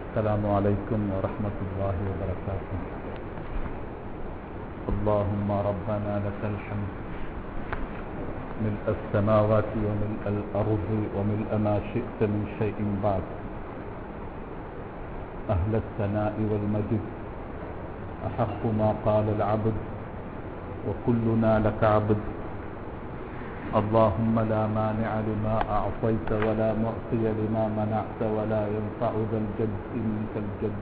السلام عليكم ورحمة الله وبركاته اللهم ربنا لك الحمد ملء السماوات وملء الأرض وملء ما شئت من شيء بعد أهل الثناء والمجد أحق ما قال العبد وكلنا لك عبد اللهم لا مانع لما أعطيت ولا معطي لما منعت ولا ينفع ذا الجد منك الجد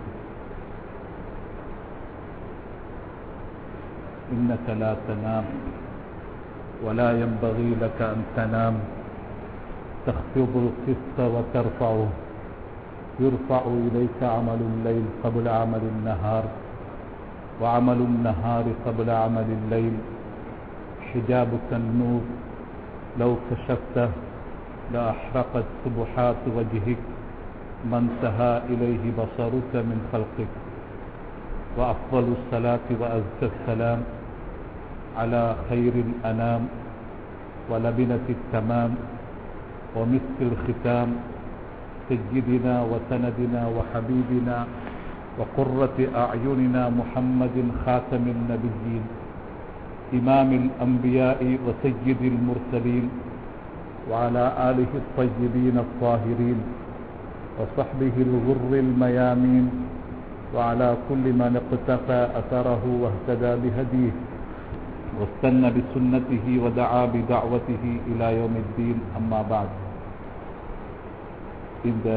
إنك لا تنام ولا ينبغي لك أن تنام تخفض القسط وترفعه يرفع إليك عمل الليل قبل عمل النهار وعمل النهار قبل عمل الليل حجابك النور لو كشفته لأحرقت سبحات وجهك ما انتهى إليه بصرك من خلقك وأفضل الصلاة وأزكى السلام على خير الأنام ولبنة التمام ومسك الختام سيدنا وسندنا وحبيبنا وقرة أعيننا محمد خاتم النبيين إمام الأنبياء وسيد المرسلين وعلى آله الطيبين الطاهرين وصحبه الغر الميامين وعلى كل من اقتفى أثره واهتدى بهديه واستنى بسنته ودعا بدعوته إلى يوم الدين أما بعد இந்த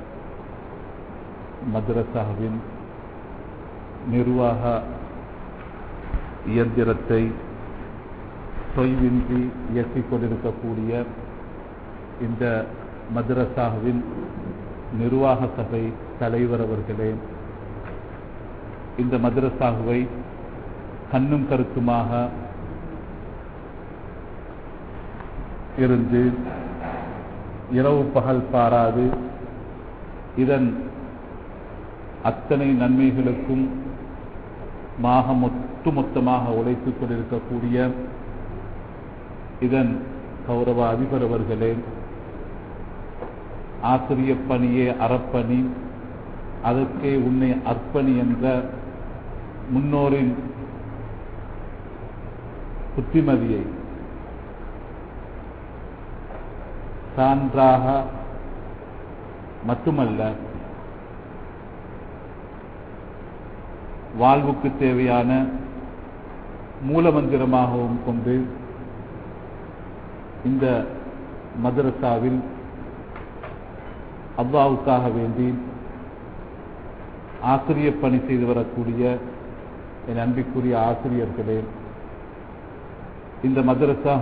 மദ്രசாவின் நிர்வாக இயந்திரத்தை தொய்வின்றி இயக்கிக் கொண்டிருக்கக்கூடிய இந்த மദ്രസാவின் நிர்வாக சபை தலைவர் அவர்களே இந்த மദ്രസാவை கண்ணும் கருத்துமாக இருந்து இரவு பகல் பாராது இதன் அத்தனை நன்மைகளுக்கும் மாக ஒட்டுமொத்தமாக உழைத்துக் கொண்டிருக்கக்கூடிய இதன் கௌரவ அதிபர் அவர்களே ஆசிரிய பணியே அறப்பணி அதற்கே உன்னை அர்ப்பணி என்ற முன்னோரின் புத்திமதியை சான்றாக மட்டுமல்ல வாழ்வுக்கு தேவையான மூலமந்திரமாகவும் கொண்டு இந்த மதரசாவில் அல்லாவுக்காக வேண்டி ஆசிரிய பணி செய்து வரக்கூடிய என் அன்பிற்குரிய ஆசிரியர்களே இந்த மதரசா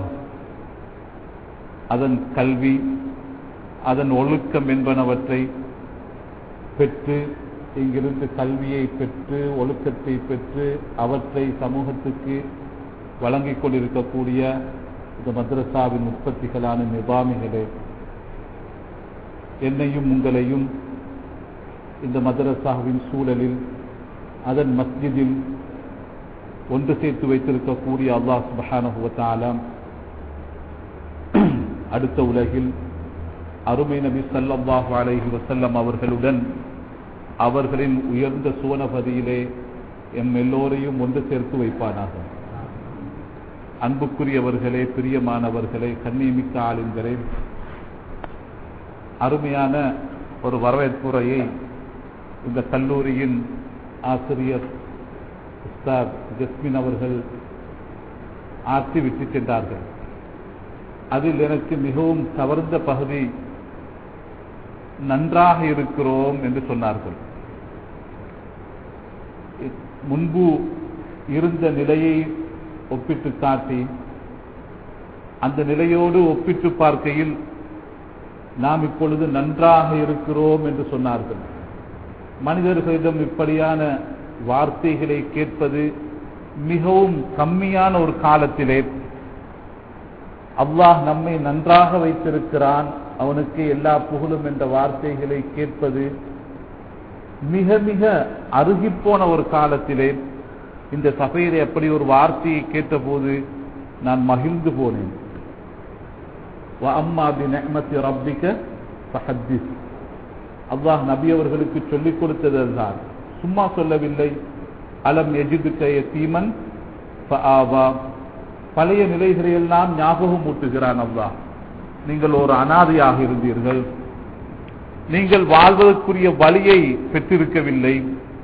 அதன் கல்வி அதன் ஒழுக்கம் என்பனவற்றை பெற்று இங்கிருந்து கல்வியை பெற்று ஒழுக்கத்தை பெற்று அவற்றை சமூகத்துக்கு வழங்கிக் கொண்டிருக்கக்கூடிய இந்த மദ്രസാவின் உற்பத்திகளான நிபாமிகளே என்னையும் உங்களையும் இந்த மദ്രസാவின் சூழலில் அதன் மஸ்ஜிதில் ஒன்று சேர்த்து வைத்திருக்கக்கூடிய அல்லாஹ் சுபஹானஹுவத்தாலாம் அடுத்த உலகில் அருமை நபி சல்லாஹு அலைஹி வசல்லம் அவர்களுடன் அவர்களின் உயர்ந்த சுவனபதியிலே எம் எல்லோரையும் ஒன்று சேர்த்து வைப்பானாக அன்புக்குரியவர்களே பிரியமானவர்களே கண்ணியமிக்க ஆளுங்களே அருமையான ஒரு வரவேற்புரையை இந்த கல்லூரியின் ஆசிரியர் உஸ்தாத் ஜஸ்மின் அவர்கள் ஆற்றி விட்டு சென்றார்கள் அதில் எனக்கு மிகவும் கவர்ந்த பகுதி நன்றாக இருக்கிறோம் என்று சொன்னார்கள் முன்பு இருந்த நிலையை ஒப்பிட்டு காட்டி அந்த நிலையோடு ஒப்பிட்டு பார்க்கையில் நாம் இப்பொழுது நன்றாக இருக்கிறோம் என்று சொன்னார்கள் மனிதர்களிடம் இப்படியான வார்த்தைகளை கேட்பது மிகவும் கம்மியான ஒரு காலத்திலே அல்லாஹ் நம்மை நன்றாக வைத்திருக்கிறான் அவனுக்கு எல்லா புகழும் என்ற வார்த்தைகளை கேட்பது மிக மிக அருகிப்போன ஒரு காலத்திலே இந்த சபையிலே அப்படி ஒரு வார்த்தையை கேட்டபோது நான் மகிழ்ந்து போனேன் وأما بنعمة ربك فحدث அல்லாஹ் நபி அவர்களுக்கு சொல்லிக் கொடுத்தது அதுதான் சும்மா சொல்லவில்லை அலம் எஜிதுக்க தீமன் பழைய நிலைகளை எல்லாம் ஞாபகம் ஊட்டுகிறான் அல்லாஹ் நீங்கள் ஒரு அனாதையாக இருந்தீர்கள் நீங்கள் வாழ்வதற்குரிய வழியை பெற்றிருக்கவில்லை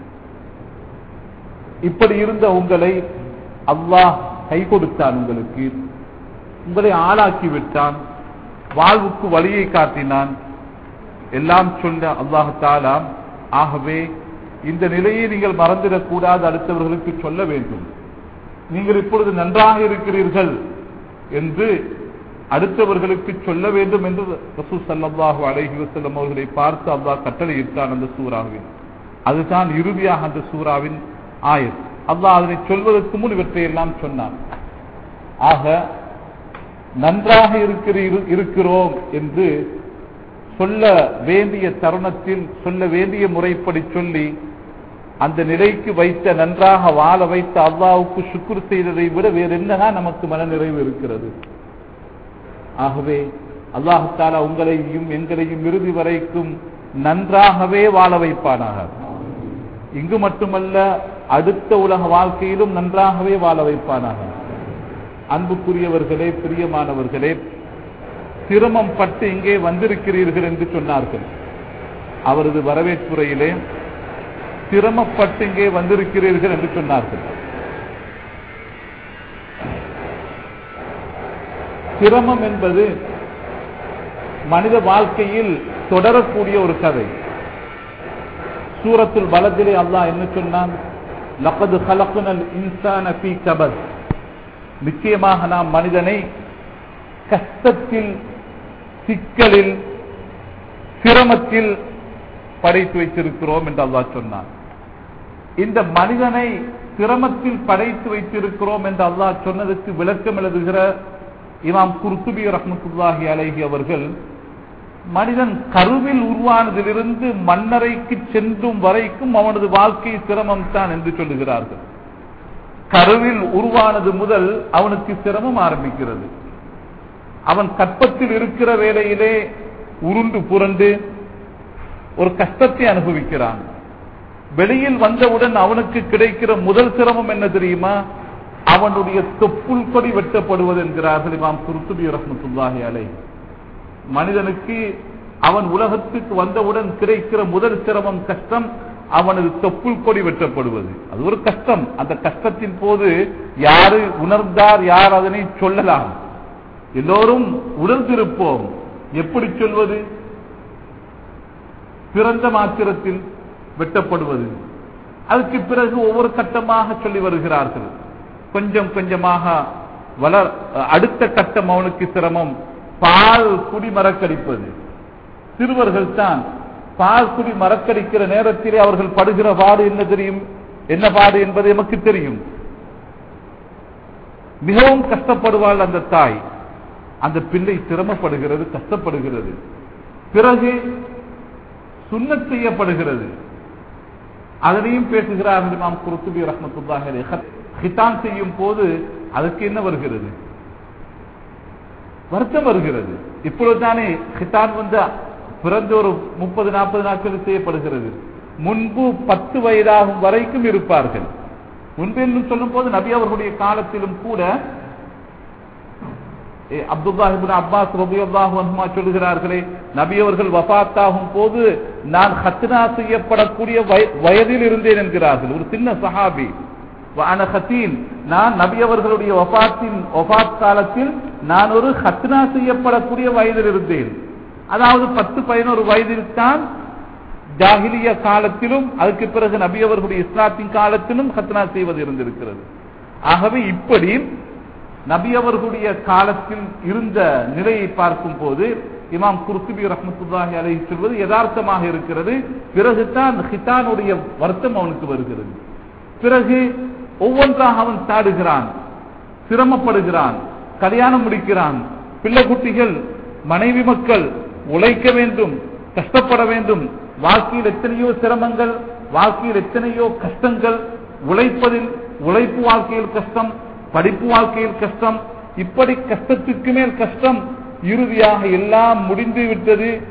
இப்படி இருந்த உங்களை அல்லாஹ் கை கொடுத்தான் உங்களுக்கு உங்களை ஆளாக்கி விட்டான் வாழ்வுக்கு வழியை காட்டினான் எல்லாம் சொல்ல அல்லாஹாலா ஆகவே இந்த நிலையை நீங்கள் மறந்துடக் கூடாது அடுத்தவர்களுக்கு சொல்ல வேண்டும் நீங்கள் இப்பொழுது நன்றாக இருக்கிறீர்கள் என்று அடுத்தவர்களுக்கு சொல்ல வேண்டும் என்று ரசூ சல்லாஹு அலைஹி வசல்லம் அவர்களை பார்த்து அல்லாஹ் கட்டளையிட்டான் அந்த சூறாவில் அதுதான் இறுதியாக அந்த சூறாவின் ஆயத் அல்லாஹ் அதனை சொல்வதற்கு முன் இவற்றை எல்லாம் சொன்னான் ஆக நன்றாக இருக்கிற இருக்கிறோம் என்று சொல்ல வேண்டிய தருணத்தில் சொல்ல வேண்டிய முறைப்படி சொல்லி அந்த நிலைக்கு வைத்த நன்றாக வாழ வைத்த அல்லாவுக்கு சுக்குர் செய்ததை விட வேறு என்னதான் நமக்கு மனநிறைவு இருக்கிறது ஆகவே அல்லாஹாலா உங்களையும் எங்களையும் இறுதி வரைக்கும் நன்றாகவே வாழ வைப்பானாக இங்கு மட்டுமல்ல அடுத்த உலக வாழ்க்கையிலும் நன்றாகவே வாழ வைப்பானாக அன்புக்குரியவர்களே பிரியமானவர்களே சிரமம் பட்டு இங்கே வந்திருக்கிறீர்கள் என்று சொன்னார்கள் அவரது வரவேற்புரையிலே சிரமப்பட்டு இங்கே வந்திருக்கிறீர்கள் என்று சொன்னார்கள் சிரமம் என்பது மனித வாழ்க்கையில் தொடரக்கூடிய ஒரு கதை சூரத்துல் பலத்திலே அல்லாஹ் என்ன சொன்னான் லப்பது ஹலக்குனல் இன்சான பி கபத் நிச்சயமாக நாம் மனிதனை கஷ்டத்தில் சிக்கலில் சிரமத்தில் படைத்து வைத்திருக்கிறோம் என்று அல்லாஹ் சொன்னான் இந்த மனிதனை சிரமத்தில் படைத்து வைத்திருக்கிறோம் என்று அல்லாஹ் சொன்னதுக்கு விளக்கம் எழுதுகிற இமாம் குர்துபி ரஹமத்துல்லாஹி அலைஹி அவர்கள் மனிதன் கருவில் உருவானதிலிருந்து மன்னரைக்கு சென்றும் வரைக்கும் அவனது வாழ்க்கை சிரமம் தான் என்று சொல்லுகிறார்கள் கருவில் உருவானது முதல் அவனுக்கு சிரமம் ஆரம்பிக்கிறது அவன் கற்பத்தில் இருக்கிற வேளையிலே உருண்டு புரண்டு ஒரு கஷ்டத்தை அனுபவிக்கிறான் வெளியில் வந்தவுடன் அவனுக்கு கிடைக்கிற முதல் சிரமம் என்ன தெரியுமா அவனுடைய தொப்புள் கொடி வெட்டப்படுவது என்கிறார்கள் இமாம் குருத்துபி ரஹமத்துல்லாஹி அலை மனிதனுக்கு அவன் உலகத்துக்கு வந்தவுடன் கிடைக்கிற முதல் சிரமம் கஷ்டம் அவனது தொப்புள் கொடி வெட்டப்படுவது அது ஒரு கஷ்டம் அந்த கஷ்டத்தின் போது யாரு உணர்ந்தார் யார் அதனை சொல்லலாம் எல்லோரும் உணர்ந்திருப்போம் எப்படி சொல்வது பிறந்த மாத்திரத்தில் வெட்டப்படுவது அதுக்கு பிறகு ஒவ்வொரு கட்டமாக சொல்லி வருகிறார்கள் கொஞ்சம் கொஞ்சமாக வளர் அடுத்த கட்டம் அவனுக்கு சிரமம் பால் குடி மறக்கடிப்பது சிறுவர்கள் தான் பால் குடி மறக்கடிக்கிற நேரத்திலே அவர்கள் படுகிற பாடு என்ன தெரியும் என்ன பாடு என்பது எமக்கு தெரியும் மிகவும் கஷ்டப்படுவாள் அந்த தாய் அந்த பிள்ளை சிரமப்படுகிறது கஷ்டப்படுகிறது பிறகு சுண்ணத் செய்யப்படுகிறது அதனையும் பேசுகிறார்கள் நாம் குருத்துபி ரஹமத்துல்லாஹே ஹிதான் செய்யும் போது அதுக்கு என்ன வருகிறது வருத்தம் வருகிறது இப்பொழுதுதானே ஹிதான் வந்து பிறந்த ஒரு முப்பது நாற்பது நாட்கள் செய்யப்படுகிறது முன்பு பத்து வயதாகும் வரைக்கும் இருப்பார்கள் முன்பு என்று சொல்லும் போது நபி அவர்களுடைய காலத்திலும் கூட அப்துல்லாஹிபின் அப்பாஸ் ரபியுல்லாஹுமா சொல்லுகிறார்களே நபி அவர்கள் வபாத்தாகும் போது நான் ஹத்னா செய்யப்படக்கூடிய வயதில் இருந்தேன் என்கிறார்கள் ஒரு சின்ன சஹாபி நான் நபி அவர்களுடைய வபாத்தின் வபாத் காலத்தில் நான் ஒரு ஹத்னா செய்யப்படக்கூடிய வயதில் இருந்தேன் அதாவது பத்து பதினோரு வயதில் தான் ஜாகிலிய காலத்திலும் அதுக்கு பிறகு நபி அவர்களுடைய இஸ்லாத்தின் காலத்திலும் ஹத்னா செய்வது இருந்திருக்கிறது ஆகவே இப்படி நபி அவர்களுடைய காலத்தில் இருந்த நிலையை பார்க்கும் போது இமாம் குர்துபி ரஹமத்துல்லாஹி அலை சொல்வது யதார்த்தமாக இருக்கிறது பிறகுதான் ஹிதானுடைய வருத்தம் அவனுக்கு வருகிறது பிறகு ஒவ்வொன்றாக அவன் தாடுகிறான் சிரமப்படுகிறான் கல்யாணம் முடிக்கிறான் பிள்ளை குட்டிகள் மனைவி மக்கள் உழைக்க வேண்டும் கஷ்டப்பட வேண்டும் வாழ்க்கையில் எத்தனையோ சிரமங்கள் வாழ்க்கையில் எத்தனையோ கஷ்டங்கள் உழைப்பதில் உழைப்பு வாழ்க்கையில் கஷ்டம் படிப்பு வாழ்க்கையில் கஷ்டம் இப்படி கஷ்டத்துக்கு மேல் கஷ்டம் இறுதியாக எல்லாம் முடிந்து விட்டது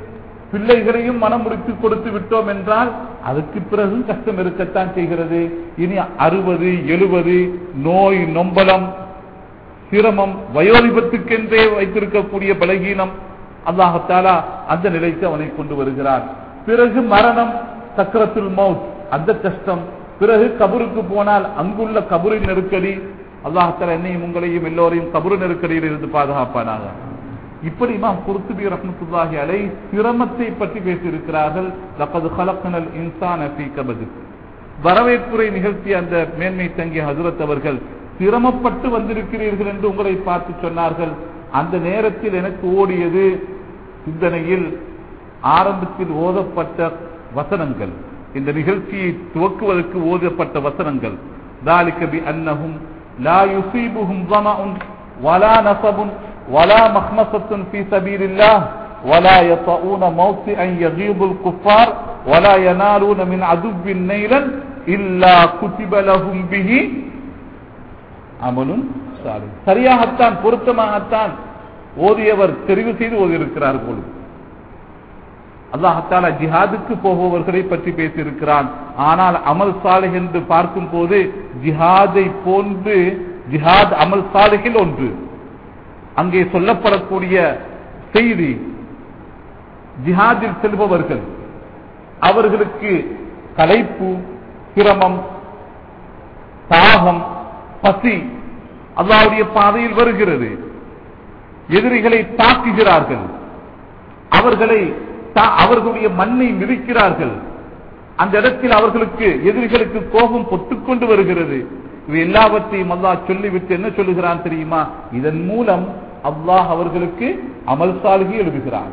பிள்ளைகளையும் மனம் முடித்து கொடுத்து விட்டோம் என்றால் அதுக்கு பிறகு கஷ்டம் இருக்கத்தான் செய்கிறது இனி அறுபது எழுபது நோய் நொம்பலம் சிரமம் வயோதிபத்துக்கென்றே வைத்திருக்கக்கூடிய பலகீனம் அல்லாஹத்தாலா அந்த நிலைக்கு அவனை கொண்டு வருகிறார் பிறகு மரணம் சக்கரத்தில் மவுத் அந்த கஷ்டம் பிறகு கபருக்கு போனால் அங்குள்ள கபரின் நெருக்கடி அல்லாஹத்தாலா என்னையும் உங்களையும் எல்லோரையும் கபரு நெருக்கடியில் இருந்து பாதுகாப்பானாக இப்படி இமாம் குர்துபி ரஹ்மத்துல்லாஹி அலை சிரமத்தை பற்றி பேசியிருக்கிறார்கள் லக்கது ஹலக்கனல் இன்சான் ஃபீ கபது வரவேற்புரை நிகழ்த்திய அந்த மேன்மை தங்கிய ஹசரத் அவர்கள் சிரமப்பட்டு வந்திருக்கிறீர்கள் என்று உங்களை பார்த்து சொன்னார்கள் அந்த நேரத்தில் எனக்கு ஓடியது சிந்தனையில் ஆரம்பத்தில் ஓதப்பட்ட வசனங்கள் இந்த நிகழ்ச்சியை துவக்குவதற்கு ஓதப்பட்ட வசனங்கள் ذلك بأنهم لا يصيبهم ظمأ ولا نصب ولا مخمصة في سبيل الله ولا يطؤون موطئا يغيظ الكفار ولا ينالون من عدو نيلا إلا كتب لهم به அமலும் சாலி சரியாகத்தான் பொருத்தமாகத்தான் ஓதியவர் தெரிவு செய்து ஓதியிருக்கிறார் போல அல்லாஹால ஜிஹாதுக்கு போபவர்களை பற்றி பேசியிருக்கிறான் ஆனால் அமல் சாலை என்று பார்க்கும் போது ஜிஹாதை போன்று ஜிஹாத் அமல் சாலைகள் ஒன்று அங்கே சொல்லப்படக்கூடிய செய்தி ஜிஹாதில் செல்பவர்கள் அவர்களுக்கு கலைப்பு சிரமம் தாகம் பசி அல்லாவுடைய பாதையில் வருகிறது எதிரிகளை தாக்குகிறார்கள் அவர்களை அவர்களுடைய மண்ணை மிதிக்கிறார்கள் அந்த இடத்தில் அவர்களுக்கு எதிரிகளுக்கு கோபம் பொத்துக்கொண்டு வருகிறது இவை எல்லாவற்றையும் அல்லாஹ் சொல்லிவிட்டு என்ன சொல்லுகிறான் தெரியுமா இதன் மூலம் அல்லாஹ் அவர்களுக்கு அமல் சாலுகி எழுதுகிறான்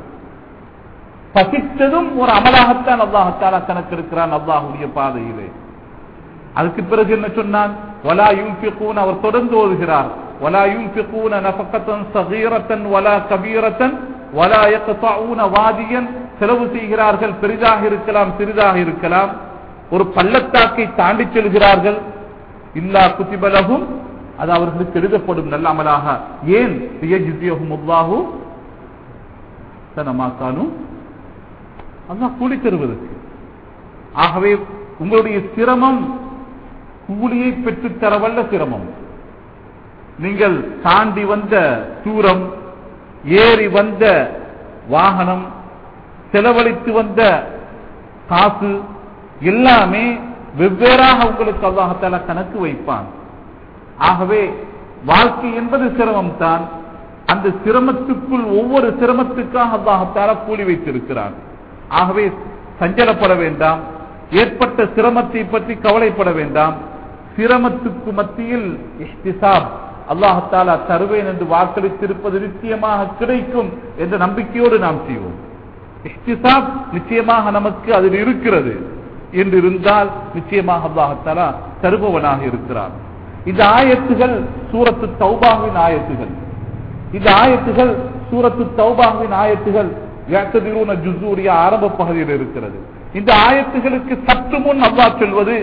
பசித்ததும் ஒரு அமலாகத்தான் அல்லாஹத்தாலா கணக்கெடுக்கிறான் அல்லாஹுடைய பாதையிலே அதுக்கு பிறகு என்ன சொன்னான் வலா யூன்பிகூன் அவர் தொடர்ந்து ஓதுகிறார் வலா யூன்பிகூன நஃபகத்தன் சகீரத்தன் வலா கபீரத்தன் வலா யக்தஊன வாதியன் செலவு செய்கிறார்கள் பெரிதாக இருக்கலாம் சிறிதாக இருக்கலாம் ஒரு பள்ளத்தாக்கை தாண்டி செல்கிறார்கள் இல்லா குத்திபலகும் அது அவர்களுக்கு எழுதப்படும் நல்ல அமலாக ஏன் முல்லாஹு தனமாக்கானும் அதான் கூலி தருவதற்கு ஆகவே உங்களுடைய சிரமம் கூலியை பெற்று தரவல்ல சிரமம் நீங்கள் தாண்டி வந்த தூரம் ஏறி வந்த வாகனம் செலவழித்து வந்த காசு எல்லாமே வெவ்வேறாக உங்களுக்கு அல்லாஹத்தால கணக்கு வைப்பான் ஆகவே வாழ்க்கை என்பது சிரமம் தான் அந்த சிரமத்துக்குள் ஒவ்வொரு சிரமத்துக்காக அல்லாஹத்தால கூலி வைத்திருக்கிறான் ஆகவே சஞ்சலப்பட வேண்டாம் ஏற்பட்ட சிரமத்தை பற்றி கவலைப்பட வேண்டாம் சிரமத்துக்கு மத்தியில் இஹ்திசாப் அல்லாஹத்தாலா தருவேன் என்று வாக்களித்திருப்பது நிச்சயமாக கிடைக்கும் என்ற நம்பிக்கையோடு நாம் செய்வோம் இஹ்திசாப் நிச்சயமாக நமக்கு அதில் இருக்கிறது என்று இருந்தால் நிச்சயமாக அல்லாஹத்தாலா தருபவனாக இருக்கிறார் இந்த ஆயத்துகள் சூரத்து தௌபாவின் ஆயத்துகள் இந்த ஆயத்துகள் சூரத்து தௌபாவின் ஆயத்துகள் ஜுசூரிய ஆரம்ப பகுதியில் இருக்கிறது இந்த ஆயத்துகளுக்கு சற்று முன் அல்லா சொல்வது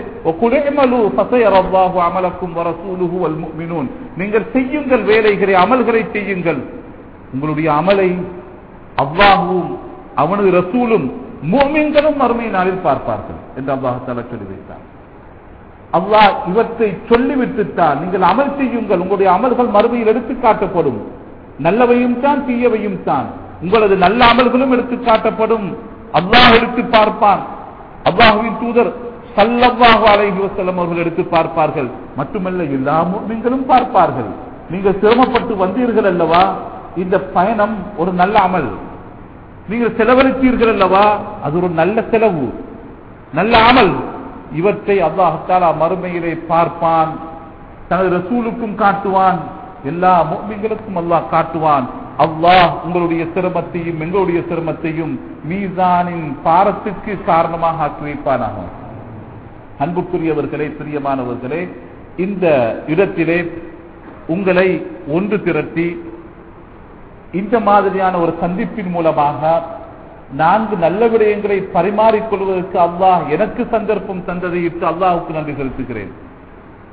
அமலக்கும் நீங்கள் செய்யுங்கள் வேலைகளை அமல்களை செய்யுங்கள் உங்களுடைய அமலை அவ்வாகவும் அவனது ரசூலும் மோமின்களும் மறுமை நாளில் பார்ப்பார்கள் என்று அல்லாஹால சொல்லி வைத்தார் அல்லாஹ் இவற்றை சொல்லிவிட்டுத்தான் நீங்கள் அமல் செய்யுங்கள் உங்களுடைய அமல்கள் மறுமையில் எடுத்து காட்டப்படும் நல்லவையும் தான் தீயவையும் தான் உங்களது நல்ல அமல்களும் எடுத்து காட்டப்படும் அல்லாஹ் எடுத்து பார்ப்பான் அல்லாஹுவின் தூதர் சல்லல்லாஹு அலைஹி வஸல்லம் அவர்கள் எடுத்து பார்ப்பார்கள் மட்டுமல்ல எல்லா முஸ்லிம்களும் பார்ப்பார்கள் நீங்கள் சிரமப்பட்டு வந்தீர்கள் அல்லவா இந்த பயணம் ஒரு நல்ல அமல் நீங்கள் செலவழித்தீர்கள் அல்லவா அது ஒரு நல்ல செலவு நல்ல அமல் இவற்றை அல்லாஹாலா மறுமையிலே பார்ப்பான் தனது ரசூலுக்கும் காட்டுவான் எல்லா முஸ்லிம்களுக்கும் அல்லாஹ் காட்டுவான் அல்லாஹ் உங்களுடைய சிரமத்தையும் எங்களுடைய சிரமத்தையும் மீசானின் பாரத்துக்கு காரணமாக ஆக்கி வைப்பானாக அன்புக்குரியவர்களே பிரியமானவர்களே இந்த இடத்திலே உங்களை ஒன்று திரட்டி இந்த மாதிரியான ஒரு சந்திப்பின் மூலமாக நான்கு நல்ல விடயங்களை பரிமாறிக்கொள்வதற்கு அல்லாஹ் எனக்கு சந்தர்ப்பம் தந்ததை இட்டு அல்லாஹுக்கு நன்றி செலுத்துகிறேன்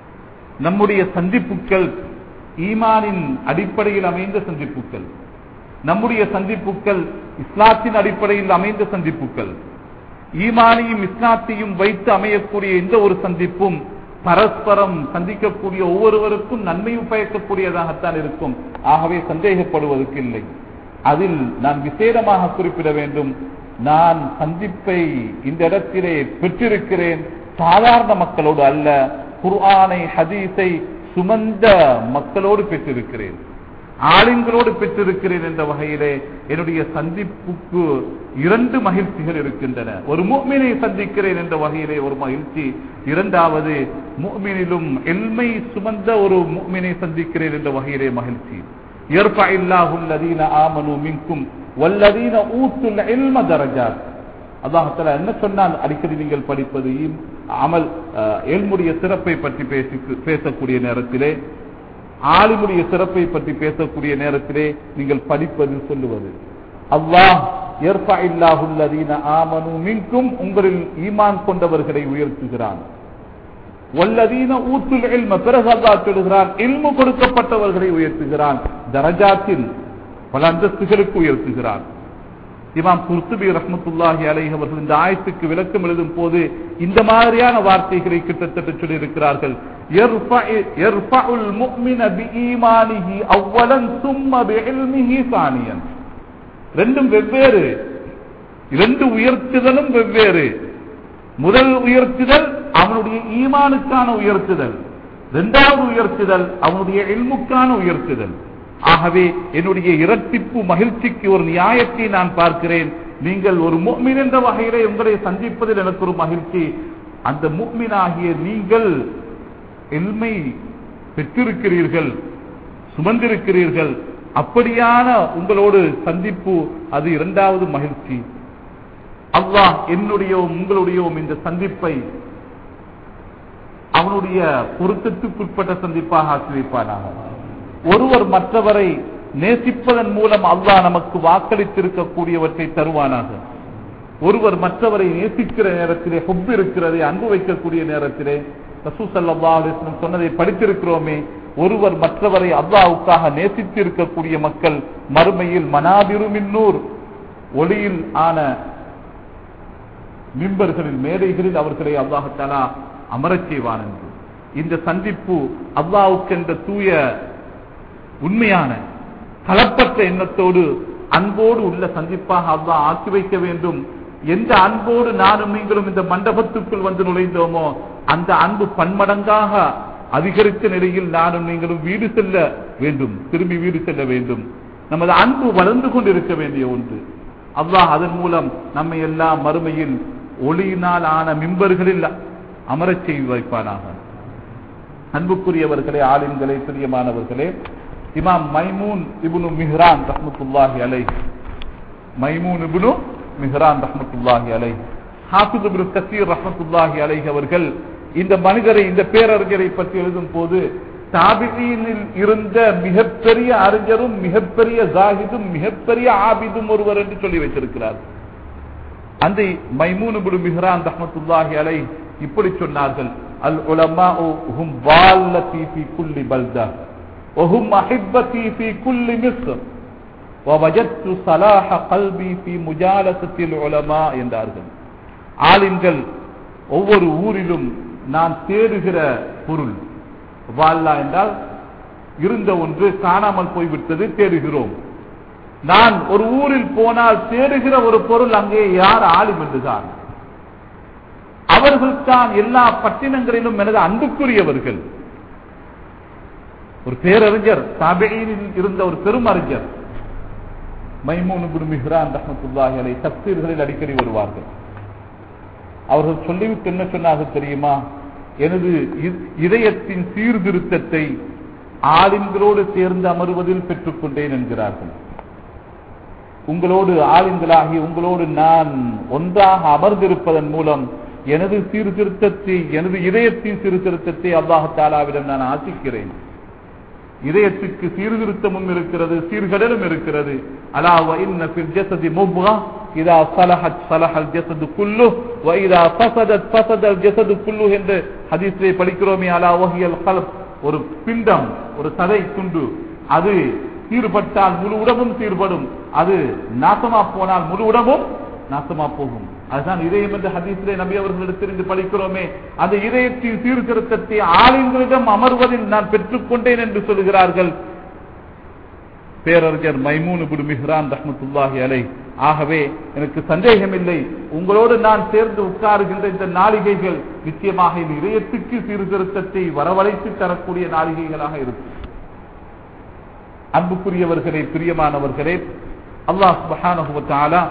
நம்முடைய சந்திப்புகள் ஈமானின் அடிப்படையில் அமைந்த சந்திப்புகள் நம்முடைய சந்திப்புகள் இஸ்லாத்தின் அடிப்படையில் அமைந்த சந்திப்புகள் ஈமானியும் இஸ்லாத்தையும் வைத்து அமையக்கூடிய எந்த ஒரு சந்திப்பும் பரஸ்பரம் சந்திக்கக்கூடிய ஒவ்வொருவருக்கும் நன்மையும் பயக்கக்கூடியதாகத்தான் இருக்கும் ஆகவே சந்தேகப்படுவதற்கு இல்லை அதில் நான் விசேடமாக குறிப்பிட வேண்டும் நான் சந்திப்பை இந்த இடத்திலே பெற்றிருக்கிறேன் சாதாரண மக்களோடு அல்ல குர்ஆனை ஹதீஸை சுமந்த மக்களோடு பெற்றிருக்கிறேன் ஆளுங்களோடு பெற்றிருக்கிறேன் என்ற வகையிலே என்னுடைய சந்திப்புக்கு இரண்டு மகிழ்ச்சிகள் இருக்கின்றன ஒரு முக்மினை சந்திக்கிறேன் என்ற வகையிலே ஒரு மகிழ்ச்சி இரண்டாவது முக்மினிலும் எல்மை சுமந்த ஒரு முக்மினை சந்திக்கிறேன் என்ற வகையிலே மகிழ்ச்சி يرفع الله الذين آمنوا منكم والذين أوتوا العلم درجات அல்லாஹால என்ன சொன்னால் அடிக்கடி நீங்கள் படிப்பது ஈம்- அமல் அஹ், எல்முடைய சிறப்பை பற்றி பேசி பேசக்கூடிய நேரத்திலே ஆலிமுடைய சிறப்பை பற்றி பேசக்கூடிய நேரத்திலே நீங்கள் படிப்பது சொல்லுவது அல்லாஹ் இல்லாஹுல்லதீன ஆமனு மின்கும் உங்களில் ஈமான் கொண்டவர்களை உயர்த்துகிறான் வல்லதீன ஊத்துல் இல்ம பிறகு அல்லாஹ் சொல்லுகிறான் இல்மு கொடுக்கப்பட்டவர்களை உயர்த்துகிறான் தரஜாத்தில் பல அந்தஸ்துகளுக்கு உயர்த்துகிறான் இமாம் குர்துபி ரஹ்மத்துல்லாஹி அலைஹி அவர்கள் இந்த ஆயத்துக்கு விளக்கம் எழுதும் போது இந்த மாதிரியான வார்த்தைகளை கிட்டத்தட்ட சொல்லி இருக்கிறார்கள் யர்ஃபஉல் முஃமின பிஈமானிஹி அவ்வலன் சும்ம பிஇல்மிஹி சானியன் ரெண்டும் வெவ்வேறு இரண்டு உயர்த்துதலும் வெவ்வேறு முதல் உயர்த்துதல் அவனுடைய ஈமானுக்கான உயர்த்துதல் இரண்டாவது உயர்த்துதல் அவனுடைய இல்முக்கான உயர்த்துதல் ஆகவே என்னுடைய இரட்டிப்பு மகிழ்ச்சிக்கு ஒரு நியாயத்தை நான் பார்க்கிறேன் நீங்கள் ஒரு முக்மின் என்ற வகையிலே உங்களை சந்திப்பதில் எனக்கு ஒரு மகிழ்ச்சி அந்த முக்மினாகிய நீங்கள் எல்மை பெற்றிருக்கிறீர்கள் சுமந்திருக்கிறீர்கள் அப்படியான உங்களோடு சந்திப்பு அது இரண்டாவது மகிழ்ச்சி அல்லாஹ் என்னுடைய உங்களுடைய இந்த சந்திப்பை அவனுடைய பொருத்தத்துக்குட்பட்ட சந்திப்பாக ஆக்கி வைப்பானாக ஒருவர் மற்றவரை நேசிப்பதன் மூலம் அல்லாஹ் நமக்கு வாக்களித்திருக்கக்கூடியவற்றை தருவானாக ஒருவர் மற்றவரை நேசிக்கிற நேரத்திலே ஹொப் இருக்கிறதே அன்பு வைக்கக்கூடிய நேரத்திலே ரசூசல்லா அலிஸ்லம் சொன்னதை படித்திருக்கிறோமே ஒருவர் மற்றவரை அல்லாவுக்காக நேசித்து இருக்கக்கூடிய மக்கள் மறுமையில் மனாபிருமின்னூர் ஒளியில் ஆன மிம்பர்களில் மேடைகளில் அவர்களை அல்லாஹத்தாலா அமரச் செய்வான் என்று இந்த சந்திப்பு அல்லாவுக்கு என்ற தூய உண்மையான கலப்பற்ற எண்ணத்தோடு அன்போடு உள்ள சந்திப்பாக அல்லாஹ் ஆக்கி வைக்க வேண்டும் எந்த அன்போடு நானும் நீங்களும் இந்த மண்டபத்துக்குள் வந்து நுழைந்தோமோ அந்த அன்பு பன்மடங்காக அதிகரித்த நிலையில் நானும் நீங்களும் வீடு செல்ல வேண்டும் திரும்பி வீடு செல்ல வேண்டும் நமது அன்பு வளர்ந்து கொண்டிருக்க வேண்டிய ஒன்று அல்லாஹ் அதன் மூலம் நம்மை எல்லாம் மறுமையில் ஒளியினால் ஆன மிம்பர்களில் அமரச் செய்து வைப்பானாக அன்புக்குரியவர்களே ஆலிம்களே பிரியமானவர்களே இமாம் மைமூன் இபுனு மிஹ்ரான் ரஹ்மத்துல்லாஹி அலை மைமூன் இபுனு மிஹ்ரான் ரஹ்மத்துல்லாஹி அலை ஹாஃபிஸ் இப்னு கசீர் ரஹ்மத்துல்லாஹி அலைஹி அவர்கள் இந்த மனிதரை இந்த பேரறிஞரை பற்றி எழுதும் போது தாபிகளில் இருந்த மிகப்பெரிய அறிஞரும் மிகப்பெரிய ஜாஹிதும் மிகப்பெரிய ஆபிதும் ஒருவர் என்று சொல்லி வைத்திருக்கிறார் அந்த மைமூன் இப்னு மிஹ்ரான் ரஹ்மத்துல்லாஹி அலை இப்படி சொன்னார்கள் அல் உலமாஉ ஹும் வால்லதி ஃபீ குல்லி பல்தா وهم أحبتي في كل مصر ووجدت صلاح قلبي في مجالسة العلماء என்றார்கள் ஆலிம்கள் ஒவ்வொரு ஊரிலும் நான் தேடுகிற பொருள் வால்லா என்றால் இருந்த ஒன்று காணாமல் போய்விட்டது தேடுகிறோம் நான் ஒரு ஊரில் போனால் தேடுகிற ஒரு பொருள் அங்கே யார் ஆலிம் என்றுதான் அவர்கள் தான் எல்லா பட்டினங்களிலும் எனது அன்புக்குரியவர்கள் ஒரு பேரறிஞர் தாபையில் இருந்த ஒரு பெரும் அறிஞர் மைமூன் மிஹ்ரான் ரஹமத்துல்லாஹி தப்சீர்களில் அடிக்கடி வருவார்கள் அவர்கள் சொல்லிவிட்டு என்ன சொன்னார்கள் தெரியுமா எனது இதயத்தின் சீர்திருத்தத்தை ஆலிம்களோடு சேர்ந்து அமர்வதில் பெற்றுக்கொண்டேன் என்கிறார்கள் உங்களோடு ஆலிம்களாகி உங்களோடு நான் ஒன்றாக அமர்ந்திருப்பதன் மூலம் எனது சீர்திருத்தத்தை எனது இதயத்தின் சீர்திருத்தத்தை அல்லாஹாலாவிடம் நான் ஆசிக்கிறேன் இதயத்துக்கு சீர்திருத்தமும் இருக்கிறது சீர்கடலும் இருக்கிறது அலாவ இன்ன ஃபில் ஜஸதி முப்கா இதா ஸலஹத் ஸலஹல் ஜஸது குல்லு வ இதா ஃபஸதத் ஃபஸதல் ஜஸது குல்லு என்று ஹதீஸிலே படிக்கிறோமே அலா வஹியல் கல்ப் ஒரு பிண்டம் ஒரு சதை துண்டு அது சீர்பட்டால் முழு உடம்பும் சீர்படும் அது நாசமா போனால் முழு உடம்பும் நாசமா போகும் அதுதான் இதயம் என்ற ஹதீஸிலே நபி அவர்களிடத்திலிருந்து படிக்கிறோமே அந்த இதயத்தின் சீர்திருத்தத்தை ஆளுங்களிடம் அமர்வதில் நான் பெற்றுக்கொண்டேன் என்று சொல்கிறார்கள் பேரறிஞர் மைமூன் இப்னு மிஹ்ரான் ரஹ்மத்துல்லாஹி அலை ஆகவே எனக்கு சந்தேகமில்லை உங்களோடு நான் சேர்ந்து உட்காருகின்ற இந்த நாளிகைகள் நிச்சயமாக இந்த இதயத்துக்கு சீர்திருத்தத்தை வரவழைத்து தரக்கூடிய நாளிகைகளாக இருக்கும் அன்புக்குரியவர்களே பிரியமானவர்களே அல்லாஹ் சுப்ஹானஹு வ தஆலா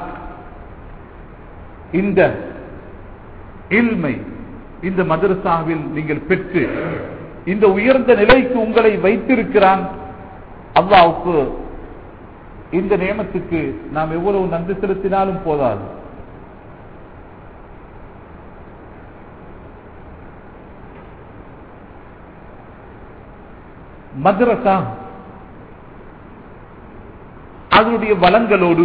இந்த இல்மை இந்த மதரசாவில் நீங்கள் பெற்று இந்த உயர்ந்த நிலைக்கு உங்களை வைத்திருக்கிறான் அல்லாவுக்கு இந்த நியமத்துக்கு நாம் எவ்வளவு நன்றி செலுத்தினாலும் போதாது மദ്രസா அதனுடைய வளங்களோடு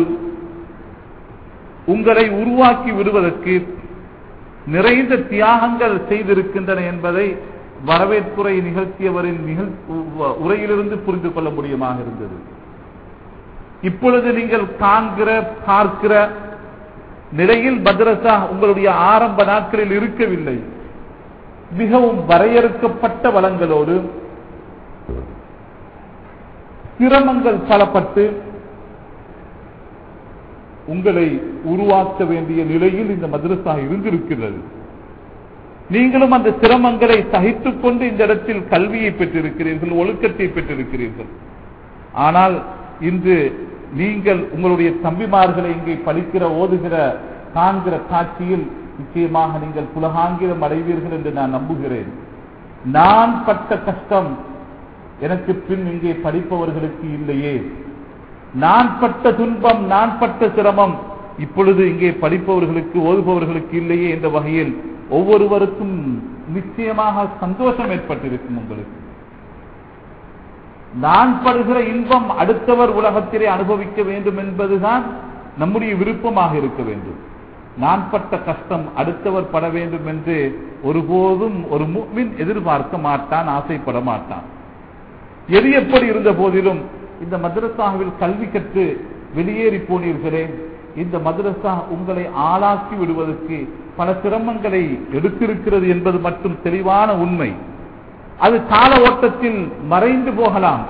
உங்களை உருவாக்கி விடுவதற்கு நிறைந்த தியாகங்கள் செய்திருக்கின்றன என்பதை வரவேற்புரை நிகழ்த்தியவரின் நிகழ் உரையிலிருந்து புரிந்து கொள்ள முடியுமாக இருந்தது இப்பொழுது நீங்கள் காண்கிற பார்க்கிற நிலையில் மദ്രസா உங்களுடைய ஆரம்ப நாட்களில் இருக்கவில்லை மிகவும் வரையறுக்கப்பட்ட வளங்களோடு சிரமங்கள் பலப்பட்டு உங்களை உருவாக்க வேண்டிய நிலையில் இந்த மദ്രസா இருந்திருக்கிறது நீங்களும் அந்த சிரமங்களை சகித்துக் கொண்டு இந்த இடத்தில் கல்வியை பெற்றிருக்கிறீர்கள் ஒழுக்கத்தை பெற்றிருக்கிறீர்கள் ஆனால் இன்று நீங்கள் உங்களுடைய தம்பிமார்களை இங்கே படிக்கிற ஓதுகிற காண்கிற காட்சியில் நிச்சயமாக நீங்கள் புலகாங்கிரம் அடைவீர்கள் என்று நான் நம்புகிறேன் நான் பட்ட கஷ்டம் எனக்கு பின் இங்கே படிப்பவர்களுக்கு இல்லையே நான் பட்ட துன்பம் நான் பட்ட சிரமம் இப்பொழுது இங்கே படிப்பவர்களுக்கு ஓதுபவர்களுக்கு இல்லையே என்ற வகையில் ஒவ்வொருவருக்கும் நிச்சயமாக சந்தோஷம் ஏற்பட்டிருக்கும் உங்களுக்கு நான் படுகிற இன்பம் அடுத்தவர் உலகத்திலே அனுபவிக்க வேண்டும் என்பதுதான் நம்முடைய விருப்பமாக இருக்க வேண்டும் நான் பட்ட கஷ்டம் அடுத்தவர் பட வேண்டும் என்று ஒருபோதும் ஒரு முக்மின் எதிர்பார்க்க மாட்டான் ஆசைப்பட மாட்டான் எது எப்படி இருந்த போதிலும் இந்த மദ്രസാவில் கல்வி கற்று வெளியேறி போனீர்களே இந்த மദ്രസா உங்களை ஆளாக்கி விடுவதற்கு பல சிரமங்களை எடுத்திருக்கிறது என்பது மட்டும் தெளிவான உண்மை அது கால ஓட்டத்தில் மறைந்து போகலாம்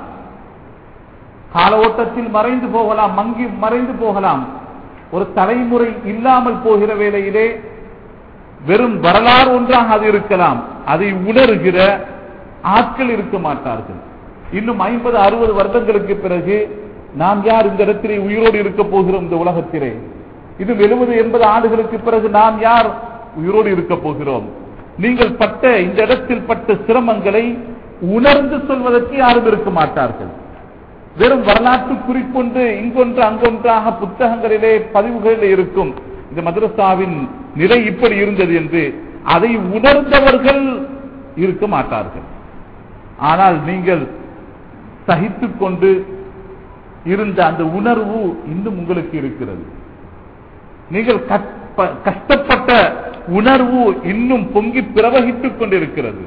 கால ஓட்டத்தில் மறைந்து போகலாம் மங்கி மறைந்து போகலாம் ஒரு தலைமுறை இல்லாமல் போகிற வேளையிலே வெறும் வரலாறு ஒன்றாக அது இருக்கலாம் அதை உணர்கிற ஆட்கள் இருக்க மாட்டார்கள் இன்னும் ஐம்பது அறுபது வருடங்களுக்கு பிறகு நாம் யார் இந்த இடத்திலே உயிரோடு இருக்க போகிறோம் இந்த உலகத்திலே இது எழுபது எண்பது ஆண்டுகளுக்கு பிறகு நாம் யார் உயிரோடு இருக்க போகிறோம் நீங்கள் பட்ட இந்த இடத்தில் பட்ட சிரமங்களை உணர்ந்து சொல்வதற்கு யாரும் இருக்க மாட்டார்கள் வெறும் வரலாற்று குறிப்பொன்று இங்கொன்று அங்கொன்றாக புத்தகங்களிலே பதிவுகளிலே இருக்கும் இந்த மദ്രസാவின் நிலை இப்படி இருந்தது என்று அதை உணர்ந்தவர்கள் இருக்க மாட்டார்கள் ஆனால் நீங்கள் சகித்துக் கொண்டு இருந்த அந்த உணர்வு இன்னும் உங்களுக்கு இருக்கிறது நீங்கள் கற்ப- கஷ்டப்பட்ட உணர்வு இன்னும் பொங்கி பிரவகித்துக் கொண்டிருக்கிறது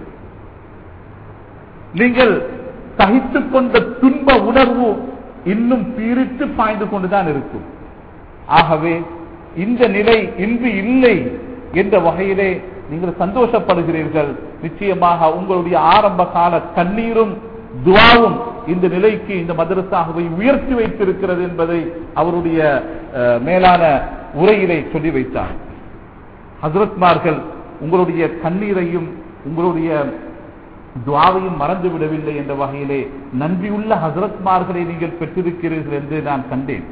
நீங்கள் சகித்துக் கொண்ட துன்ப உணர்வு இன்னும் பீரிட்டு பாய்ந்து கொண்டுதான் இருக்கும் ஆகவே இந்த நிலை இன்று இல்லை என்ற வகையிலே நீங்கள் சந்தோஷப்படுகிறீர்கள் நிச்சயமாக உங்களுடைய ஆரம்ப கால கண்ணீரும் துவாவும் இந்த நிலைக்கு இந்த மதரசாகவை உயர்த்தி வைத்திருக்கிறது என்பதை அவருடைய அஹ், மேலான உரையிலே சொல்லி வைத்தார் ஹசரத்மார்கள் உங்களுடைய கண்ணீரையும் உங்களுடைய துவாவையும் மறந்து விடவில்லை என்ற வகையிலே நன்றியுள்ள ஹசரத்மார்களை நீங்கள் பெற்றிருக்கிறீர்கள் என்று நான் கண்டேன்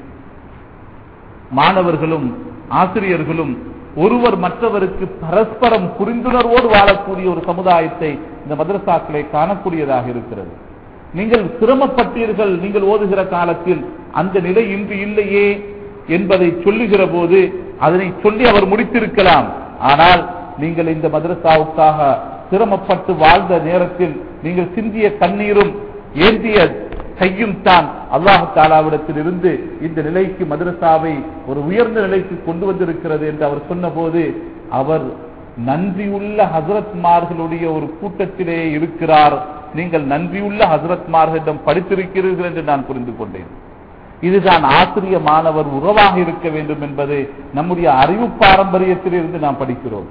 மாணவர்களும் ஆசிரியர்களும் ஒருவர் மற்றவருக்கு பரஸ்பரம் புரிந்துணர்வோடு வாழக்கூடிய ஒரு சமுதாயத்தை இந்த மதரசாக்களை காணக்கூடியதாக இருக்கிறது நீங்கள் சிரமப்பட்டீர்கள் நீங்கள் ஓதுகிற காலத்தில் அந்த நிலை இன்று இல்லையே என்பதை சொல்லுகிற போது அதனை சொல்லி அவர் முடித்திருக்கலாம் ஆனால் நீங்கள் இந்த மதரசாவுக்காக சிரமப்பட்டு வாழ்ந்த நேரத்தில் நீங்கள் சிந்திய கண்ணீரும் ஏந்திய கையும் தான் அல்லாஹு தாலாவிடத்தில் இருந்து இந்த நிலைக்கு மதரசாவை ஒரு உயர்ந்த நிலைக்கு கொண்டு வந்திருக்கிறது என்று அவர் சொன்னபோது அவர் நன்றியுள்ள ஹசரத்மார்களுடைய ஒரு கூட்டத்திலே இருக்கிறார் நீங்கள் நன்றியுள்ள ஹசரத்மார்களிடம் படித்திருக்கிறீர்கள் என்று நான் புரிந்து கொண்டேன் இதுதான் ஆசிரிய மாணவர் உறவாக இருக்க வேண்டும் என்பது நம்முடைய அறிவு பாரம்பரியத்திலிருந்து நாம் படிக்கிறோம்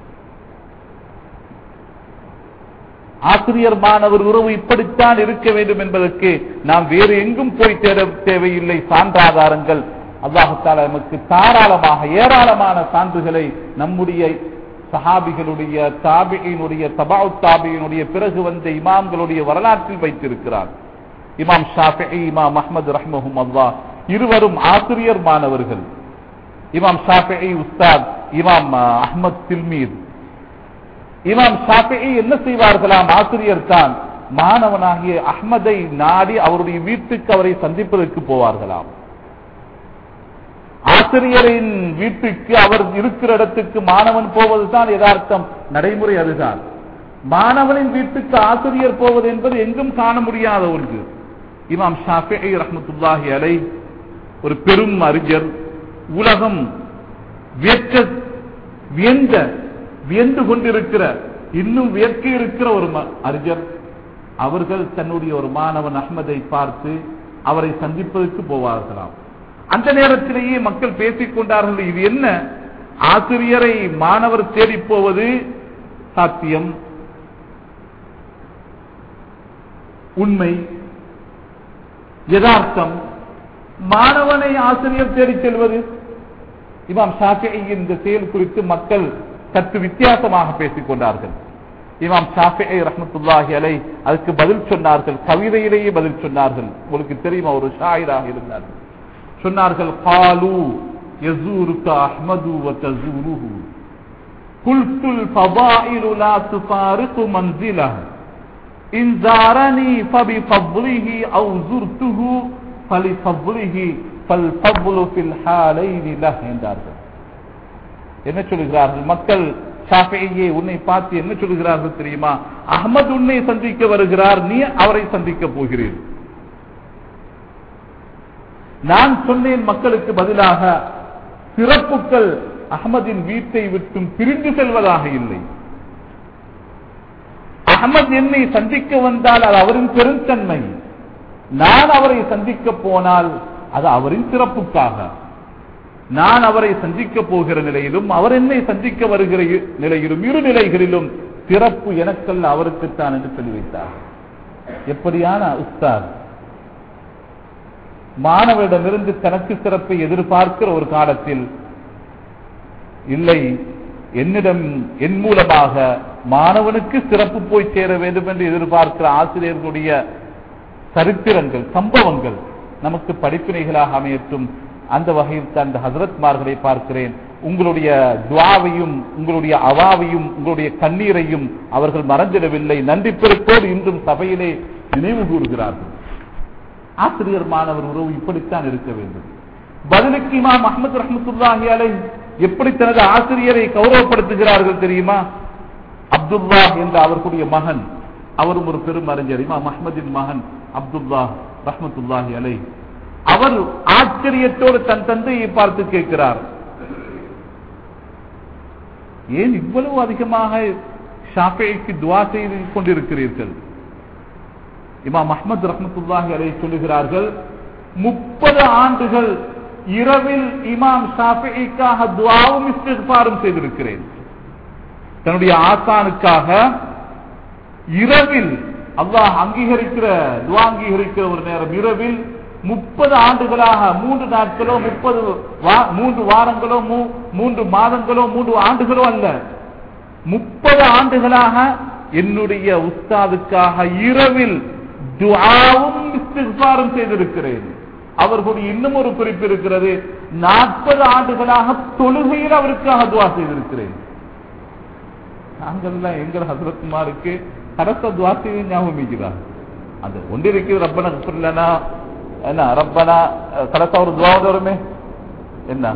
ஆசிரியர் மாணவர் உறவு இப்படித்தான் இருக்க வேண்டும் என்பதற்கு நாம் வேறு எங்கும் போய் தேட தேவையில்லை சான்றாதாரங்கள் அல்லாஹால நமக்கு தாராளமாக ஏராளமான சான்றுகளை நம்முடைய சஹாபிகளுடைய தாபியினுடைய தபாவு தாபியினுடைய பிறகு வந்த இமாம்களுடைய வரலாற்றில் வைத்திருக்கிறார் இமாம் ஷாஃபி இமாம் அஹ்மது ரஹ்மஹும் அல்லா இருவரும் ஆசிரியர் மாணவர்கள் இமாம் ஷாஃபி உஸ்தாத் இமாம் அஹ்மத் தில்மீர் இமாம் ஷாஃபி என்ன செய்வார்களாம் ஆசிரியர் தான் மாணவனாகிய அஹ்மதை நாடி அவருடைய வீட்டுக்கு அவரை சந்திப்பதற்கு போவார்களாம் ஆசிரியரின் வீட்டுக்கு அவர் இருக்கிற இடத்துக்கு மாணவன் போவதுதான் யதார்த்தம் நடைமுறை அதுதான் மாணவனின் வீட்டுக்கு ஆசிரியர் போவது என்பது எங்கும் காண முடியாத ஒன்று இமாம் ஷாஃபி ரஹமத்துல்லாஹி அலை ஒரு பெரும் அறிஞர் உலகம் வியக்க வியந்த வியந்து கொண்டிருக்கிற இன்னும் வியக்க இருக்கிற ஒரு அறிஞர் அவர்கள் தன்னுடைய ஒரு மாணவன் அஹ்மதை பார்த்து அவரை சந்திப்பதற்கு போவார்களாம் அந்த நேரத்திலேயே மக்கள் பேசிக் கொண்டார்கள் இது என்ன ஆசிரியரை மாணவர் தேடி போவது சாத்தியம் உண்மை யதார்த்தம் மாணவனை ஆசிரியர் தேடிச் செல்வது இமாம் ஷாஃபியின் இந்த செயல் குறித்து மக்கள் சற்று வித்தியாசமாக பேசிக் கொண்டார்கள் இமாம் ஷாஃபி ரஹமத்துல்லாஹி அலை அதுக்கு பதில் சொன்னார்கள் கவிதையிலேயே பதில் சொன்னார்கள் உங்களுக்கு தெரியுமா ஒரு ஷாயிராக இருந்தார்கள் சொன்னார்கள் காலு يزورك أحمد وتزوره قلت الفضائل لا تفارق منزله إن زارني فبفضله أو زرته فلفضله فالفضل في الحالين له என்றார்கள் என்ன சொல்லுகிறார்கள் மக்கள் ஷாஃபியே உன்னை பார்த்து என்ன சொல்லுகிறார்கள் தெரியுமா அகமது உன்னை சந்திக்க வருகிறார் நீ அவரை சந்திக்க போகிறீர் நான் சொன்னேன் மக்களுக்கு பதிலாக சிறப்புகள் அகமதின் வீட்டை விட்டும் பிரிந்து செல்வதாக இல்லை அகமது என்னை சந்திக்க வந்தால் அது அவரின் பெருந்தன்மை நான் அவரை சந்திக்க போனால் அது அவரின் சிறப்புக்காக நான் அவரை சந்திக்க போகிற நிலையிலும் அவர் என்னை சந்திக்க வருகிற நிலையிலும் இரு நிலைகளிலும் சிறப்பு எனக்கல்ல அவருக்குத்தான் என்று சொல்லி வைத்தார் எப்படியான உஸ்தாத் மாணவரிடமிருந்து தனக்கு சிறப்பை எதிர்பார்க்கிற ஒரு காலத்தில் இல்லை என்னிடம் என் மூலமாக மாணவனுக்கு சிறப்பு போய் சேர வேண்டும் என்று எதிர்பார்க்கிற ஆசிரியர்களுடைய சரித்திரங்கள் சம்பவங்கள் நமக்கு படிப்பினைகளாக அமையட்டும் அந்த வகையில் தான் இந்த ஹசரத்மார்களை பார்க்கிறேன் உங்களுடைய துவாவையும் உங்களுடைய அவாவையும் உங்களுடைய கண்ணீரையும் அவர்கள் மறந்திடவில்லை நன்றி பெருக்கோடு இன்றும் சபையிலே நினைவு கூறுகிறார்கள் ஆசிரியர் மாணவர் உறவு இப்படித்தான் இருக்க வேண்டும் பதிலுக்கு இமாம் அஹமது ரஹமத்துல்லாஹி அலை எப்படி தனது ஆசிரியரை கௌரவப்படுத்துகிறார்கள் தெரியுமா அப்துல்லா என்ற அவர்களுடைய மகன் அவரும் ஒரு பெரும் அறிஞர் இமாம் அஹமதின் மகன் அப்துல்லா ரஹமத்துல்லாஹி அலை அவர் ஆச்சரியத்தோடு தன் தந்தையை பார்த்து கேட்கிறார் ஏன் இவ்வளவு அதிகமாக ஷாஃபிக்கு துவா செய்து கொண்டிருக்கிறீர்கள் இமாம் அஹமது ரஹமத்துல்லாஹி அலை சொல்லுகிறார்கள் முப்பது ஆண்டுகள் இரவில் இமாம் ஷாஃபிக்காக துவாவும் இஸ்திஃபாரும் செய்திருக்கிறேன் தன்னுடைய ஆசானுக்காக இரவில் அல்லாஹ் அங்கீகரிக்கிற துவா அங்கீகரிக்கிற ஒரு நேரம் இரவில் முப்பது ஆண்டுகளாக மூன்று நாட்களோ முப்பது மூன்று வாரங்களோ மூன்று மாதங்களோ மூன்று ஆண்டுகளோ அல்ல முப்பது ஆண்டுகளாக என்னுடைய உஸ்தாதுக்காக இரவில் துஆவும் இஸ்திஃபாரும் செய்திருக்கிறேன் அவர்களுடைய இன்னும் ஒரு குறிப்பு இருக்கிறது நாற்பது ஆண்டுகளாக தொழுகையில் அவருக்காக துவா செய்திருக்கிறேன் நாங்கள்லாம் எங்கள் ஹசரத்குமாருக்கு கரச துவா செய்து ஞாபகம் இருக்கிறார் அந்த ஒன்றிருக்கு ரப்பன இல்லைன்னா என்ன ரப்பனா கடைசா ஒரு துவாவது வருமே என்ன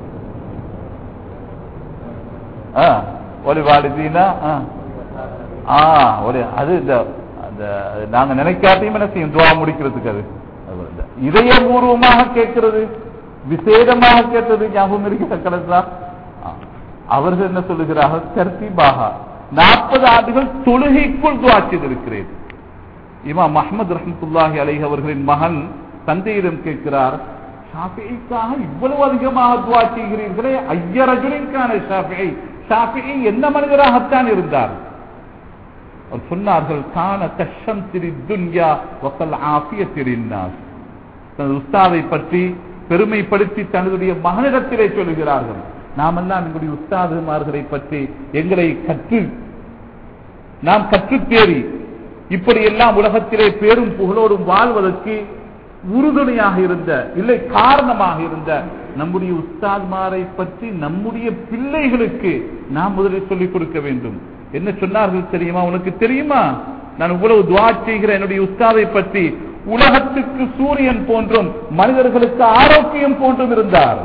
ஒலி வாலிதீனா ஆ ஒரு அது இந்த அந்த நாங்க நினைக்காட்டியும் என்ன செய்யும் துவா முடிக்கிறதுக்கு அது இதயபூர்வமாக கேட்கிறது விசேடமாக கேட்டது ஞாபகம் இருக்கிற கடைசா அவர்கள் என்ன சொல்லுகிறார்கள் தர்த்திபாக நாற்பது ஆண்டுகள் தொழுகைக்குள் துவா செய்திருக்கிறேன் இமாம் அஹ்மது ரஹமத்துல்லாஹி அலைஹி அவர்களின் மகன் தந்தையிடம் கேட்கிறார் ஷாஃபிக்காக இவ்வளவு அதிகமாக துவா செய்கிறீர்களே ஐயரஜுலின்கான ஷாஃபி ஷாஃபி என்ன மனிதராகத்தான் இருந்தார் அவர் சொன்னார்கள் கான கஷம் திரி துன்யா வக்கல் ஆபிய திரின்னார் தனது உஸ்தாதை பற்றி பெருமைப்படுத்தி தன்னுடைய மகனிடத்திலே சொல்லுகிறார்கள் நாமெல்லாம் எங்களுடைய உஸ்தாதுமார்களை பற்றி எங்களை கற்று நாம் கற்றுத் தேறி இப்படி எல்லாம் உலகத்திலே பேரும் புகழோடும் வாழ்வதற்கு உறுதுணையாக இருந்த இல்லை காரணமாக இருந்த நம்முடைய உஸ்தாத்மாரை பற்றி நம்முடைய பிள்ளைகளுக்கு நாம் முதலில் சொல்லிக் கொடுக்க வேண்டும் என்ன சொன்னார்கள் தெரியுமா உனக்கு தெரியுமா நான் இவ்வளவு துவா செய்கிற என்னுடைய உஸ்தாதை பற்றி உலகத்துக்கு சூரியன் போன்றும் மனிதர்களுக்கு ஆரோக்கியம் போன்றும் இருந்தார்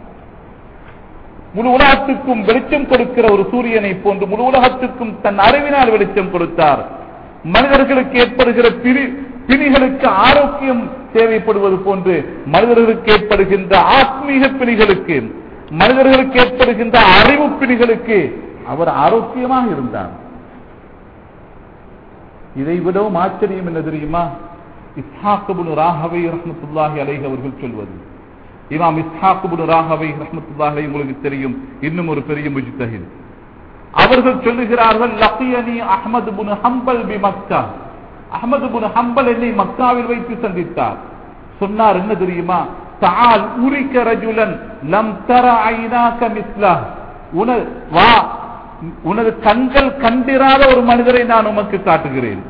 முழு உலகத்துக்கும் வெளிச்சம் கொடுக்கிற ஒரு சூரியனை போன்று முழு உலகத்துக்கும் தன் அறிவினால் வெளிச்சம் கொடுத்தார் மனிதர்களுக்கு ஏற்படுகிற பிரி பிணிகளுக்கு ஆரோக்கியம் தேவைப்படுவது போன்று மனிதர்களுக்கு ஏற்படுகின்ற ஆத்மீக பிணிகளுக்கு மனிதர்களுக்கு ஏற்படுகின்ற அறிவு பிணிகளுக்கு அவர் ஆரோக்கியமாக இருந்தார் இதை விடவும் ஆச்சரியம் என்ன தெரியுமா இஸ்ஹாக்குபுன் ராகவை ரஹமத்துல்லாஹி அலைஹி அவர்கள் சொல்வது இமாம் இஸ்ஹாக்குபுன் ராகவை ரஹமத்துல்லாஹி உங்களுக்கு தெரியும் இன்னும் ஒரு பெரிய முஜித்தஹில் அவர்கள் சொல்லுகிறார்கள் லக்கியனி அஹமது புன் ஹம்பல் பி மக்கா அஹமது புன் ஹம்பல் என்னை மக்காவில் வைத்து சந்தித்தார் சொன்னார் என்ன தெரியுமா தால் உரிக்க ரஜுலன் லம் தர ஐநாக மிஸ்லா உன வா உனது கண்கள் கண்டிராத ஒரு மனிதரை நான் உமக்கு காட்டுகிறேன்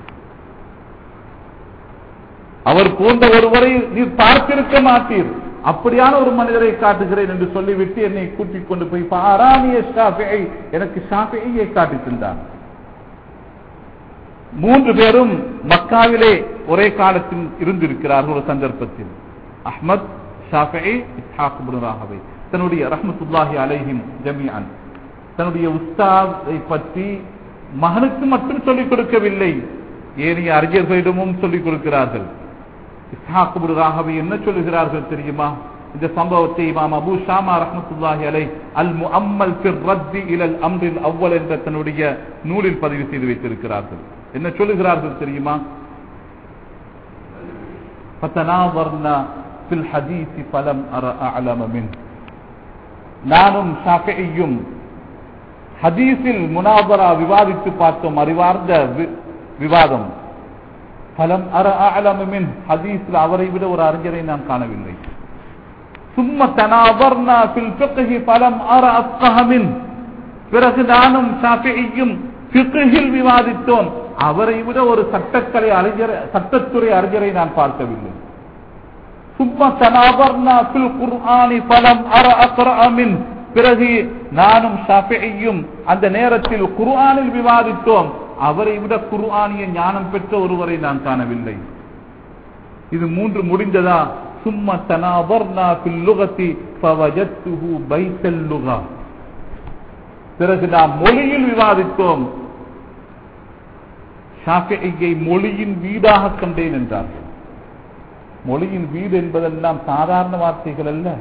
அவர் போன்ற ஒருவரை நீர் பார்த்திருக்க மாட்டீர் அப்படியான ஒரு மனிதரை காட்டுகிறேன் என்று சொல்லிவிட்டு என்னை கூட்டிக் கொண்டு போய் பாராணிய ஷாஃபியை எனக்கு ஷாஃபியை காட்டி தந்தார் மூன்று பேரும் மக்காவிலே ஒரே காலத்தில் இருந்திருக்கிறார்கள் ஒரு சந்தர்ப்பத்தில் அஹ்மத் ஷாஃபி இஸ்ஹாக் தன்னுடைய ரஹமத்துல்லாஹி அலைஹிம் ஜமியான் தன்னுடைய உஸ்தாதை பற்றி மகனுக்கு மட்டும் சொல்லிக் கொடுக்கவில்லை ஏனைய அறிஞர்களிடமும் சொல்லிக் கொடுக்கிறார்கள் இஸ்ஹாக்குபுராகவே என்ன சொல்லுகிறார்கள் தெரியுமா இந்த சம்பவத்தை இமாம் அபு ஷாமா ரஹமத்துல்லாஹி அலை அல் முஅம்மல் ஃபிர் ரத்தி இலல் அம்ரில் அவ்வல் என்ற தன்னுடைய நூலில் பதிவு செய்து வைத்திருக்கிறார்கள் என்ன சொல்லுகிறார்கள் தெரியுமா فتناظرنا في الحديث فلم أرى أعلم منه நானும் ஷாஃபியும் ஹதீஸில் முனாபரா விவாதித்து பார்த்தோம் அறிவார்ந்த விவாதம் பலம் அற அலமின் ஹதீஸில் அவரை விட ஒரு அறிஞரை நான் காணவில்லை சும்ம தனாவர்னா பில் பிqhi பலம் அற அஸ்கஹமின் பிறகு நானும் ஷாஃபியும் பிqhiல் விவாதித்தோம் அவரை விட ஒரு சட்டக்கலை அறிஞர் சட்டத்துறை அறிஞரை நான் பார்க்கவில்லை சும்ம தனாவர்னா பில் குர்ஆனி பலம் அற அக்ரஅமின் பிறகு நானும் ஷாஃபியும் அந்த நேரத்தில் குர்ஆனில் விவாதித்தோம் அவரை விட குர்ஆனிய ஞானம் பெற்ற ஒருவரை நான் காணவில்லை இது மூன்று முடிந்ததா சும்ம தனாவர்னா பில் லுகத்தி ஃபவஜத்துஹு பைத்தல் லுகா பிறகு நாம் மொழியில் விவாதித்தோம் ஷாஃபியை மொழியின் வீடாக கண்டேன் என்றார்கள் மொழியின் வீடு என்பதெல்லாம் சாதாரண வார்த்தைகள் அல்ல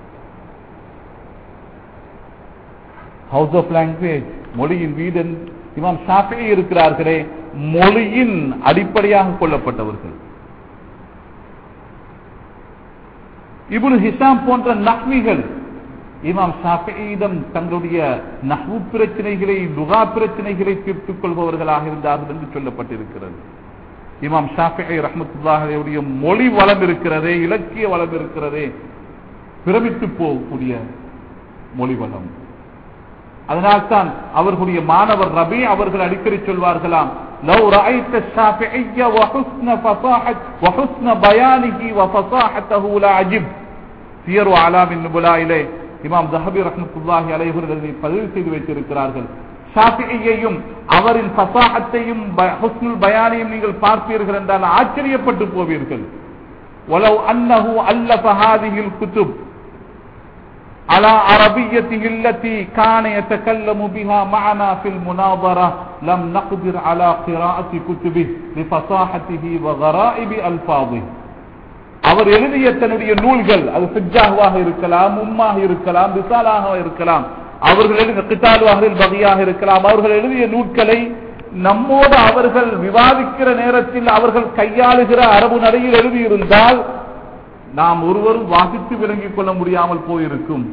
ஹவுஸ் ஆஃப் லாங்குவேஜ் மொழியின் வீடு இமாம் ஷாஃபி இருக்கிறார்களே மொழியின் அடிப்படையாக கொள்ளப்பட்டவர்கள் இபுல் ஹிசாம் போன்ற நஹ்விகள் இமாம் ஷாஃபியிடம் தங்களுடைய நஹ்வு பிரச்சனைகளை லுகா பிரச்சனைகளை தீர்த்துக் கொள்பவர்களாக இருந்தார்கள் என்று சொல்லப்பட்டிருக்கிறது இமாம் ஷாஃபி ரஹமத்துல்லாஹுடைய மொழி வளம் இருக்கிறதே இலக்கிய வளம் இருக்கிறதே பிரமித்து போகக்கூடிய மொழி வளம் அதனால்தான் அவர்களுடைய மாணவர் ரபி அவர்கள் அடிக்கடி சொல்வார்களாம் لو رأيت الشافعي وحسن فصاحة وحسن بيانه وفصاحته لا عجب سير علام النبلاء இமாம் ஜஹபி ரஹமத்துல்லாஹி அலைவர்களை பதிவு செய்து வைத்திருக்கிறார்கள் ஷாஃபியையும் அவரின் பசாகத்தையும் ஹுஸ்னுல் பயானையும் நீங்கள் பார்ப்பீர்கள் என்றால் ஆச்சரியப்பட்டு போவீர்கள் ولو أنه ألف هذه الكتب على عربيته التي كان يتكلم بها معنا في المناظرة لم نقدر على قراءة كتبه لفصاحته وغرائب ألفاظه அவர் எழுதிய தன்னுடைய நூல்கள் அது சிஜாவாக இருக்கலாம் உம்மாக இருக்கலாம் விசாலாக இருக்கலாம் அவர்கள் எழுதிய கிட்டாலுவாக பகியாக இருக்கலாம் அவர்கள் எழுதிய நூல்களை நம்மோடு அவர்கள் விவாதிக்கிற நேரத்தில் அவர்கள் கையாளுகிற அரபு நடையில் எழுதியிருந்தால் நாம் ஒருவரும் வாசித்து விளங்கிக் கொள்ள முடியாமல் போயிருக்கும்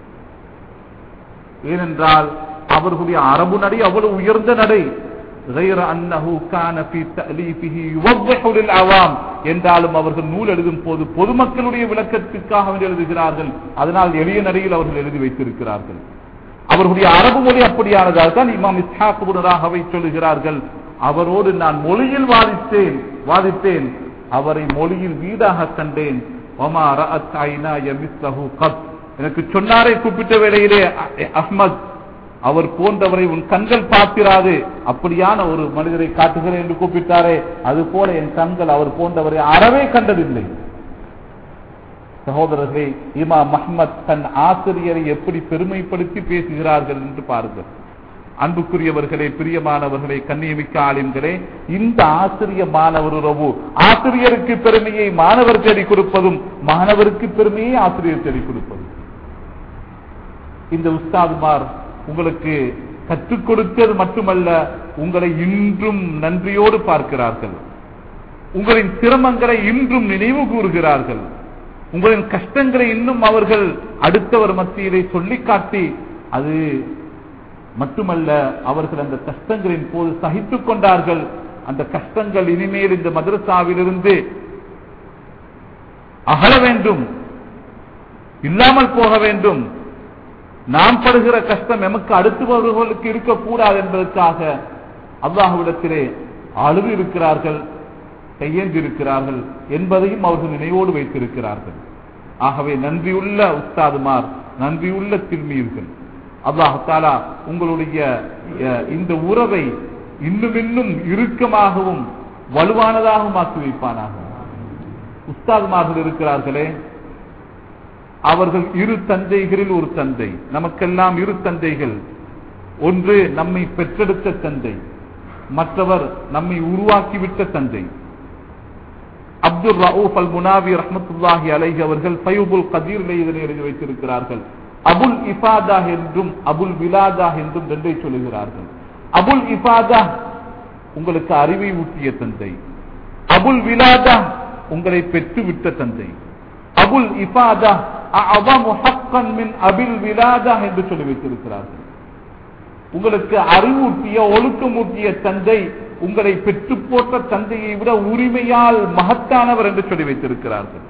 ஏனென்றால் அவர்களுடைய அரபு நடை அவ்வளவு உயர்ந்த நடை غير أنه كان في تأليفه يوضح للعوام என்றாலும் அவர்கள் நூல் எழுதும் போது பொதுமக்களுடைய விளக்கத்திற்காக வேண்டி எழுதுகிறார்கள் அதனால் எளிய நடையில் அவர்கள் எழுதி வைத்திருக்கிறார்கள் அவர்களுடைய அரபு மொழி அப்படியானதால் தான் இமாம் இஸ்ஹாக்குபுனராகவை சொல்லுகிறார்கள் அவரோடு நான் மொழியில் வாதித்தேன் வாதித்தேன் அவரை மொழியில் வீடாக கண்டேன் ஒமா ரஅத் ஐனாய மிஸ்லஹு கத் எனக்கு சொன்னாரே கூப்பிட்ட வேளையிலே அ- அஹ்மத் அவர் போன்றவரை உன் கண்கள் பார்த்திராது அப்படியான ஒரு மனிதரை காட்டுகிறேன் என்று கூப்பிட்டாரே அது போல என் கண்கள் அவர் போன்றவரை அறவே கண்டதில்லை சகோதரர்களே இமாம் மஹ்மத் தன் ஆசிரியரை எப்படி பெருமைப்படுத்தி பேசுகிறார்கள் என்று பாருங்கள் அன்புக்குரியவர்களே பிரியமானவர்களே கண்ணியமிக்க ஆளுங்களே இந்த ஆசிரிய மாணவர் உறவு ஆசிரியருக்கு பெருமையை மாணவர் தேடி கொடுப்பதும் மாணவருக்கு பெருமையை ஆசிரியர் தேடி கொடுப்பதும் இந்த உஸ்தாதுமார் உங்களுக்கு கற்றுக் கொடுத்தது மட்டுமல்ல உங்களை இன்றும் நன்றியோடு பார்க்கிறார்கள் உங்களின் சிரமங்களை இன்றும் நினைவு கூறுகிறார்கள் உங்களின் கஷ்டங்களை இன்னும் அவர்கள் அடுத்தவர் மத்தியிலே சொல்லிக் காட்டி அது மட்டுமல்ல அவர்கள் அந்த கஷ்டங்களின் போது சகித்துக் கொண்டார்கள் அந்த கஷ்டங்கள் இனிமேல் இந்த மதரசாவிலிருந்து அகல வேண்டும் இல்லாமல் போக வேண்டும் நாம் படுகிற கஷ்டம் எமக்கு அடுத்தவர்களுக்கு இருக்கக்கூடாது என்பதற்காக அல்லாஹுவிடத்திலே அழுது இருக்கிறார்கள் கையேந்தி இருக்கிறார்கள் என்பதையும் அவர்கள் நினைவோடு வைத்திருக்கிறார்கள் ஆகவே நன்றியுள்ள உஸ்தாதுமார் நன்றியுள்ள தில்மீர்கள் அல்லாஹ் தாலா உங்களுடைய அஹ், இந்த உறவை இன்னும் இன்னும் இறுக்கமாகவும் வலுவானதாகவும் ஆக்கி வைப்பானாக உஸ்தாதுமார்கள் இருக்கிறார்களே அவர்கள் இரு தந்தைகளில் ஒரு தந்தை நமக்கெல்லாம் இரு தந்தைகள் ஒன்று நம்மை பெற்றெடுத்த தந்தை மற்றவர் நம்மை உருவாக்கிவிட்ட தந்தை அப்துல் ரவுப் அல் முனாவி ரஹமத்துல்லாஹி அலைஹி அவர்கள் ஃபைபுல் கதீர் இதனை எழுதி வைத்திருக்கிறார்கள் அபுல் இஃபாதா என்றும் அபுல் விலாதா என்றும் ரெண்டை சொல்லுகிறார்கள் அபுல் இஃபாதா உங்களுக்கு அறிவை ஊட்டிய தந்தை அபுல் விலாதா உங்களை பெற்றுவிட்ட தந்தை அபுல் இஃபாதா அஅதமு ஹக்கன் மின் அபில் விலாதா என்று சொல்லி வைத்திருக்கிறார்கள் உங்களுக்கு அறிவூட்டிய ஒழுக்கமூட்டிய தந்தை உங்களை பெற்று போட்ட தந்தையை விட உரிமையால் மகத்தானவர் என்று சொல்லி வைத்திருக்கிறார்கள்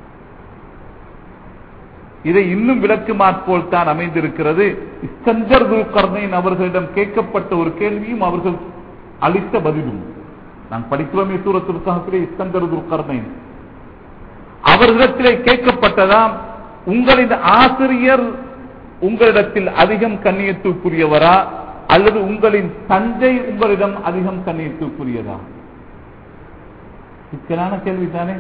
இதை இன்னும் விளக்குமாற் தான் அமைந்திருக்கிறது இஸ்கந்தர் துல்கர்ணைன் அவர்களிடம் கேட்கப்பட்ட ஒரு கேள்வியும் அவர்கள் அளித்த பதிலும் நான் படிக்கிறோமே சூரத்திற்காகத்திலே இஸ்கந்தர் துல்கர்ணைன் அவர்களிடத்திலே கேட்கப்பட்டதாம் உங்களின் ஆசிரியர் உங்களிடத்தில் அதிகம் கண்ணியத்துக்குரியவரா அல்லது உங்களின் தந்தை உங்களிடம் அதிகம் கண்ணியத்துக்குரியதா சிக்கலான கேள்விதானே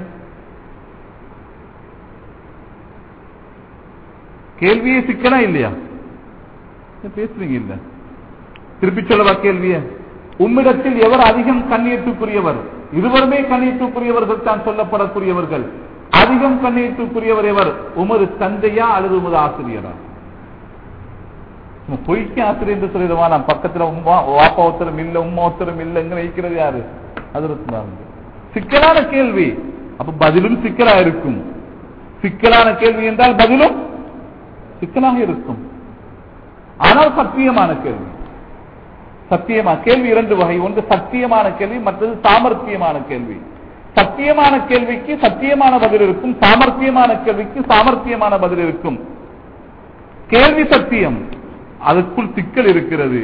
கேள்வியே சிக்கலா இல்லையா ஏன் பேசுறீங்க இல்ல திருப்பி சொல்லவா கேள்விய உம்மிடத்தில் எவர் அதிகம் கண்ணியத்துக்குரியவர் இருவருமே கண்ணியத்துக்குரியவர்கள் தான் சொல்லப்படக்கூடியவர்கள் அதிகம் கண்ணியத்துக்குரியவர் எவர் உமது தந்தையா அல்லது உமது ஆசிரியரா சும்மா பொய்க்கு ஆசிரியர் என்று சொல்லிடுவா நான் பக்கத்துல உமா வாப்பா ஒருத்தரும் இல்ல உமா ஒருத்தரும் இல்லைங்க வைக்கிறது யாரு அது சிக்கலான கேள்வி அப்ப பதிலும் சிக்கலா இருக்கும் சிக்கலான கேள்வி என்றால் பதிலும் சிக்கலாக இருக்கும் ஆனால் சத்தியமான கேள்வி சத்தியமா கேள்வி இரண்டு வகை ஒன்று சத்தியமான கேள்வி மற்றது சாமர்த்தியமான கேள்வி சத்தியமான கேள்விக்கு சத்தியமான பதில் இருக்கும் சாமர்த்தியமான கேள்விக்கு சாமர்த்தியமான பதில் இருக்கும் கேள்வி சத்தியம் அதுக்குள் சிக்கல் இருக்கிறது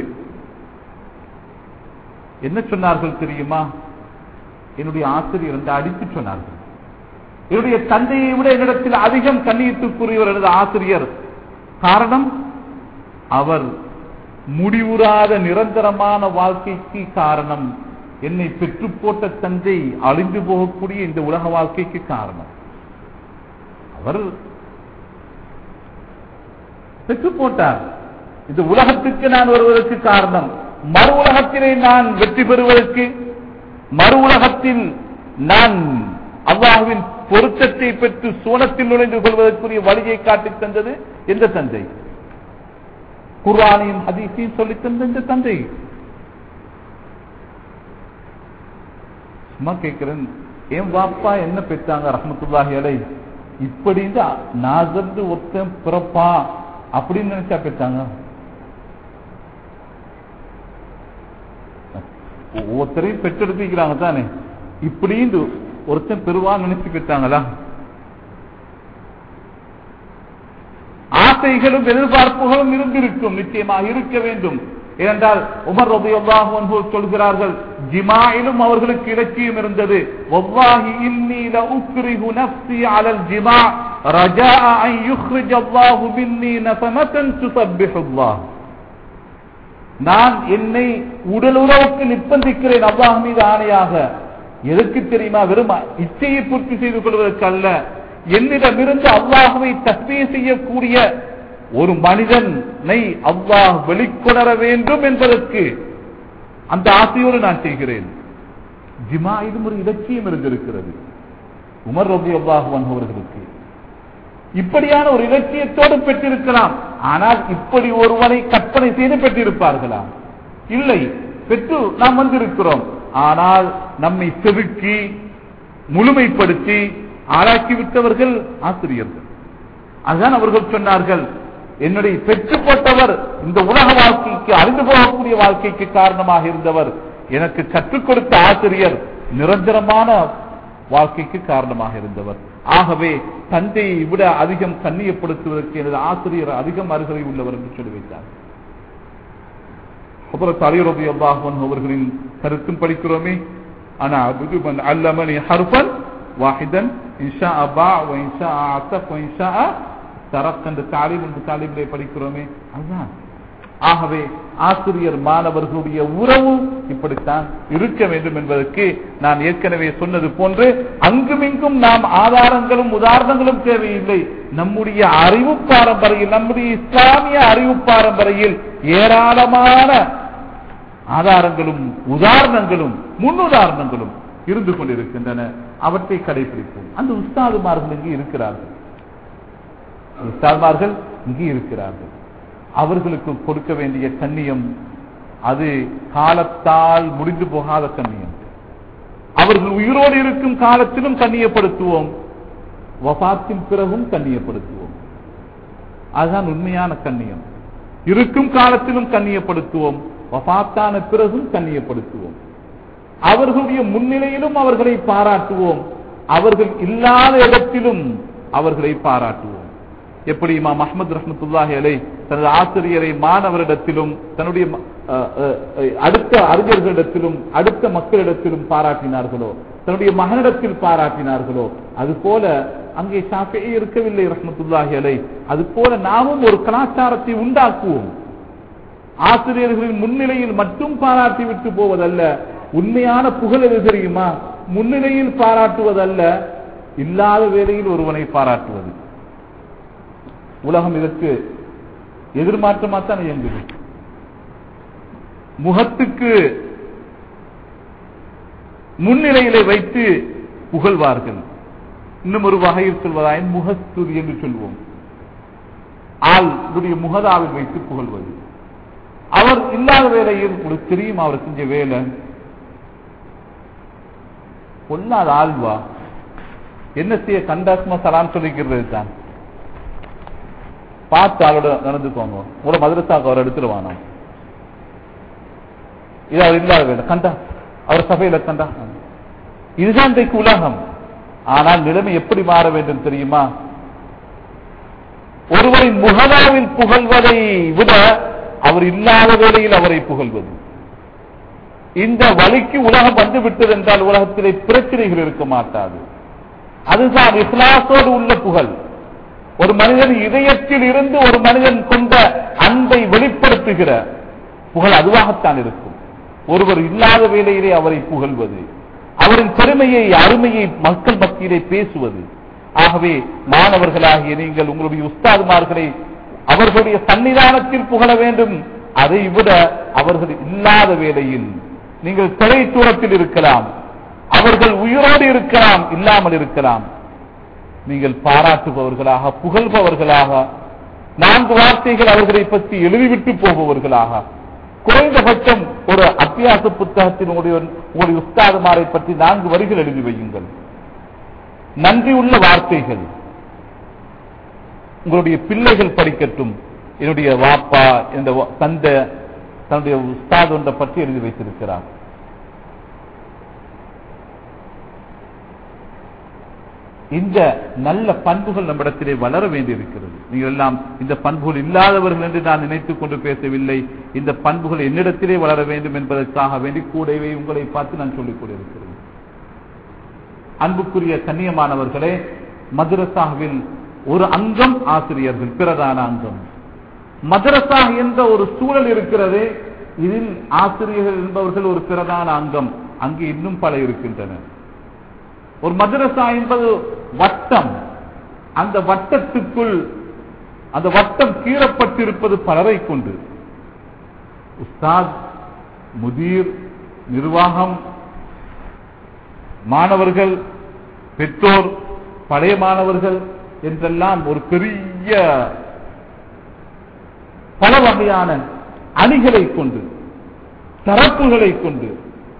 என்ன சொன்னார்கள் தெரியுமா என்னுடைய ஆசிரியர் என்று அடித்து சொன்னார்கள் என்னுடைய தந்தையை விட என்னிடத்தில் அதிகம் கண்ணியத்துக்குரியவர் எனது ஆசிரியர் காரணம் அவர் முடிவுறாத நிரந்தரமான வாழ்க்கைக்கு காரணம் என்னை பெற்று போட்ட தந்தை அழிந்து போகக்கூடிய இந்த உலக வாழ்க்கைக்கு காரணம் அவர் பெற்று போட்டார் இந்த உலகத்துக்கு நான் வருவதற்கு காரணம் மறு உலகத்திலே நான் வெற்றி பெறுவதற்கு மறு உலகத்தில் நான் அல்லாஹுவின் பொருத்தத்தை பெற்று சோனத்தில் நுழைந்து கொள்வதற்குரிய வழியை காட்டித் தந்தது எந்த தந்தை குர்ஆனையும் ஹதீஸையும் சொல்லித் தந்த இந்த தந்தை சும்மா கேட்கிறேன் என் வாப்பா என்ன பெற்றாங்க ரஹமத்துல்லாஹி அலை இப்படி இந்த நாசர்ந்து ஒருத்தன் பிறப்பா அப்படின்னு நினைச்சா பெற்றாங்க ஒவ்வொருத்தரையும் பெற்றெடுத்திக்கிறாங்க தானே இப்படி இந்த ஒருத்தன் பெறுவான்னு நினைச்சு பெற்றாங்களா ஆசைகளும் எதிர்பார்ப்புகளும் இருந்திருக்கும் நிச்சயமாக இருக்க வேண்டும் ஏனென்றால் உமர் ரபியல்லாஹு அன்ஹு சொல்கிறார்கள் ஜிமாயிலும் அவர்களுக்கு இலட்சியம் இருந்தது வல்லாஹி இன்னி லஉக்ரிஹு நஃப்ஸி அலல் ஜிமா ரஜாஅ அன் யுக்ரிஜ அல்லாஹு மின்னி நஃபமதன் துஸப்பிஹுல்லாஹ் நான் என்னை உடல் உறவுக்கு நிர்பந்திக்கிறேன் அல்லாஹ் மீது ஆணையாக எதற்கு தெரியுமா வெறும் இச்சையை பூர்த்தி செய்து கொள்வதற்கு அல்ல என்னிடமிருந்து அல்லாஹுவை தஸ்மீ செய்யக்கூடிய ஒரு மனிதனை அல்லாஹ் வெளிக்கொணர வேண்டும் என்பதற்கு அந்த ஆசையோடு நான் செய்கிறேன் ஜிமா இது ஒரு இலட்சியம் இருந்திருக்கிறது உமர் ரபி அல்லாஹ் அவர்களுக்கு இப்படியான ஒரு இலட்சியத்தோடு பெற்றிருக்கலாம் ஆனால் இப்படி ஒருவனை கற்பனை செய்து பெற்றிருப்பார்களா இல்லை பெற்று நாம் வந்திருக்கிறோம் ஆனால் நம்மை செதுக்கி முழுமைப்படுத்தி ஆளாக்கி விட்டவர்கள் ஆசிரியர்கள் அதுதான் அவர்கள் சொன்னார்கள் என்னுடைய பெற்று போட்டவர் இந்த உலக வாழ்க்கைக்கு அறிந்து போகக்கூடிய வாழ்க்கைக்கு காரணமாக இருந்தவர் எனக்கு கற்றுக் கொடுத்த ஆசிரியர் நிரந்தரமான வாழ்க்கைக்கு காரணமாக இருந்தவர் ஆகவே தந்தையை விட அதிகம் கண்ணியப்படுத்துவதற்கு எனது ஆசிரியர் அதிகம் அருகதை உள்ளவர் என்று சொல்லி வைத்தார் அப்புறம் தலையுறவு அல்லாஹன் அவர்களின் கருத்தும் படிக்கிறோமே ஆனா புதுமன் அல்லமணி ஹர்பன் வாஹிதன் இன்ஷா அபா இன்ஷா அத்தப் இன்ஷா தரக் என்று தாலிம் என்று தாலிமிலே படிக்கிறோமே அதுதான் ஆகவே ஆசிரியர் மாணவர்களுடைய உறவு இப்படித்தான் இருக்க வேண்டும் என்பதற்கு நான் ஏற்கனவே சொன்னது போன்று அங்குமிங்கும் நாம் ஆதாரங்களும் உதாரணங்களும் தேவையில்லை நம்முடைய அறிவு பாரம்பரையில் நம்முடைய இஸ்லாமிய அறிவு பாரம்பரையில் ஏராளமான ஆதாரங்களும் உதாரணங்களும் முன்னுதாரணங்களும் இருந்து கொண்டிருக்கின்றன அவற்றை கடைபிடிப்போம் அந்த உஸ்தாதுமார்கள் இங்கே இருக்கிறார்கள் உஸ்தாதுமார்கள் இங்கே இருக்கிறார்கள் அவர்களுக்கு கொடுக்க வேண்டிய கண்ணியம் அது காலத்தால் முடிந்து போகாத கண்ணியம் அவர்கள் உயிரோடு இருக்கும் காலத்திலும் கண்ணியப்படுத்துவோம் வபாத்தின் பிறகும் கண்ணியப்படுத்துவோம் அதுதான் உண்மையான கண்ணியம் இருக்கும் காலத்திலும் கண்ணியப்படுத்துவோம் வபாத்தான பிறகும் கண்ணியப்படுத்துவோம் அவர்களுடைய முன்னிலையிலும் அவர்களை பாராட்டுவோம் அவர்கள் இல்லாத இடத்திலும் அவர்களை பாராட்டுவோம் எப்படி இமாம் அஹமது ரஹமத்துல்லாஹி அலை தனது ஆசிரியரை மாணவரிடத்திலும் தன்னுடைய அடுத்த அறிஞர்களிடத்திலும் அடுத்த மக்களிடத்திலும் பாராட்டினார்களோ தன்னுடைய மகனிடத்தில் பாராட்டினார்களோ அது போல அங்கே ஷாஃபே இருக்கவில்லை ரஹமத்துல்லாஹி அலை அது போல நாமும் ஒரு கலாச்சாரத்தை உண்டாக்குவோம் ஆசிரியர்களின் முன்னிலையில் மட்டும் பாராட்டி விட்டு போவதல்ல உண்மையான புகழ் எது தெரியுமா முன்னிலையில் பாராட்டுவதல்ல இல்லாத வேலையில் ஒருவனை பாராட்டுவது உலகம் இதற்கு எதிர்மாற்றமா தான் இயங்குது முகத்துக்கு முன்னிலையிலே வைத்து புகழ்வார்கள் இன்னும் ஒரு வகையில் சொல்வதாயின் முகஸ்துதி என்று சொல்வோம் ஆள் முகதாவில் வைத்து புகழ்வது அவர் இல்லாத வேலையில் உங்களுக்கு தெரியும் அவர் செஞ்ச வேலை பொல்லாத ஆழ்வா என்ன செய்ய கண்டாசுமா சலாம் சொல்லிக்கிறது தான் பார்த்து ஆளோட நடந்துக்கோங்க உங்களோட மதுரசாக்கு அவர் எடுத்துருவானோ இது அவர் இல்லாத வேலை கண்டா அவர் சபையில கண்டா இதுதான் இன்றைக்கு உலகம் ஆனால் நிலைமை எப்படி மாற வேண்டும் தெரியுமா ஒருவரின் முகதாவில் புகழ்வதை விட அவர் இல்லாத வேளையில் அவரை புகழ்வது இந்த வழிக்கு உலகம் வந்து விட்டது என்றால் உலகத்திலே பிரச்சனைகள் இருக்க மாட்டாது அதுதான் இஸ்லாசோடு உள்ள புகழ் ஒரு மனிதன் இதயத்தில் இருந்து ஒரு மனிதன் கொண்ட அன்பை வெளிப்படுத்துகிற புகழ் அதுவாகத்தான் இருக்கும் ஒருவர் இல்லாத வேளையிலே அவரை புகழ்வது அவரின் பெருமையை அருமையை மக்கள் மத்தியிலே பேசுவது ஆகவே மாணவர்களாகிய நீங்கள் உங்களுடைய உஸ்தாதுமார்களை அவர்களுடைய சன்னிதானத்தில் புகழ வேண்டும் அதை விட அவர்கள் இல்லாத வேளையில் நீங்கள் திரை தூரத்தில் இருக்கலாம் அவர்கள் உயிரோடு இருக்கலாம் இல்லாமல் இருக்கலாம் நீங்கள் பாராட்டுபவர்களாக புகழ்பவர்களாக நான்கு வார்த்தைகள் அவர்களை பற்றி எழுதிவிட்டு போபவர்களாக குறைந்தபட்சம் ஒரு அபியாச புத்தகத்தில் உங்களுடைய உங்களுடைய உஸ்தாதுமாரை பற்றி நான்கு வரிகள் எழுதி வையுங்கள் நன்றி உள்ள வார்த்தைகள் உங்களுடைய பிள்ளைகள் படிக்கட்டும் என்னுடைய வாப்பா இந்த தந்தை தன்னுடைய உஸ்தாத் ஒன்றை பற்றி எழுதி வைத்திருக்கிறார் இந்த நல்ல பண்புகள் நம்மிடத்திலே வளர வேண்டியிருக்கிறது நீங்கள் எல்லாம் இந்த பண்புகள் இல்லாதவர்கள் என்று நான் நினைத்துக் கொண்டு பேசவில்லை இந்த பண்புகள் என்னிடத்திலே வளர வேண்டும் என்பதற்காக வேண்டி கூடவே உங்களை பார்த்து நான் சொல்லிக் கொண்டிருக்கிறேன் அன்புக்குரிய கண்ணியமானவர்களே மதுரசாவில் ஒரு அங்கம் ஆசிரியர்கள் பிரதான அங்கம் மதரசா என்ற ஒரு சூழல் இருக்கிறது இதில் ஆசிரியர்கள் என்பவர்கள் ஒரு பிரதான அங்கம் அங்கு இன்னும் பல இருக்கின்றன ஒரு மதரசா என்பது வட்டம் அந்த வட்டத்துக்குள் அந்த வட்டம் கீறப்பட்டிருப்பது பலரை கொண்டு உஸ்தாத் முதீர் நிர்வாகம் மாணவர்கள் பெற்றோர் பழைய மாணவர்கள் என்றெல்லாம் ஒரு பெரிய பல வகையான அணிகளை கொண்டு தரப்புகளை கொண்டு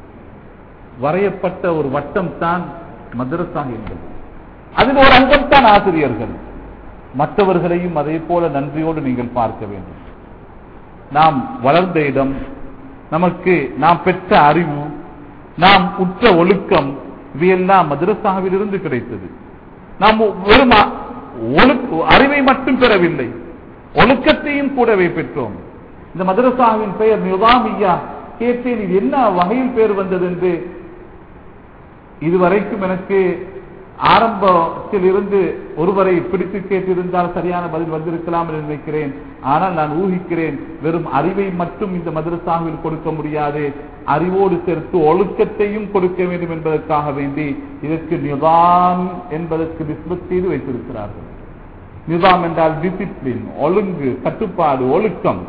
வரையப்பட்ட ஒரு வட்டம் தான் மதரசா என்பது அதில் ஒரு அங்கம் தான் ஆசிரியர்கள் மற்றவர்களையும் அதே போல நன்றியோடு நீங்கள் பார்க்க வேண்டும் நாம் வளர்ந்த இடம் நமக்கு நாம் பெற்ற அறிவு நாம் உற்ற ஒழுக்கம் இவையெல்லாம் மதரசாவில் இருந்து கிடைத்தது நாம் வெறும் ஒழுக்க அறிவை மட்டும் பெறவில்லை ஒழுக்கத்தையும் கூடவே பெற்றோம் இந்த மதரசாவின் பெயர் நிதாமியா கேட்டேன் இது என்ன வகையில் பெயர் வந்தது என்று இதுவரைக்கும் எனக்கு ஆரம்பத்தில் இருந்து ஒருவரை பிடித்து கேட்டிருந்தால் சரியான பதில் வந்திருக்கலாம் என்று நினைக்கிறேன் ஆனால் நான் ஊகிக்கிறேன் வெறும் அறிவை மட்டும் இந்த மதரசாவில் கொடுக்க முடியாது அறிவோடு சேர்த்து ஒழுக்கத்தையும் கொடுக்க வேண்டும் என்பதற்காக வேண்டி இதற்கு நிதாம் என்பதற்கு நிஸ்பத் செய்து வைத்திருக்கிறார்கள் நிதாம் என்றால் டிசிப்ளின் ஒழுங்கு கட்டுப்பாடு ஒழுக்கம்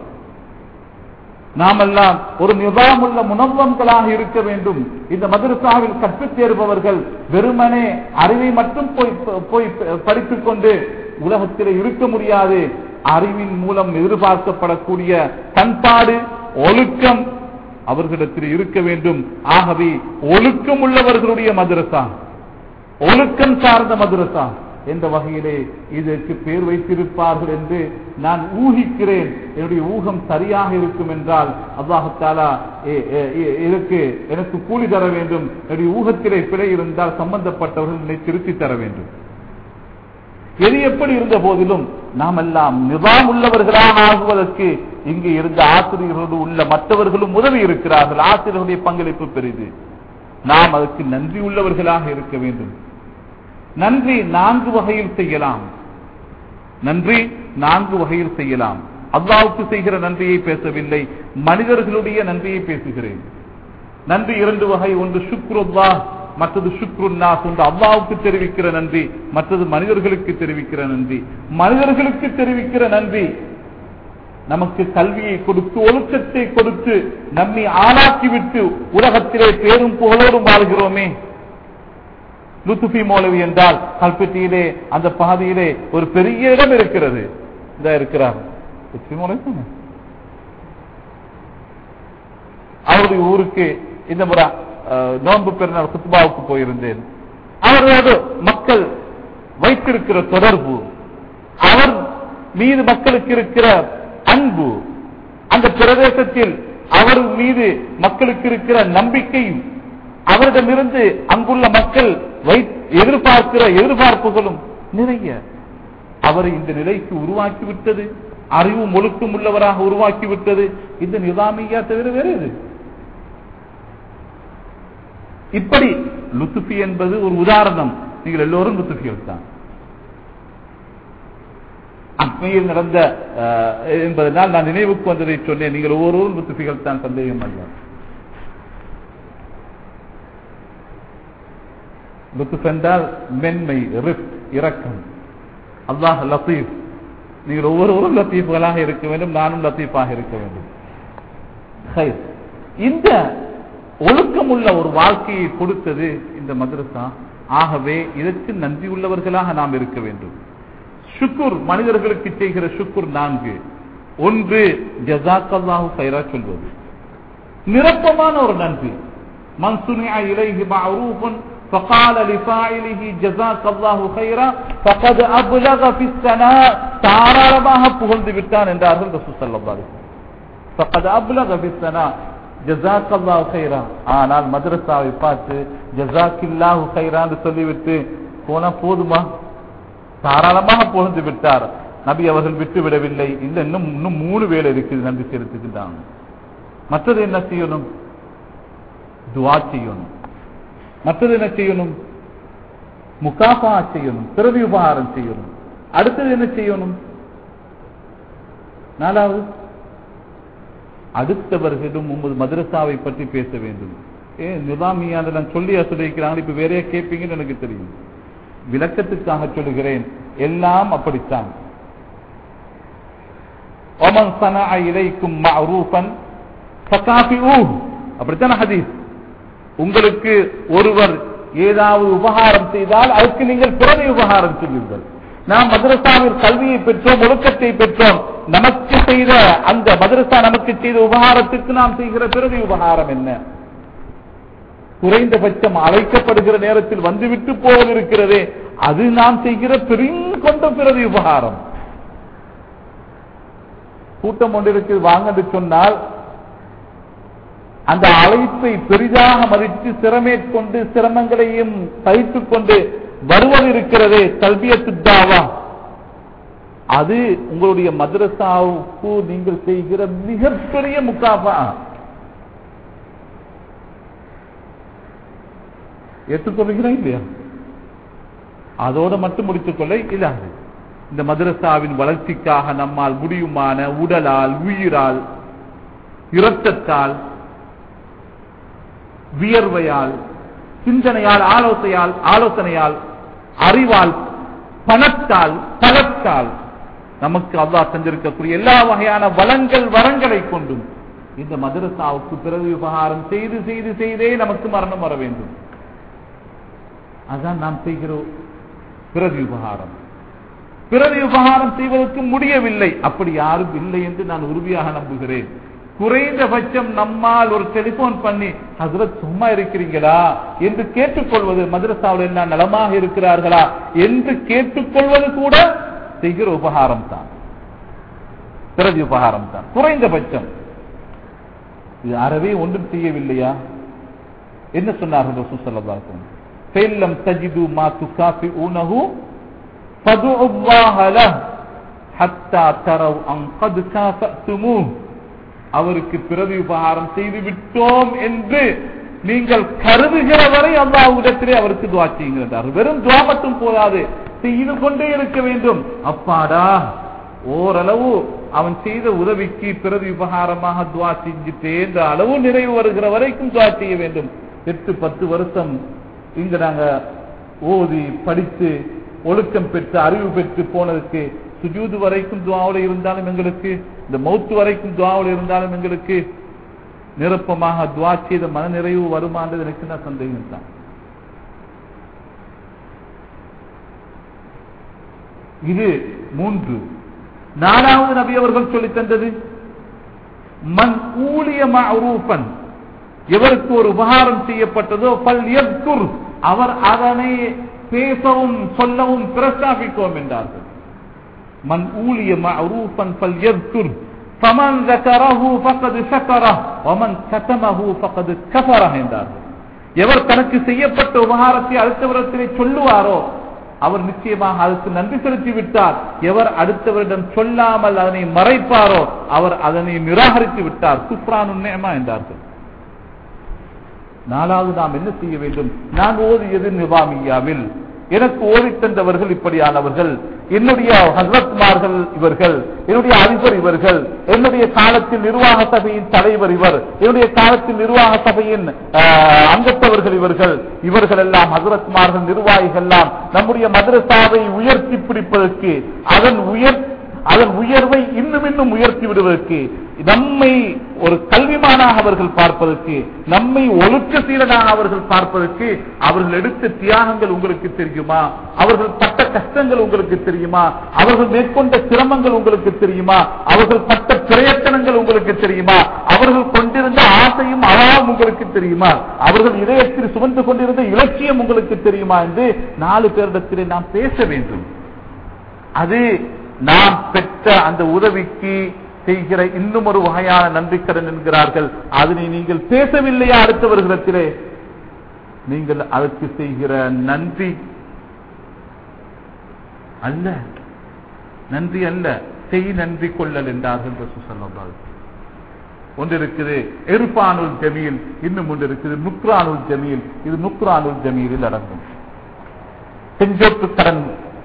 நாமெல்லாம் ஒரு நிதாமுள்ள முனவங்களாக இருக்க வேண்டும் இந்த மதரசாவில் கற்றுத் தேர்பவர்கள் வெறுமனே அறிவை மட்டும் போய் போய் படித்துக் கொண்டு உலகத்திலே இருக்க முடியாது அறிவின் மூலம் எதிர்பார்க்கப்படக்கூடிய பண்பாடு ஒழுக்கம் அவர்களிடத்தில் இருக்க வேண்டும் ஆகவே ஒழுக்கம் உள்ளவர்களுடைய மதரசா ஒழுக்கம் சார்ந்த மதரசா என்ற வகையிலே இதற்கு பேர் வைத்திருப்பார்கள் என்று நான் ஊகிக்கிறேன் என்னுடைய ஊகம் சரியாக இருக்கும் என்றால் அல்லாஹாலா இதற்கு எனக்கு கூலி தர வேண்டும் என்னுடைய ஊகத்திலே பிழை இருந்தால் சம்பந்தப்பட்டவர்கள் என்னை திருத்தி தர வேண்டும் எது எப்படி இருந்த போதிலும் நாம் எல்லாம் நிதாம் உள்ளவர்களாக ஆகுவதற்கு இங்கு இருந்த ஆசிரியர்களோடு உள்ள மற்றவர்களும் உதவி இருக்கிறார்கள் ஆசிரியர்களுடைய பங்களிப்பு பெரிது நாம் அதற்கு நன்றி உள்ளவர்களாக இருக்க வேண்டும் நன்றி நான்கு வகையில் செய்யலாம் நன்றி நான்கு வகையில் செய்யலாம் அல்லாவுக்கு செய்கிற நன்றியை பேசவில்லை மனிதர்களுடைய நன்றியை பேசுகிறேன் நன்றி இரண்டு வகை ஒன்று சுக்ருல்லா மற்றது சுக்ருன்னாஸ் ஒன்று அல்லாவுக்கு தெரிவிக்கிற நன்றி மற்றது மனிதர்களுக்கு தெரிவிக்கிற நன்றி மனிதர்களுக்கு தெரிவிக்கிற நன்றி நமக்கு கல்வியை கொடுத்து ஒழுக்கத்தை கொடுத்து நம்மை ஆளாக்கிவிட்டு உலகத்திலே பேரும் புகழோடும் வாழ்கிறோமே லுத்துபி மௌலவி என்றால் கல்பெட்டியிலே அந்த பாதையிலே ஒரு பெரிய இடம் இருக்கிறது இதா இருக்கிறார் லுத்பி மௌலவி தானே? அவருடைய ஊருக்கு இந்த முறை அஹ், நோன்பு பெருநாள் குத்துபாவுக்கு போயிருந்தேன் அவர்களோடு மக்கள் வைத்திருக்கிற தொடர்பு அவர் மீது மக்களுக்கு இருக்கிற அன்பு அந்த பிரதேசத்தில் அவர் மீது மக்களுக்கு இருக்கிற நம்பிக்கையும் அவரிடமிருந்து அங்குள்ள மக்கள் வை- எதிர்பார்க்கிற எதிர்பார்ப்புகளும் நிறைய அவரை இந்த நிலைக்கு உருவாக்கி விட்டது அறிவும் ஒழுக்கம் உள்ளவராக உருவாக்கி விட்டது இந்த நிதாமியா தவிர வேறு எது இப்படி லுத்துஃபி என்பது ஒரு உதாரணம் நீங்கள் எல்லோரும் லுத்துஃபிகள் தான் அண்மையில் நடந்த அஹ், என்பதனால் நான் நினைவுக்கு வந்ததை சொன்னேன் நீங்கள் ஒவ்வொருவரும் லுத்துஃபிகள் தான் சந்தேகம் அல்ல லுத்துஃப் என்றால் மென்மை ரிஃப்ட் இரக்கம் அல்லாஹ் லத்தீப் நீங்கள் ஒவ்வொருவரும் லத்தீஃப்களாக இருக்க வேண்டும் நானும் லத்தீஃபாக இருக்க வேண்டும் ஹைர். இந்த ஒழுக்கமுள்ள ஒரு வாழ்க்கையை கொடுத்தது இந்த மதரசா ஆகவே இதற்கு நன்றி உள்ளவர்களாக நாம் இருக்க வேண்டும் சுக்குர் மனிதர்களுக்கு செய்கிற சுக்குர் நான்கு ஒன்று ஜசாக்கல்லாஹு கைரா சொல்வது நிரப்பமான ஒரு நன்றி மன்சுனியா இலைஹி மஅரூஃபுன் فقال لفاعله جزاك الله خيرا فقد ابلغ في الثناء தாராளமாக புகழ்ந்து விட்டான் என்றார்கள் ரசூல் ஸல்லல்லாஹு அலைஹி வஸல்லம் فقد ابلغ في الثناء جزاك الله خيرا ஆனால் மதரசாவை பார்த்து ஜஸாக்கில்லாஹு கைரான்னு சொல்லிவிட்டு போனா போதுமா தாராளமாக புகழ்ந்து விட்டார் நபி அவர்கள் விட்டு விடவில்லை இல்ல இன்னும் இன்னும் மூணு வேலை இருக்குது நன்றி செலுத்துகின்றாங்க மற்றது என்ன செய்யணும் துவா செய்யணும் மற்றது என்ன செய்யணும் முகாஃபா செய்யணும் பிறவி உபகாரம் செய்யணும் அடுத்தது என்ன செய்யணும் நாலாவது அடுத்தவர்களிடம் உமது மதரசாவை பற்றி பேச வேண்டும் ஏ நிதாமியானெல்லாம் சொல்லியா சொல்லியிருக்கிறாங்க இப்ப வேறையா கேட்பீங்கன்னு எனக்கு தெரியும் விளக்கத்துக்காக சொல்லுகிறேன் எல்லாம் அப்படித்தான் ஒமன் சனா இலைக்கும் மஅரூஃபன் ஃபகாஃபிஊஹ் அப்படித்தான ஹதீஸ் உங்களுக்கு ஒருவர் ஏதாவது உபகாரம் செய்தால் அதுக்கு நீங்கள் பிறகு உபகாரம் செய்யுங்கள் நாம் மதரசாவில் கல்வியை பெற்றோம் ஒழுக்கத்தை பெற்றோம் நமக்கு செய்த அந்த மதரசா நமக்கு செய்த உபகாரத்துக்கு நாம் செய்கிற பிறகு உபகாரம் என்ன குறைந்தபட்சம் அழைக்கப்படுகிற நேரத்தில் வந்துவிட்டு போவது இருக்கிறதே அது நாம் செய்கிற பெரிய கொண்ட பிறகு உபகாரம் கூட்டம் ஒன்றிற்கு வாங்க சொன்னால் அந்த அழைப்பை பெரிதாக மதித்து சிரமேற்கொண்டு சிரமங்களையும் சகித்துக் கொண்டு வருவது இருக்கிறதே கல்வியத்துத்தாவா அது உங்களுடைய மதரசாவுக்கு நீங்கள் செய்கிற மிகப்பெரிய முக்காபா ஏற்றுக்கொள்கிறேன் இல்லையா அதோட மட்டும் முடித்துக் கொள்ள இல்லாது இந்த மதரசாவின் வளர்ச்சிக்காக நம்மால் முடியுமான உடலால் உயிரால் இரத்தத்தால் வியர்வையால் சிந்தனையால் ஆலோசனையால் ஆலோசனையால் அறிவால் பணத்தால் பலத்தால் நமக்கு அல்லாஹ் தந்திருக்கக்கூடிய எல்லா வகையான வளங்கள் வரங்களை கொண்டும் இந்த மதரசாவுக்கு பிறகு உபகாரம் செய்து செய்து செய்தே நமக்கு மரணம் வர வேண்டும் அதான் நாம் செய்கிறோம் பிறகு உபகாரம் பிறகு உபகாரம் செய்வதற்கு முடியவில்லை அப்படி யாரும் இல்லை என்று நான் உறுதியாக நம்புகிறேன் குறைந்தபட்சம் நம்மால் ஒரு டெலிபோன் பண்ணி ஹசரத் சும்மா இருக்கிறீங்களா என்று கேட்டுக்கொள்வது மதரசாவில் என்ன நலமாக இருக்கிறார்களா என்று கேட்டுக்கொள்வது கூட செய்கிற உபகாரம் தான் பிறகு உபகாரம் தான் குறைந்தபட்சம் இது அறவே ஒன்றும் செய்யவில்லையா என்ன சொன்னார்கள் ரசூல் ஸல்லல்லாஹு அலைஹி வஸல்லம் ஃபெல்லம் தஜிது மா துகாஃபிஊனஹு ஃபதுஉ அல்லாஹ லஹ் ஹத்தா தரவ் அன் கத் காஃபத்துமூஹ் அவருக்கு பிறவி உபகாரம் செய்து விட்டோம் என்று நீங்கள் கருதுகிற வரை அல்லாஹ்விடத்திலே அவருக்கு துவா செய்யுங்கள் வெறும் துவா மட்டும் போதாது செய்து கொண்டே இருக்க வேண்டும் அப்பாடா ஓரளவு அவன் செய்த உதவிக்கு பிறகு உபகாரமாக துவா செஞ்சுட்டே என்ற அளவு நிறைவு வருகிற வரைக்கும் துவா செய்ய வேண்டும் எட்டு பத்து வருஷம் இங்க நாங்க ஓதி படித்து ஒழுக்கம் பெற்று அறிவு பெற்று போனதுக்கு சுஜூது வரைக்கும் துவாவில் இருந்தாலும் எங்களுக்கு இந்த மௌத்து வரைக்கும் துவாவில் இருந்தாலும் எங்களுக்கு நிரப்பமாக துவா செய்த மன நிறைவு வருமானது எனக்கு நான் சந்தேகம் தான் இது மூன்று நாலாவது நபி அவர்கள் சொல்லி தந்தது மண் ஊழிய மஅரூஃபன் எவருக்கு ஒரு உபகாரம் செய்யப்பட்டதோ பல் எத்குர் அவர் அதனை பேசவும் சொல்லவும் பிரஸ்தாபிக்கவும் என்றார்கள் மன் ஊழிய மஅரூஃபன் பல் எத்குர் فمن ذكره فقد شكره ومن كتمه فقد كفره என்றார்கள் எவர் தனக்கு செய்யப்பட்ட உபகாரத்தை அடுத்தவரத்திலே சொல்லுவாரோ அவர் நிச்சயமாக அதற்கு நன்றி செலுத்தி விட்டார் எவர் அடுத்தவரிடம் சொல்லாமல் அதனை மறைப்பாரோ அவர் அதனை நிராகரித்து விட்டார் குப்ரான் உண்மையமா என்றார்கள் நாலாவது நாம் என்ன செய்ய வேண்டும் நான் ஓதியது நிவாமியாவில் எனக்கு ஓதி தந்தவர்கள் இப்படியானவர்கள் என்னுடைய ஹசரத்மார்கள் இவர்கள் என்னுடைய அதிபர் இவர்கள் என்னுடைய காலத்தில் நிர்வாக சபையின் தலைவர் இவர் என்னுடைய காலத்தில் நிர்வாக சபையின் அங்கத்தவர்கள் இவர்கள் இவர்கள் எல்லாம் ஹசரத்மார்கள் நிர்வாகிகள் எல்லாம் நம்முடைய மதரசாவை உயர்த்தி பிடிப்பதற்கு அதன் உயர் அதன் உயர்வை இன்னும் இன்னும் உயர்த்தி விடுவதற்கு நம்மை ஒரு கல்விமானாக அவர்கள் பார்ப்பதற்கு நம்மை ஒழுக்க சீலனாக அவர்கள் பார்ப்பதற்கு அவர்கள் எடுத்த தியாகங்கள் உங்களுக்கு தெரியுமா அவர்கள் பட்ட கஷ்டங்கள் உங்களுக்கு தெரியுமா அவர்கள் மேற்கொண்ட சிரமங்கள் உங்களுக்கு தெரியுமா அவர்கள் பட்ட பிரயத்தனங்கள் உங்களுக்கு தெரியுமா அவர்கள் கொண்டிருந்த ஆசையும் அவாவும் உங்களுக்கு தெரியுமா அவர்கள் இதயத்தில் சுமந்து கொண்டிருந்த இலட்சியம் உங்களுக்கு தெரியுமா என்று நாலு பேரிடத்திலே நாம் பேச வேண்டும் அது நாம் பெற்ற அந்த உதவிக்கு செய்கிற இன்னும் ஒரு வகையான நன்றிக்கடன் என்கிறார்கள் அதனை நீங்கள் பேசவில்லையா அடுத்தவர்களிடத்திலே நீங்கள் அதற்கு செய்கிற நன்றி அல்ல நன்றி அல்ல செய் நன்றி கொள்ளல் என்றார்கள் ரசூல் ஸல்லல்லாஹு அலைஹி வஸல்லம். ஒன்று இருக்குது எருபானுல் ஜமீல் இன்னும் ஒன்று இருக்குது நுக்ரானுல் ஜமீல் இது நுக்ரானுல் ஜமீலில் அடங்கும் செஞ்சோட்டு கடன்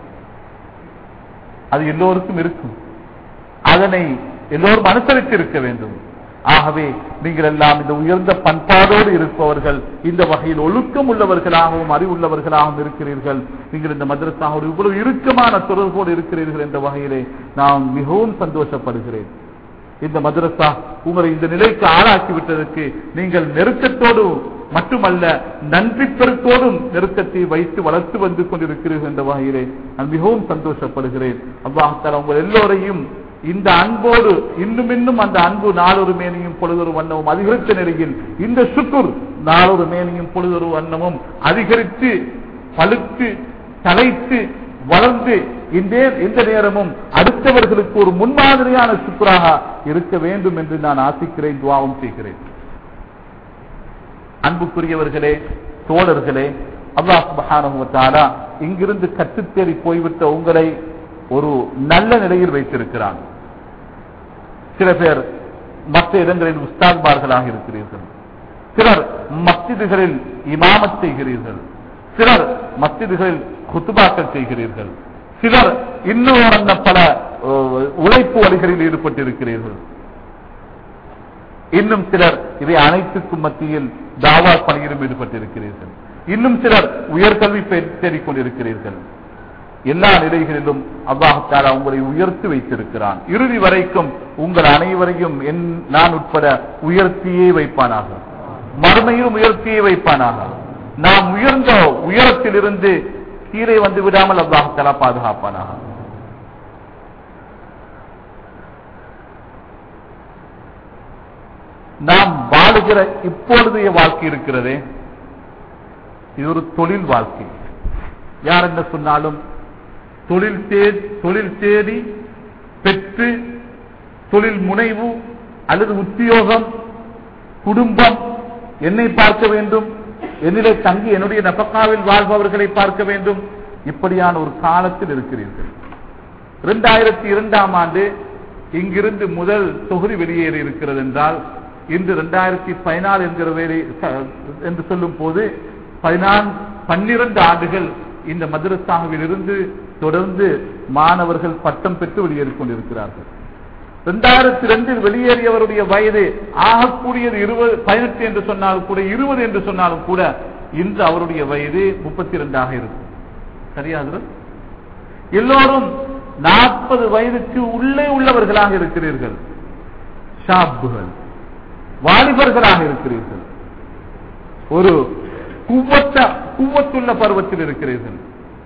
அது எல்லோருக்கும் இருக்கும் அதனை எல்லோரும் அனுசரித்து இருக்க வேண்டும் ஆகவே நீங்கள் எல்லாம் இந்த உயர்ந்த பண்பாடோடு இருப்பவர்கள் இந்த வகையில் ஒழுக்கம் உள்ளவர்களாகவும் அறிவுள்ளவர்களாகவும் இருக்கிறீர்கள் நீங்கள் இந்த மதரசாவோடு இவ்வளவு இறுக்கமான தொடர்போடு இருக்கிறீர்கள் என்ற வகையிலே நான் மிகவும் சந்தோஷப்படுகிறேன் இந்த மதரசா உங்களை இந்த நிலைக்கு ஆளாக்கி விட்டதற்கு நீங்கள் நெருக்கத்தோடு மட்டுமல்ல நன்றி பெருக்கோடும் நெருக்கத்தை வைத்து வளர்த்து வந்து கொண்டிருக்கிறீர்கள் என்ற வகையிலே நான் மிகவும் சந்தோஷப்படுகிறேன் அல்லாஹால உங்கள் எல்லோரையும் இந்த அன்போடு இன்னும் இன்னும் அந்த அன்பு நாளொரு மேனியும் பொழுதொரு வண்ணமும் அதிகரித்த நிலையில் இந்த சுக்குர் நாளொரு மேனியும் பொழுதொரு வண்ணமும் அதிகரித்து பழுத்து தலைத்து வளர்ந்து இந்த இந்த நேரமும் அடுத்தவர்களுக்கு ஒரு முன்மாதிரியான சுக்குராக இருக்க வேண்டும் என்று நான் ஆசிக்கிறேன் துவாவும் செய்கிறேன் அன்புக்குரியவர்களே தோழர்களே அல்லாஹ் சுப்ஹானஹு வ தஆலா இங்கிருந்து கற்றுத்தேறி போய்விட்ட உங்களை ஒரு நல்ல நிலையில் வைத்திருக்கிறான் சில பேர் மற்ற இடங்களில் உஸ்தாத்மார்களாக இருக்கிறீர்கள் சிலர் மஸ்ஜிதுகளில் இமாமத் செய்கிறீர்கள் சிலர் மஸ்ஜிதுகளில் குத்துபாக்கள் செய்கிறீர்கள் சிலர் இன்னும் பல அஹ், உழைப்பு வழிகளில் ஈடுபட்டிருக்கிறீர்கள் இன்னும் சிலர் இவை அனைத்துக்கும் மத்தியில் தாவா பணியிலும் ஈடுபட்டிருக்கிறீர்கள் இன்னும் சிலர் உயர்கல்வி பெ- தேடிக் கொண்டிருக்கிறீர்கள் எல்லா நிலைகளிலும் அல்லாஹால உங்களை உயர்த்தி வைத்திருக்கிறான் இறுதி வரைக்கும் உங்கள் அனைவரையும் என் நான் உட்பட உயர்த்தியே வைப்பானாக மறுமையிலும் உயர்த்தியே வைப்பானாக நாம் உயர்ந்த உயரத்திலிருந்து கீழே வந்து விடாமல் அல்லாஹால பாதுகாப்பானாக நாம் வாழுகிற இப்பொழுதைய வாழ்க்கை இருக்கிறதே இது ஒரு தொழில் வாழ்க்கை யார் என்ன சொன்னாலும் தொழில் தேடி தொழில் தேடி பெற்று தொழில் முனைவு அல்லது உத்தியோகம் குடும்பம் என்னை பார்க்க வேண்டும் என்னிலே தங்கி என்னுடைய நபக்காவில் வாழ்பவர்களை பார்க்க வேண்டும் இப்படியான ஒரு காலத்தில் இருக்கிறீர்கள் இரண்டாயிரத்தி இரண்டாம் ஆண்டு இங்கிருந்து முதல் தொகுதி வெளியேறி இருக்கிறது என்றால் இன்று இரண்டாயிரத்தி பதினாலு என்கிற வேலை ச- என்று சொல்லும் போது பதினான் பன்னிரண்டு ஆண்டுகள் இந்த மதுரசாவில் இருந்து தொடர்ந்து மாணவர்கள் பட்டம் பெற்று வெளியேறிக் கொண்டிருக்கிறார்கள் இரண்டாயிரத்தி ரெண்டில் வெளியேறியவருடைய வயது ஆகக்கூடியது இருபது பதினெட்டு என்று சொன்னாலும் கூட இருபது என்று சொன்னாலும் கூட இன்று அவருடைய வயது முப்பத்தி இரண்டாக இருக்கும் சரியா ஹஸ்ரத்? எல்லோரும் நாற்பது வயதுக்கு உள்ளே உள்ளவர்களாக இருக்கிறீர்கள் ஷாப்புகள் வாலிபர்களாக இருக்கிறீர்கள் ஒரு குவத்த குவத்துள்ள பருவத்தில் இருக்கிறீர்கள்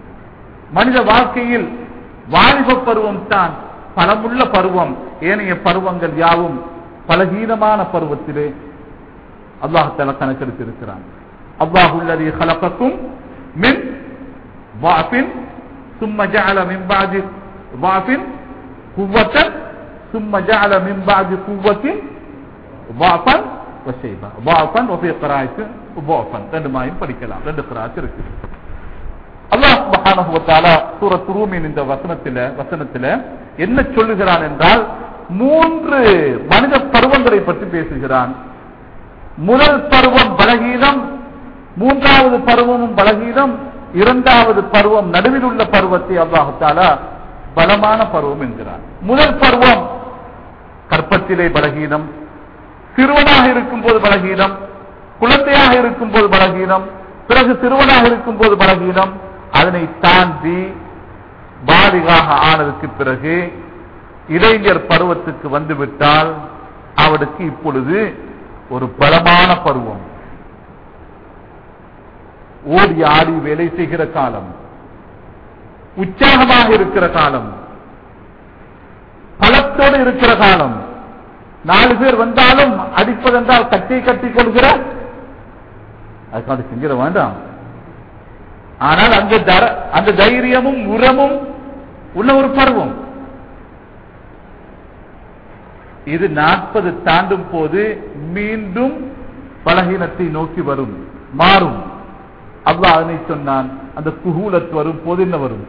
மனித வாழ்க்கையில் வாலிப பருவம் தான் பலமுள்ள பருவம் ஏனைய பருவங்கள் யாவும் பலகீனமான பருவத்திலே அல்லாஹால கணக்கெடுத்திருக்கிறான் அல்லாஹுல்லதி خلقكم من ضعف ثم جعل من بعد ضعف قوة ثم جعل من بعد قوة ضعفا وشيبا ضعفا وفي قراءة ضعفا ரெண்டு மாயும் படிக்கலாம் ரெண்டு கிராத் இருக்கு அல்லாஹ் சுப்ஹானஹு வ தஆலா சூரத் ரூமின் இந்த வசனத்தில வசனத்தில என்ன சொல்லுகிறான் என்றால் மூன்று மனித பருவங்களை பற்றி பேசுகிறான் முதல் பருவம் பலகீனம் மூன்றாவது பருவமும் பலகீனம் இரண்டாவது பருவம் நடுவில் உள்ள பருவத்தை அல்லாஹு தஆலா பலமான பருவம் என்கிறான் முதல் பருவம் கற்பத்திலே பலகீனம் சிறுவனாக இருக்கும் போது பலகீனம் குழந்தையாக இருக்கும் போது பலகீனம் பிறகு சிறுவனாக இருக்கும் போது பலகீனம் அதனை தாண்டி பாலிகாக ஆனதுக்கு பிறகு இளைஞர் பருவத்துக்கு வந்துவிட்டால் அவனுக்கு இப்பொழுது ஒரு பலமான பருவம் ஓடி ஆடி வேலை செய்கிற காலம் உற்சாகமாக இருக்கிற காலம் பலத்தோடு இருக்கிற காலம் நாலு பேர் வந்தாலும் அடிப்பதென்றால் கட்டி கட்டி கொள்கிற அதுக்காக செஞ்சிட வேண்டாம் ஆனால் அந்த தர- அந்த தைரியமும் உரமும் உள்ள ஒரு பருவம் இது நாற்பது தாண்டும் போது மீண்டும் பலகீனத்தை நோக்கி வரும் மாறும் அல்லாஹ் அதனை சொன்னான் அந்த குகூலத் வரும் போது என்ன வரும்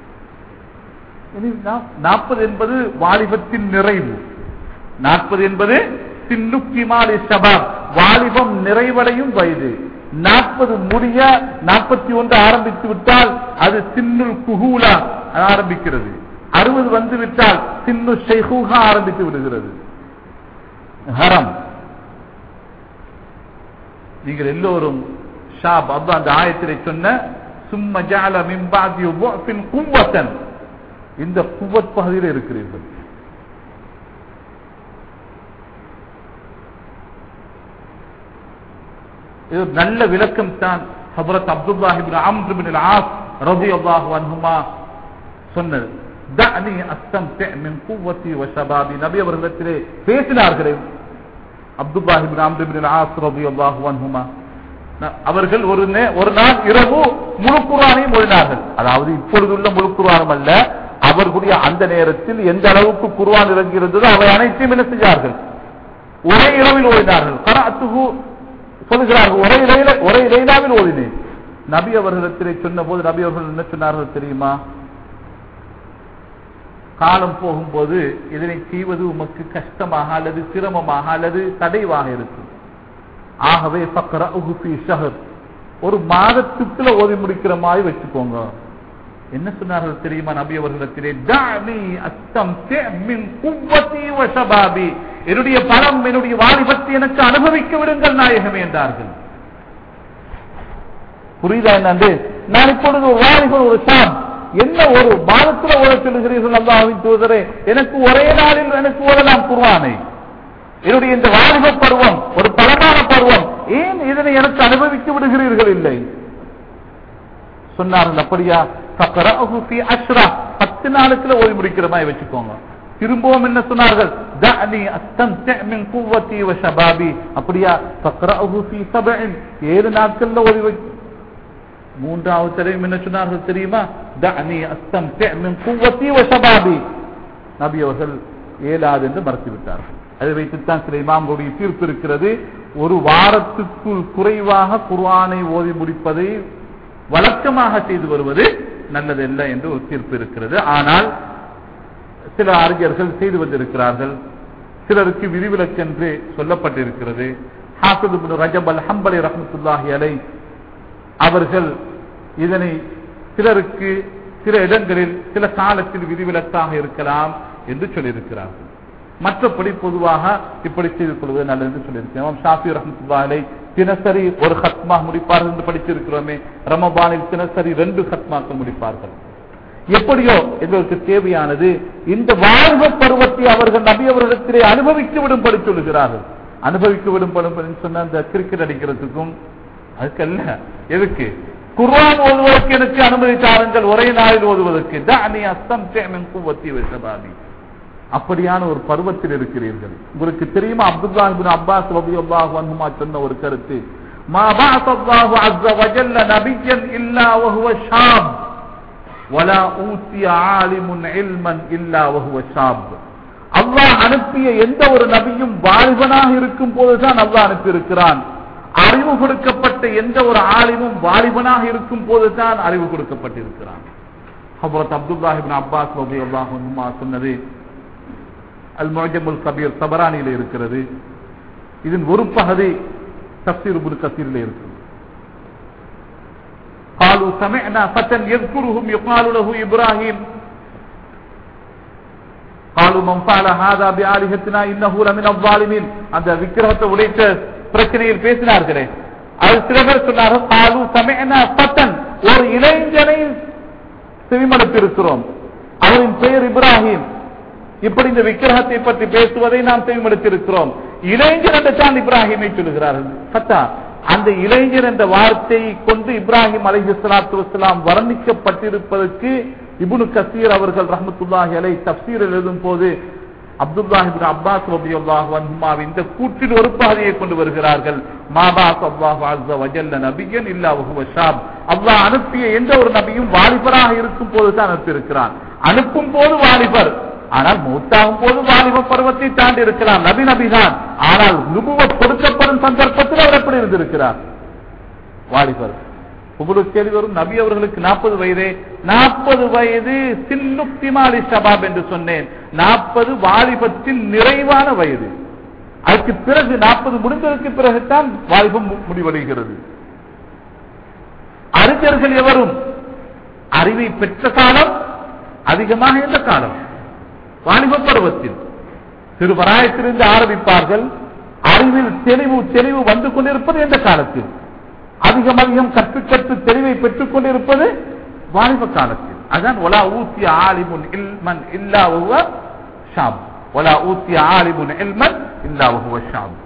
நாற்பது என்பது வாலிபத்தின் நிறைவு நாற்பது என்பது சின்னுக்கிமாலி சபாப் வாலிபம் நிறைவடையும் வயது நாற்பது முடிய நாற்பத்தி ஒன்று ஆரம்பித்து விட்டால் அது சின்னுல் குஹூலா ஆரம்பிக்கிறது அறுபது வந்து விட்டால் சின்னு ஷெய்ஹூஹா ஆரம்பித்து விடுகிறது ஹரம் நீங்கள் எல்லோரும் ஷாப் அப்ப அந்த ஆயத்திலே சொன்ன சும்ம ஜால மிம்பாதி பின் குவத்தன் இந்த குவத் பகுதியில் இருக்கிறீர்கள் இது ஒரு நல்ல விளக்கம் தான் ஹபரத் அப்துல்லாஹிபின் அம்ருபின் ஆஸ் ரபி அல்லாஹு அன்ஹுமா சொன்னது தஅனி அஸ்தம்தி மின் குவத்தி வ ஷபாபி நபி அவர்களிடத்திலே பேசினார்களே அப்துல்லாஹிபின் அம்ருபின் ஆஸ் ரபி அல்லாஹு அன்ஹுமா ந- அவர்கள் ஒரு நே- ஒரு நாள் இரவு முழு குர்ஆனையும் ஓதினார்கள் அதாவது இப்பொழுதுள்ள முழு குர்ஆனும் அல்ல அவர்களுடைய அந்த நேரத்தில் எந்த அளவுக்கு குர்ஆன் இறங்கி இருந்ததோ அவை அனைத்தையும் என்ன செய்தார்கள் ஒரே இரவில் ஓதினார்கள் கராத்துகு சொல்லுகிறார்கள் ஒரே இலையில ஒரே இலையிலாவில் ஓதினேன் நபி அவர்களிடத்திலே சொன்ன போது நபி அவர்கள் என்ன சொன்னார்கள் தெரியுமா காலம் போகும்போது இதனை செய்வது உமக்கு கஷ்டமாக அல்லது சிரமமாக அல்லது தடைவாக இருக்கும் ஆகவே ஃபக்ரஉஹு ஃபீ ஷஹர் ஒரு மாதத்துக்குள்ள ஓதி முடிக்கிற மாதிரி வச்சுக்கோங்க என்ன சொன்னார்கள் தெரியுமா நபி அவர்களிடத்திலே தானி அஸ்தம்தி மின் குவ்வதி வ ஷபாபி என்னுடைய பலம் என்னுடைய வாலிபத்தை எனக்கு அனுபவிக்க விடுங்கள் நாயகமே என்றார்கள் புரியுதா என்னண்டு நான் இப்பொழுது ஒரு வாலிபர் ஒரு ஷாம் என்ன ஒரு மாதத்துல ஓத சொல்லுகிறீர்கள் அல்லாஹ்வின் தூதரே எனக்கு ஒரே நாளில் எனக்கு ஓதலாம் குர்ஆனை என்னுடைய இந்த வாலிப பருவம் ஒரு பலமான பருவம் ஏன் இதனை எனக்கு அனுபவிக்க விடுகிறீர்கள் இல்லை சொன்னார்கள் அப்படியா ஃபக்ரஅஹு ஃபீ அஷ்ரா பத்து நாளுக்குள்ள ஓதி முடிக்கிற மாதிரி வச்சுக்கோங்க திரும்பவும் என்ன சொன்னார்கள் தஅனி அஸ்தம்தி மின் குவத்தி வ ஷபாபி அப்படியா ஃபக்ரஅஹு ஃபீ சபஇன் ஏழு நாட்கள்ல ஓதி வை மூன்றாவது தடவை என்ன சொன்னார்கள் தெரியுமா தஅனி அஸ்தம்தி மின் குவத்தி வ ஷபாபி நபி அவர்கள் ஏழாது என்று மறுத்து விட்டார்கள் அதை வைத்துத்தான் சில இமாம்களுடைய தீர்ப்பு இருக்கிறது ஒரு வாரத்துக்குள் குறைவாக குர்ஆனை ஓதி முடிப்பதை வழக்கமாக செய்து வருவது நல்லதல்ல என்று ஒரு தீர்ப்பு இருக்கிறது ஆனால் சில அறிஞர்கள் செய்து வந்திருக்கிறார்கள் சிலருக்கு விதிவிலக்கென்று சொல்லப்பட்டிருக்கிறது ஹாஃபிது இப்னு ரஜப் அல் ஹம்பலி ரஹ்மத்துல்லாஹி அலை அவர்கள் இதனை சிலருக்கு சில இடங்களில் சில காலத்தில் விதிவிலக்காக இருக்கலாம் என்று சொல்லியிருக்கிறார்கள் மற்றபடி பொதுவாக இப்படி செய்து கொள்வது நல்லது என்று சொல்லியிருக்கிறோம் ஷாஃபி ரஹமத்துல்லாலை தினசரி ஒரு ஹத்மா முடிப்பார்கள் என்று படிச்சிருக்கிறோமே ரமபானில் தினசரி ரெண்டு ஹத்மாக்கள் முடிப்பார்கள் எப்படியோ எங்களுக்கு தேவையானது இந்த வாழ்வ பருவத்தை அவர்கள் நபி அவர்களிடத்திலே அனுபவித்து விடும்படி சொல்லுகிறார்கள் அனுபவிக்க விடும்படி சொன்ன அந்த கிரிக்கெட் அடிக்கிறதுக்கும் அதுக்கல்ல எதுக்கு குர்ஆன் ஓதுவதற்கு எனக்கு அனுமதி தாருங்கள் ஒரே நாளில் ஓதுவதற்கு தானி அஸ்தம் தேமின் குவத்தி வைசபாமி அப்படியான ஒரு பருவத்தில் இருக்கிறீர்கள் உங்களுக்கு தெரியுமா அப்துல்லா இப்னு அப்பாஸ் ரலியல்லாஹு அன்ஹுமா சொன்ன ஒரு கருத்து மா பஅஸ அல்லாஹு அஸ்ஸ வஜல்ல நபியன் இல்லா வஹுவ ஷாப் வலா ஊத்திய ஆலிமுன் இல்மன் இல்லா வஹுவ ஷாப் அல்லாஹ் அனுப்பிய எந்த ஒரு நபியும் வாலிபனாக இருக்கும் போதுதான் அல்லாஹ் அனுப்பியிருக்கிறான் அறிவு கொடுக்கப்பட்ட எந்த ஒரு ஆலிமும் வாலிபனாக இருக்கும் போதுதான் அறிவு கொடுக்கப்பட்டிருக்கிறான் ஹபரத் அப்துல்லாஹிபின் அப்பாஸ் ரலியல்லாஹு அன்ஹுமா சொன்னது அல் முஜமுல் கபீர் தபரானியில இருக்கிறது இதன் ஒரு பகுதி தப்சீர் இப்னு கசீரில் இருக்கு قالوا سمعنا فتى يذكرهم يقال له ابراهيم قالوا من فعل هذا بآلهتنا انه لمن الظالمين அந்த விக்கிரகத்தை உடைத்த பிரச்சனையில் பேசினார்களே அது சில பேர் சொன்னார்கள் قالوا سمعنا فتى ஒரு இளைஞனை செவிமடுத்திருக்கிறோம் அவரின் பெயர் இப்ராஹிம் இப்படி இந்த விக்கிரகத்தை பற்றி பேசுவதை நாம் செவிமடுத்திருக்கிறோம் இளைஞர் என்று தான் இப்ராஹிமை சொல்லுகிறார்கள் சத்தா அந்த இளைஞர் என்ற வார்த்தையை கொண்டு இப்ராஹிம் அலைஹி ஸலாத்து வஸலாம் வர்ணிக்கப்பட்டிருப்பதற்கு இப்னு கசீர் அவர்கள் ரஹ்மத்துல்லாஹி அலை தப்சீரில் எழுதும் போது அப்துல்லாஹி இப்னு அப்பாஸ் ரலியல்லாஹு அன்ஹுமா இந்த கூற்றின் ஒரு பாதையை கொண்டு வருகிறார்கள் மாபாஸ் அல்லாஹ் அஸ்ஸ வஜல்ல நபியன் இல்லா வஹுவ ஷாப் அல்லாஹ் அனுப்பிய எந்த ஒரு நபியும் வாலிபராக இருக்கும் போது தான் அனுப்பியிருக்கிறான் அனுப்பும் போது வாலிபர் ஆனால் மூத்தாகும் போது வாலிப பருவத்தை தாண்டி இருக்கலாம் நபி நபிதான் ஆனால் நுபுவ கொடுக்கப்படும் சந்தர்ப்பத்தில் அவர் எப்படி இருந்திருக்கிறார் வாலிபர் உங்களுக்கு கேள்வி வரும் நபி அவர்களுக்கு நாற்பது வயதே நாற்பது வயது சின்னுக்திமாலி ஷபாப் என்று சொன்னேன் நாற்பது வாலிபத்தின் நிறைவான வயது அதற்கு பிறகு நாற்பது முடிந்ததற்கு பிறகுதான் வாலிபம் மு- முடிவடைகிறது அறிஞர்கள் எவரும் அறிவை பெற்ற காலம் அதிகமாக எந்த காலம் வாலிப பருவத்தில் சிறுவராயத்திலிருந்து ஆரம்பிப்பார்கள் அறிவில் தெளிவு தெளிவு வந்து கொண்டிருப்பது எந்த காலத்தில் அதிகம் அதிகம் கற்று கற்று தெளிவை பெற்றுக் கொண்டிருப்பது வாலிப காலத்தில் அதான் ஒலா ஊத்திய ஆலிமுன் இல்மன் இல்லா ஒவ்வ ஷாப் ஒலா ஊத்திய ஆலிமுன் இல்மன் இல்லா ஒவ்வ ஷாப்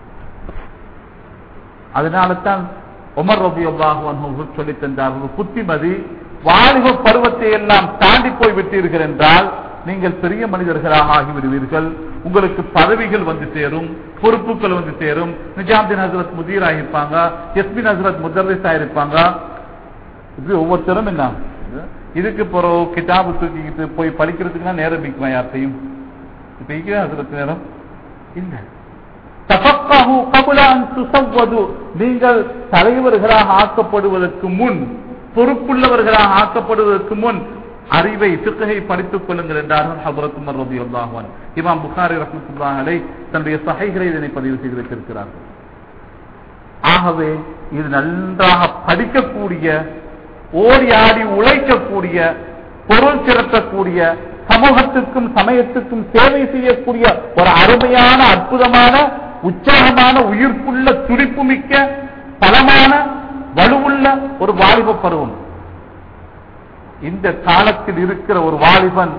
அதனால தான் உமர் ரபி அல்லாஹு சொல்லி தந்தார்கள் புத்திமதி வாலிப பருவத்தை எல்லாம் தாண்டி போய் விட்டீர்கள் என்றால் நீங்கள் பெரிய மனிதர்களாக ஆகிவிடுவீர்கள் உங்களுக்கு பதவிகள் வந்து சேரும் பொறுப்புகள் வந்து சேரும் நிஜாம்தீன் ஹசரத் முதீர் ஆகிருப்பாங்க எஸ்பின் ஹசரத் முதர்ரிஸ் ஆயிருப்பாங்க இப்படி ஒவ்வொருத்தரும் என்ன இதுக்கு பிறகு கிதாபு தூக்கிக்கிட்டு போய் படிக்கிறதுக்குன்னா நேரம் மிக்குமா யார்த்தையும் இப்ப இருக்கிற ஹசரத் நேரம் இல்லை தபக்காஹு கபுல அன் துசவ்வது. நீங்கள் தலைவர்களாக ஆக்கப்படுவதற்கு முன் பொறுப்புள்ளவர்களாக ஆக்கப்படுவதற்கு முன் அறிவை சிக்ககை படித்துக் கொள்ளுங்கள் என்றார்கள் ஹபரத் உமர் ரலியல்லாஹு அன்ஹு இமாம் புகாரி ரஹ்மத்துல்லாஹி அலைஹி தன்னுடைய சஹீஹிலே இதனை பதிவு செய்து வைத்திருக்கிறார்கள் ஆகவே இது நன்றாக படிக்கக்கூடிய ஓடி ஆடி உழைக்கக்கூடிய பொருள் திரட்டக்கூடிய சமூகத்துக்கும் சமயத்துக்கும் சேவை செய்யக்கூடிய ஒரு அருமையான அற்புதமான உற்சாகமான உயிர்ப்புள்ள துடிப்பு மிக்க பலமான வலுவுள்ள ஒரு வாலிப பருவம் இந்த காலத்தில் இருக்கிற ஒரு வாலிபன்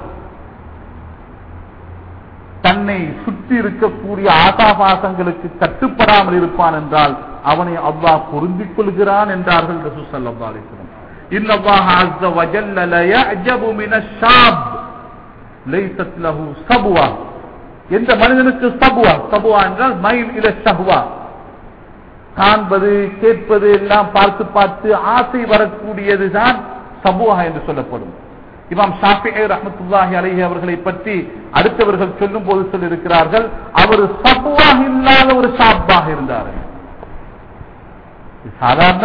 தன்னை சுற்றி இருக்கக்கூடிய ஆசாபாசங்களுக்கு கட்டுப்படாமல் இருப்பான் என்றால் அவனை அல்லாஹ் பொருந்திக் கொள்கிறான் என்றார்கள் ரசூல் ஸல்லல்லாஹு அலைஹி வஸல்லம் இன்னல்லாஹ அஸ்ஸ வஜல்ல ல யஅஜபு மினஷ் ஷாப் லைஸத் லஹு சப்வா எந்த மனிதனுக்கு சபுவா சபுவா என்றால் மைல் இல ஷஹ்வா காண்பது கேட்பது எல்லாம் பார்த்து பார்த்து ஆசை வரக்கூடியதுதான் சபுவா என்று சொல்லப்படும் இமாம் ஷாஃபி ரஹமத்துல்லாஹி அலைஹி அவர்களை பற்றி அடுத்தவர்கள் சொல்லும் போது சொல்லியிருக்கிறார்கள் அவர் சபுவாக இல்லாத ஒரு ஷாப்பாக இருந்தார் இது சாதாரண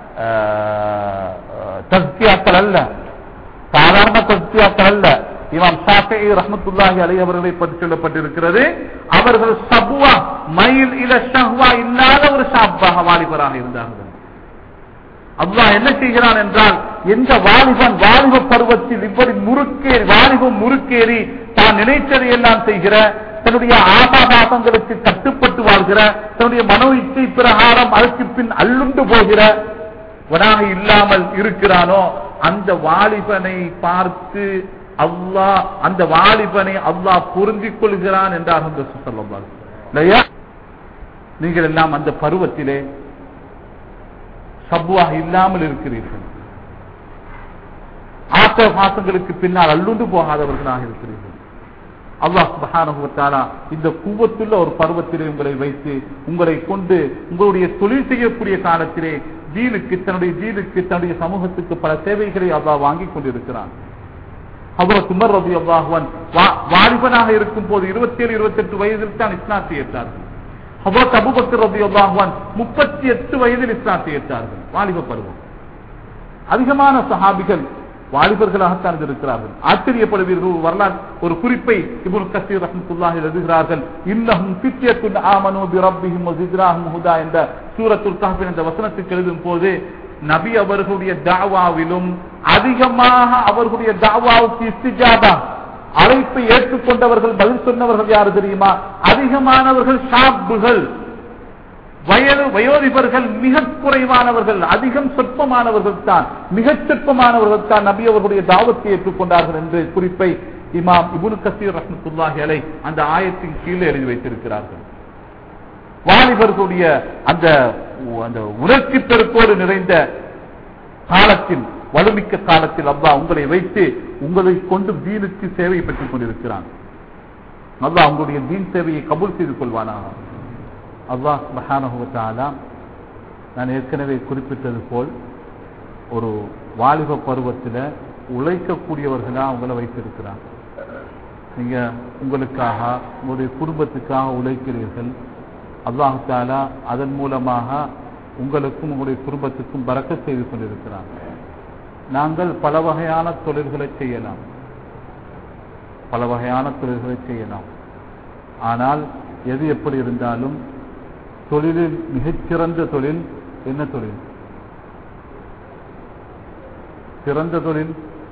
தஸ்தியாக்கள் அல்ல சாதாரண தஸ்தியாக்கள் அல்ல இமாம் ஷாஃபி ரஹமத்துல்லாஹி அலைஹி அவர்களை பற்றி சொல்லப்பட்டிருக்கிறது அவர்கள் சபுவா மயில் இல ஷஹ்வா இல்லாத ஒரு ஷாப்பாக வாலிபராக இருந்தார்கள் அல்லாஹ் என்ன செய்கிறான் என்றால் எந்த வாலிபன் வாலிப பருவத்தில் இப்படி முறுக்கேறி வாலிபம் முறுக்கேறி தான் நினைத்ததை எல்லாம் செய்கிற தன்னுடைய ஆசாபாசங்களுக்கு கட்டுப்பட்டு வாழ்கிற தன்னுடைய மனோ இச்சை பிரகாரம் அதற்கு பின் அள்ளுண்டு போகிற வனாக இல்லாமல் இருக்கிறானோ அந்த வாலிபனை பார்த்து அல்லாஹ் அந்த வாலிபனை அல்லாஹ் பொருந்திக் கொள்கிறான் என்றார்கள் சொல்லலாம் இல்லையா நீங்கள் எல்லாம் அந்த பருவத்திலே சபுவாக இல்லாமல் இருக்கிறீர்கள் ஆசை பாசங்களுக்கு பின்னால் அள்ளுண்டு போகாதவர்களாக இருக்கிறீர்கள் அல்லாஹ் சுபஹானஹுவத்தாலா இந்த கூவத்துள்ள ஒரு பருவத்திலே உங்களை வைத்து உங்களை கொண்டு உங்களுடைய தொழில் செய்யக்கூடிய காலத்திலே ஜீனுக்கு தன்னுடைய ஜீனுக்கு தன்னுடைய சமூகத்துக்கு பல சேவைகளை அல்லாஹ் வாங்கி கொண்டிருக்கிறான் அவர் சுமர் ரவி அல்லாஹுவன் வாலிபனாக இருக்கும் போது இருபத்தி ஏழு இருபத்தி எட்டு வயதில் தான் இஸ்லாத்தை ஏற்றார்கள் ஹபரத் அபுபக்கர் ரபி அல்லாஹுவான் முப்பத்தி எட்டு வயதில் இஸ்லாத்தை ஏற்றார்கள் வாலிப பருவம் அதிகமான சஹாபிகள் வாலிபர்களாகத்தான் இருக்கிறார்கள் ஆச்சரியப்படுவீர்கள் ஒரு வரலாறு ஒரு குறிப்பை இபுல் கசீர் ரஹமத்துல்லாஹி எழுதுகிறார்கள் இன்னஹும் ஃபித்யத்துன் ஆமனு பிரப்பிஹிம் வஸித்ராஹும் ஹுதா என்ற சூரத்துல் கஹ்ஃப் என்ற வசனத்துக்கு எழுதும் போது நபி அவர்களுடைய தாவாவிலும் அதிகமாக அவர்களுடைய தாவாவுக்கு இஸ்திஜாபா அழைப்பை ஏற்றுக்கொண்டவர்கள் பதில் சொன்னவர்கள் யாரு தெரியுமா அதிகமானவர்கள் ஷாப்புகள் வயது வயோதிபர்கள் மிக குறைவானவர்கள் அதிகம் சொற்பமானவர்கள் தான் மிகச் சொற்பமானவர்கள் தான் நபி அவர்களுடைய தாவத்தை ஏற்றுக்கொண்டார்கள் என்று குறிப்பை இமாம் இபுல் கசீர் ரஹமத்துல்லாஹி அலை அந்த ஆயத்தின் கீழே எழுதி வைத்திருக்கிறார்கள் வாலிபர்களுடைய அந்த அந்த உணர்ச்சி பெருக்கோடு நிறைந்த காலத்தில் வலுமிக்க காலத்தில் அல்லாஹ் உங்களை வைத்து உங்களை கொண்டு தீனுக்கு சேவை பெற்றுக் கொண்டிருக்கிறான் அல்லாஹ் உங்களுடைய தீன் சேவையை கபூல் செய்து கொள்வானாக அல்லாஹ் சுப்ஹானஹு வ தஆலா நான் ஏற்கனவே குறிப்பிட்டது போல் ஒரு வாலிப பருவத்தில் உழைக்கக்கூடியவர்களா அவங்கள வைத்திருக்கிறான் நீங்க உங்களுக்காக உங்களுடைய குடும்பத்துக்காக உழைக்கிறீர்கள் அல்லாஹு தாலா அதன் மூலமாக உங்களுக்கும் உங்களுடைய குடும்பத்துக்கும் பறக்க செய்து கொண்டிருக்கிறான் நாங்கள் பல வகையான தொழில்களை செய்யலாம் பல வகையான தொழில்களை செய்யலாம் ஆனால் எது எப்படி இருந்தாலும் தொழிலில் மிகச்சிறந்த தொழில் என்ன தொழில் சிறந்த தொழில்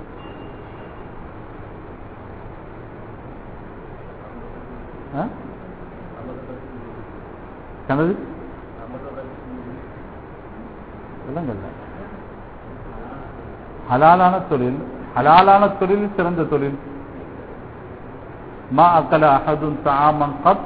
ஆ? கனது விளங்கல்ல ஹலாலான தொழில் ஹலாலான தொழில் சிறந்த தொழில் மா அக்கல அஹதுன் தாமன் கத்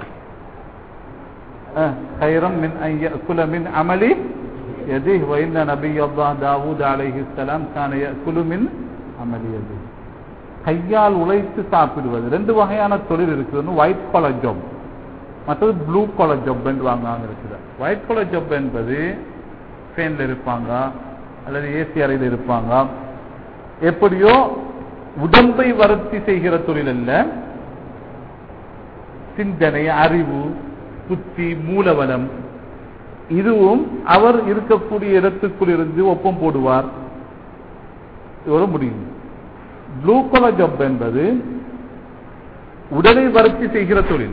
خيرا من أن يأكل من عمل يده وإن نبي الله داود عليه السلام كان يأكل من عمل يده கையால் உழைத்து சாப்பிடுவது ரெண்டு வகையான தொழில் இருக்குது ஒயிட் காலர் ஜாப் மற்றது ப்ளூ காலர் ஜாப் என்று வாங்காங்க இருக்குது ஒயிட் காலர் ஜாப் என்பது ஃபேன்ல இருப்பாங்க அல்லது ஏசி அறையில் இருப்பாங்க எப்படியோ உடம்பை வருத்தி செய்கிற தொழில் அல்ல சிந்தனை அறிவு புத்தி மூலவனம் இதுவும் அவர் இருக்கக்கூடிய இடத்துக்குள் இருந்து ஒப்பம் போடுவார் இதோட முடியும் ப்ளூ கலர் ஜப் என்பது உடலை வருத்தி செய்கிற தொழில்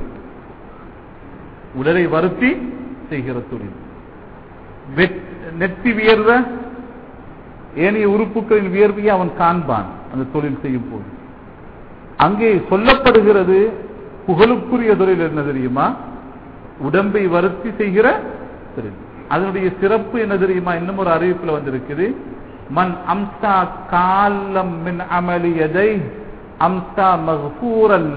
உடலை வருத்தி செய்கிற தொழில் வெட்- நெத்தி வியர்வ ஏனைய உறுப்புகளின் வியர்வையை அவன் காண்பான் அந்த தொழில் செய்யும் போது அங்கே சொல்லப்படுகிறது புகழுக்குரிய தொழில் என்ன தெரியுமா உடம்பை வருத்தி செய்கிற தொழில் அதனுடைய சிறப்பு என்ன தெரியுமா இன்னும் ஒரு அறிவிப்புல வந்திருக்குது மன் அம்சா காலம் மின் அமலி எதை அம்சா மகூரல்ல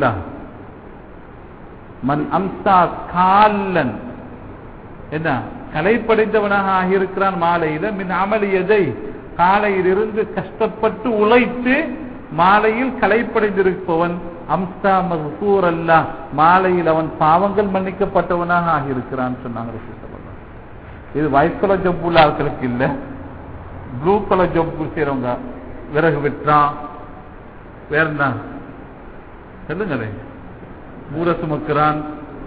மன் அம்சா காலன் என்ன கலைப்படைந்தவனாக ஆகியிருக்கிறான் மாலையில மின் அமலி எதை காலையிலிருந்து கஷ்டப்பட்டு உழைத்து மாலையில் கலைப்படைந்திருப்பவன் அம்சா மகூர் அல்ல மாலையில் அவன் பாவங்கள் மன்னிக்கப்பட்டவனாக ஆகியிருக்கிறான் சொன்னாங்க ரசூல் ஸல்லல்லாஹு அலைஹி வஸல்லம். இது ஒயிட் கலர் ஜப் உள்ள ஆட்களுக்கு இல்ல ப்ளூ கலர் ஜப் செய்யறவங்க விறகு வெட்டுறான் வேற என்ன சொல்லுங்களே ஊர சுமக்கிறான்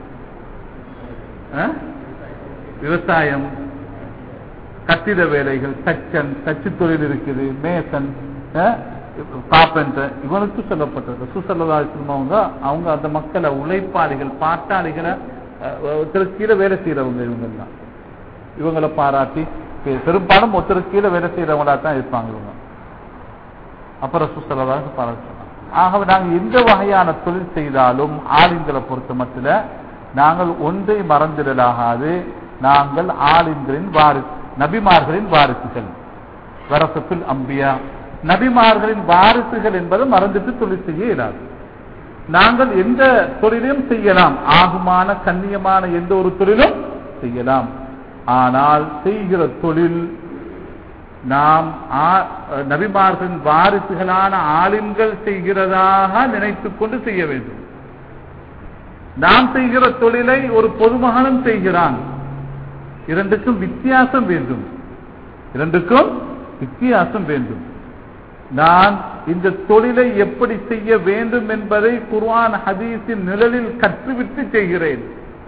ஆ? விவசாயம் கட்டிட வேலைகள் தச்சன் தச்சு தொழில் இருக்குது மேசன் காப்பென்டர் இவனுக்கு சொல்லப்பட்டது சுசல்லதாசிரமவங்க அவங்க அந்த மக்களை உழைப்பாளிகள் பாட்டாளிகளை அஹ், ஒருத்தருக்கு கீழே வேலை செய்யறவங்க இவங்க எல்லாம் இவங்களை பாராட்டி பெ- பெரும்பாலும் ஒருத்தருக்கு கீழே வேலை செய்யறவங்களா தான் இருப்பாங்க இவங்க அப்புறம் சுசல்லதாக பாராட்டி சொன்னாங்க ஆகவே நாங்கள் எந்த வகையான தொழில் செய்தாலும் ஆளுங்களை பொறுத்த மட்டில் நாங்கள் ஒன்றை மறந்திடலாகாது நாங்கள் ஆளுங்களின் வாரி நபிமார்களின் வாரிசுகள் வரசத்துல் அம்பியா நபிமார்களின் வாரிசுகள் என்பதை மறந்துட்டு தொழில் செய்ய இயலாது நாங்கள் எந்த தொழிலையும் செய்யலாம் ஆகுமான கண்ணியமான எந்த ஒரு தொழிலும் செய்யலாம் ஆனால் செய்கிற தொழில் நாம் ஆ- நபிமார்களின் வாரிசுகளான ஆளுங்கள் செய்கிறதாக நினைத்துக் கொண்டு செய்ய வேண்டும் நாம் செய்கிற தொழிலை ஒரு பொதுமகனும் செய்கிறான் இரண்டுக்கும் வித்தியாசம் வேண்டும் இரண்டுக்கும் வித்தியாசம் வேண்டும் நான் இந்த தொழிலை எப்படி செய்ய வேண்டும் என்பதை குர்ஆன் ஹதீஸின் நிழலில் கற்றுவிட்டு செய்கிறேன்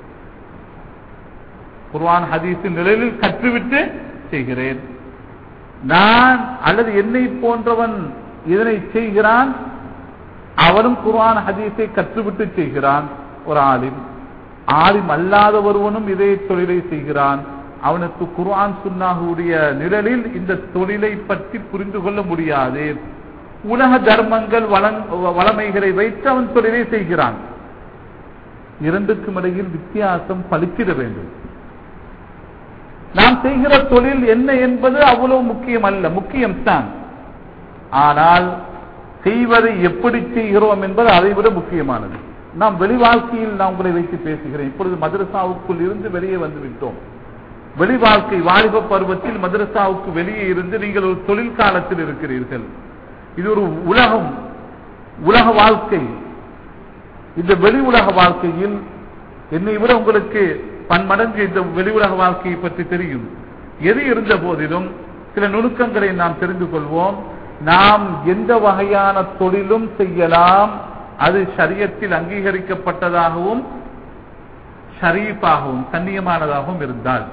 குர்ஆன் ஹதீஸின் நிழலில் கற்றுவிட்டு செய்கிறேன் நான் அல்லது என்னை போன்றவன் இதனை செய்கிறான் அவனும் குர்ஆன் ஹதீஸை கற்றுவிட்டு செய்கிறான் ஒரு ஆலிம் ஆலிம் அல்லாத ஒருவனும் இதே தொழிலை செய்கிறான் அவனுக்கு குர்ஆன் சுன்னாஹுடைய நிழலில் இந்த தொழிலை பற்றி புரிந்து கொள்ள முடியாது உலக தர்மங்கள் வளங்- வளமைகளை வைத்து அவன் தொழிலை செய்கிறான் இரண்டுக்கும் இடையில் வித்தியாசம் பளிச்சிட வேண்டும் நாம் செய்கிற தொழில் என்ன என்பது அவ்வளவு முக்கியம் அல்ல முக்கியம்தான் ஆனால் செய்வதை எப்படி செய்கிறோம் என்பது அதை விட முக்கியமானது நாம் வெளி வாழ்க்கையில் நான் உங்களை வைத்து பேசுகிறேன் இப்பொழுது மதரசாவுக்குள் இருந்து வெளியே வந்து விட்டோம் வெளி வாழ்க்கை வாலிப பருவத்தில் மதரசாவுக்கு வெளியே இருந்து நீங்கள் ஒரு தொழில் காலத்தில் இருக்கிறீர்கள் இது ஒரு உலகம் உலக வாழ்க்கை இந்த வெளி உலக வாழ்க்கையில் என்னை விட உங்களுக்கு பன்மடங்கு இந்த வெளி உலக வாழ்க்கையை பற்றி தெரியும் எது இருந்த போதிலும் சில நுணுக்கங்களை நாம் தெரிந்து கொள்வோம் நாம் எந்த வகையான தொழிலும் செய்யலாம் அது சரியத்தில் அங்கீகரிக்கப்பட்டதாகவும் ஷரீஃபாகவும் கண்ணியமானதாகவும் இருந்தால்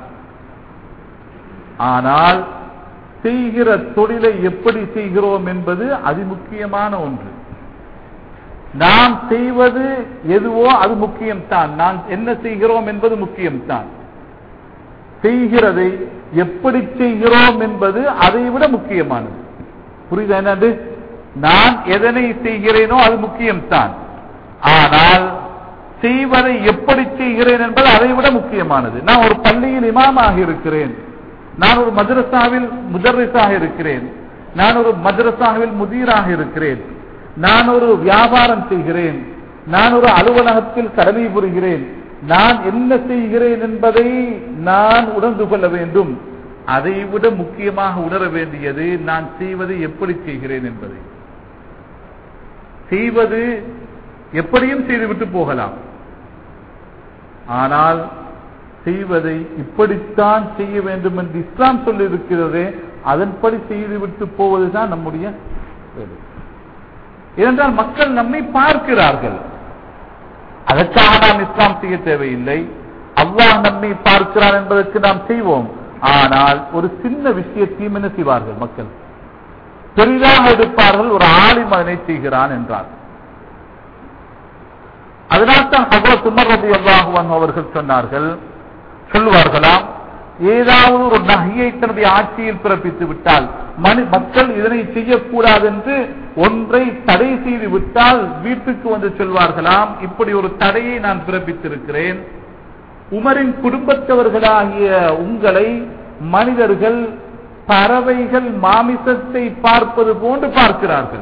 ஆனால் செய்கிற தொழிலை எப்படி செய்கிறோம் என்பது அதிமுக்கியமான ஒன்று நாம் செய்வது எதுவோ அது முக்கியம்தான் நான் என்ன செய்கிறோம் என்பது முக்கியம்தான் செய்கிறதை எப்படி செய்கிறோம் என்பது அதை விட முக்கியமானது புரியுதா என்னது நான் எதனை செய்கிறேனோ அது முக்கியம்தான் ஆனால் செய்வதை எப்படி செய்கிறேன் என்பது அதை விட முக்கியமானது நான் ஒரு பள்ளியில் இமாமாக இருக்கிறேன் நான் ஒரு மதரசாவில் முதர்ரிசாக இருக்கிறேன் நான் ஒரு மதரசாவில் முதிராக இருக்கிறேன் நான் ஒரு வியாபாரம் செய்கிறேன் நான் ஒரு அலுவலகத்தில் கடமை புரிகிறேன் நான் என்ன செய்கிறேன் என்பதை நான் உணர்ந்து கொள்ள வேண்டும் அதை விட முக்கியமாக உணர வேண்டியது நான் செய்வதை எப்படி செய்கிறேன் என்பதை செய்வது எப்படியும் செய்துவிட்டு போகலாம் ஆனால் செய்வதை இப்படித்தான் செய்ய வேண்டும் என்று இஸ்லாம் சொல்லி இருக்கிறதே அதன்படி செய்துவிட்டு போவதுதான் நம்முடைய வேலை ஏனென்றால் மக்கள் நம்மை பார்க்கிறார்கள் அதற்காக நாம் இஸ்லாம் செய்ய தேவையில்லை அல்லாஹ் நம்மை பார்க்கிறார் என்பதற்கு நாம் செய்வோம் ஆனால் ஒரு சின்ன விஷயத்தையும் என்ன செய்வார்கள் மக்கள் பெரிதாக எடுப்பார்கள் ஒரு ஆலிம் அதனை செய்கிறான் என்றார் அதனால்தான் ஹசரத் உமர் ரபி அல்லாஹுவன் அவர்கள் சொன்னார்கள் சொல்லுவார்களாம் ஏதாவது ஒரு நகையை தன்னுடைய ஆட்சியில் பிறப்பித்து விட்டால் மனி மக்கள் இதனை செய்யக்கூடாது என்று ஒன்றை தடை செய்து விட்டால் வீட்டுக்கு வந்து சொல்வார்களாம் இப்படி ஒரு தடையை நான் பிறப்பித்திருக்கிறேன் உமரின் குடும்பத்தவர்களாகிய உங்களை மனிதர்கள் பறவைகள் மாமிசத்தை பார்ப்பது போன்று பார்க்கிறார்கள்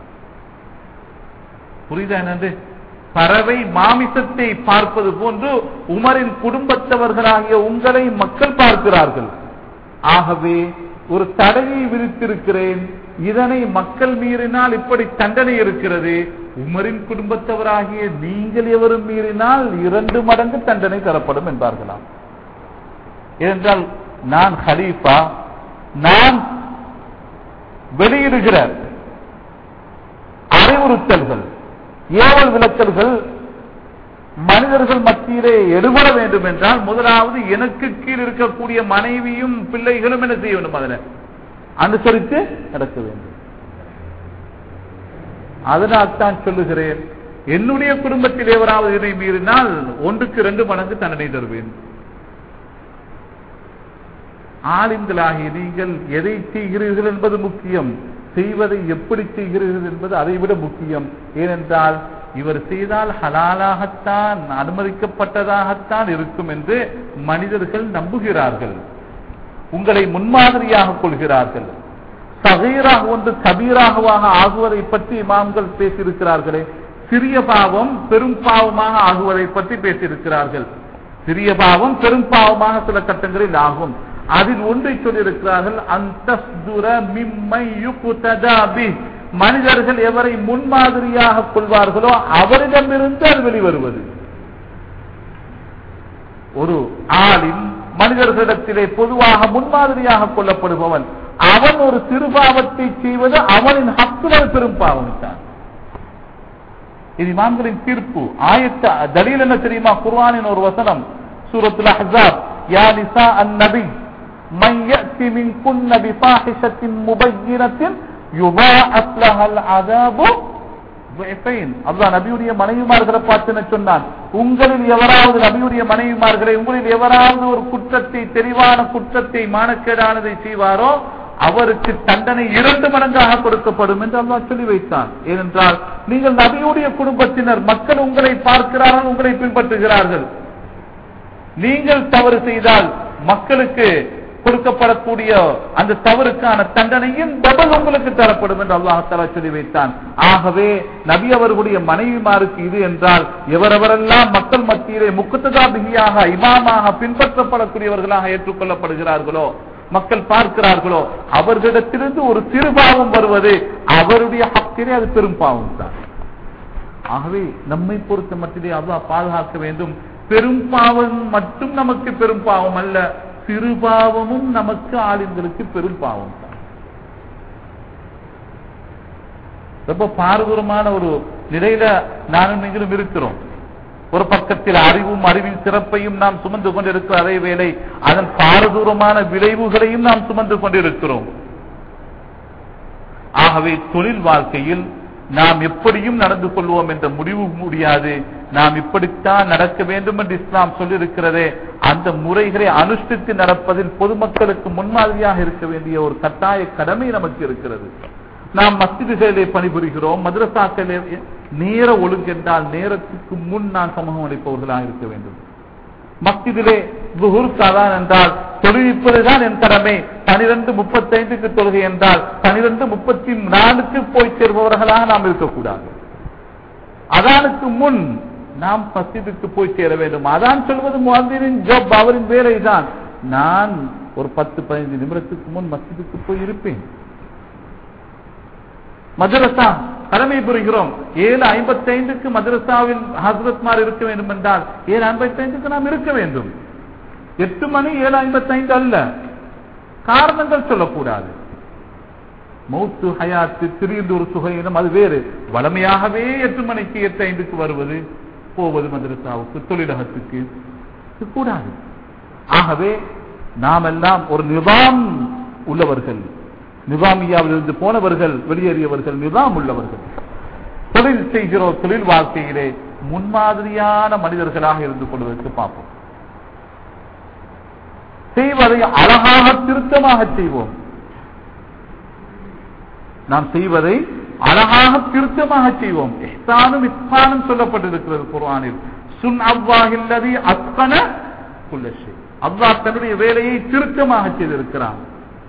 புரியுதா என்னது பறவை மாமிசத்தை பார்ப்பது போன்று உமரின் குடும்பத்தவர்களாகிய உங்களை மக்கள் பார்க்கிறார்கள் ஆகவே ஒரு தடையை விதித்திருக்கிறேன் இதனை மக்கள் மீறினால் இப்படி தண்டனை இருக்கிறது உமரின் குடும்பத்தவராகிய நீங்கள் எவரும் மீறினால் இரண்டு மடங்கு தண்டனை தரப்படும் என்பார்களாம் ஏனென்றால் நான் ஹலீஃபா நான் வெளியிடுகிற அறிவுறுத்தல்கள் ஏவல் விளக்கல்கள் மனிதர்கள் மத்தியிலே எடுபட வேண்டும் என்றால் முதலாவது எனக்கு கீழ் இருக்கக்கூடிய மனைவியும் பிள்ளைகளும் என்ன செய்ய வேண்டும் அதில் அனுசரித்து நடக்க வேண்டும் அதனால் தான் சொல்லுகிறேன் என்னுடைய குடும்பத்தில் எவராவது இதை மீறினால் ஒன்றுக்கு ரெண்டு மடங்கு தண்டனை தருவேன் ஆளுங்களாகிய நீங்கள் எதை செய்கிறீர்கள் என்பது முக்கியம் செய்வதை எப்படி செய்கிறீர்கள் என்பது அதை விட முக்கியம் ஏனென்றால் இவர் செய்தால் ஹலாலாகத்தான் அனுமதிக்கப்பட்டதாகத்தான் இருக்கும் என்று மனிதர்கள் நம்புகிறார்கள் உங்களை முன்மாதிரியாக கொள்கிறார்கள் சகீராக ஒன்று கபீராகவாக ஆகுவதை பற்றி இமாம்கள் பேசியிருக்கிறார்களே சிறிய பாவம் பெரும் பாவமாக ஆகுவதை பற்றி பேசியிருக்கிறார்கள் சிறிய பாவம் பெரும் பாவமாக சில கட்டங்களில் ஆகும் அதில் ஒன்றை சொல்லியிருக்கிறார்கள் அந்த மனிதர்கள் எவரை முன்மாதிரியாக கொள்வார்களோ அவரிடமிருந்து அது வெளிவருவது ஒரு ஆளின் மனிதர்களிடத்திலே பொதுவாக முன்மாதிரியாக கொள்ளப்படுபவன் அவன் ஒரு சிறுபாவத்தை செய்வது அவனின் ஹக்குகள் பெரும் பாவம் தான் இது இமாம்களின் தீர்ப்பு ஆயத்த தலீல் என்ன தெரியுமா குர்ஆனின் ஒரு வசனம் சூரத்துல் அஹ்ஸாப் யா நிசா அன்-நபி மன் யأتي منكن بفاحشة مبينة يضاعف لها العذاب ضعفين அல்லாஹ் நபியுடைய மனைவிமார்களை பார்த்து என்ன சொன்னான் உங்களில் எவராவது நபியுடைய மனைவிமார்களை உங்களில் எவராவது ஒரு குற்றத்தை தெளிவான குற்றத்தை மானக்கேடானதை செய்வாரோ அவருக்கு தண்டனை இரண்டு மடங்காக கொடுக்கப்படும் என்று அல்லாஹ் சொல்லி வைத்தான் ஏனென்றால் நீங்கள் நபியுடைய குடும்பத்தினர் மக்கள் உங்களை பார்க்கிறார்கள் உங்களை பின்பற்றுகிறார்கள் நீங்கள் தவறு செய்தால் மக்களுக்கு கொடுக்கப்படக்கூடிய அந்த தவறுக்கான தண்டனையும் டபுள் உங்களுக்கு தரப்படும் என்று அல்லாஹால சொல்லி வைத்தான் ஆகவே நபி அவர்களுடைய மனைவிமாருக்கு இது என்றால் எவரெவரெல்லாம் மக்கள் மத்தியிலே முக்குத்ததா பிகியாக இமாமாக பின்பற்றப்படக்கூடியவர்களாக ஏற்றுக்கொள்ளப்படுகிறார்களோ மக்கள் பார்க்கிறார்களோ அவர்களிடத்திலிருந்து ஒரு சிறு பாவம் வருவது அவருடைய ஹக்கிலே அது பெரும் பாவம் தான் ஆகவே நம்மை பொறுத்த மட்டிலே அல்லாஹ் பாதுகாக்க வேண்டும் பெரும் பாவம் மட்டும் நமக்கு பெரும் பாவம் அல்ல சிறு பாவமும் நமக்கு ஆளுங்களுக்கு பெரும் பாவம் தான் ரொம்ப பாரதூரமான ஒரு நிலையில நானும் நீங்களும் இருக்கிறோம் ஒரு பக்கத்தில் அறிவும் அறிவின் சிறப்பையும் நாம் சுமந்து கொண்டிருக்கிற அதே வேளை அதன் பாரதூரமான விளைவுகளையும் நாம் சுமந்து கொண்டிருக்கிறோம் ஆகவே தொழில் வாழ்க்கையில் நாம் எப்படியும் நடந்து கொள்வோம் என்ற முடிவு முடியாது நாம் இப்படித்தான் நடக்க வேண்டும் என்று இஸ்லாம் சொல்லியிருக்கிறதே அந்த முறைகளை அனுஷ்டித்து நடப்பதில் பொதுமக்களுக்கு முன்மாதிரியாக இருக்க வேண்டிய ஒரு கட்டாய கடமை நமக்கு இருக்கிறது நாம் மஸ்ஜிதுகளிலே பணிபுரிகிறோம் மதரசாக்களிலே நேர ஒழுங்கென்றால் நேரத்துக்கு முன் நான் சமூகம் அளிப்பவர்களாக இருக்க வேண்டும் மஸ்ஜிதிலே துஹுர் சாதான் என்றால் தொழுவிப்பதுதான் என் கடமை பனிரெண்டு முப்பத்தைந்துக்கு தொழுகை என்றால் பனிரெண்டு முப்பத்தி நாலுக்கு போய் சேர்பவர்களாக நாம் இருக்கக்கூடாது அதானுக்கு முன் நாம் மஸ்ஜிதுக்கு போய் சேர வேண்டும் அதான் சொல்வது முஹத்தினின் ஜப் அவரின் வேலைதான் நான் ஒரு பத்து பதினைந்து நிமிடத்துக்கு முன் மஸ்ஜிதுக்கு போய் இருப்பேன் மதரசா கடமை புரிகிறோம் ஏழு ஐம்பத்தி ஐந்துக்கு மதரசாவில் ஹசரத்மார் இருக்க வேண்டும் என்றால் ஏழு ஐம்பத்தி ஐந்துக்கு நாம் இருக்க வேண்டும் எட்டு மணி ஏழு ஐம்பத்தி ஐந்து அல்ல காரணங்கள் சொல்லக்கூடாது மௌத்து ஹயாத்து திடீர்னு ஒரு சுகையினம் அது வேறு வளமையாகவே எட்டு மணிக்கு எட்டு ஐந்துக்கு வருவது போவது மதரசாவுக்கு தொழிலகத்துக்கு இது கூடாது ஆகவே நாம் எல்லாம் ஒரு நிவாம் உள்ளவர்கள் நிவாமியாவில் இருந்து போனவர்கள் வெளியேறியவர்கள் நிவாம் உள்ளவர்கள் தொழில் செய்கிறோம் தொழில் வாழ்க்கையிலே முன்மாதிரியான மனிதர்களாக இருந்து கொள்வதற்கு பார்ப்போம் செய்வதை அழகாக திருத்தமாக செய்வோம் நாம் செய்வதை அழகாக திருத்தமாக செய்வோம் இஹ்சானும் இஸ்பானும் சொல்லப்பட்டிருக்கிறது குர்ஆனில் சுன் அவ்வாஹில்லதி அஸ்கன குல்லஷை அல்லாஹ் தன்னுடைய வேலையை திருத்தமாக செய்திருக்கிறான்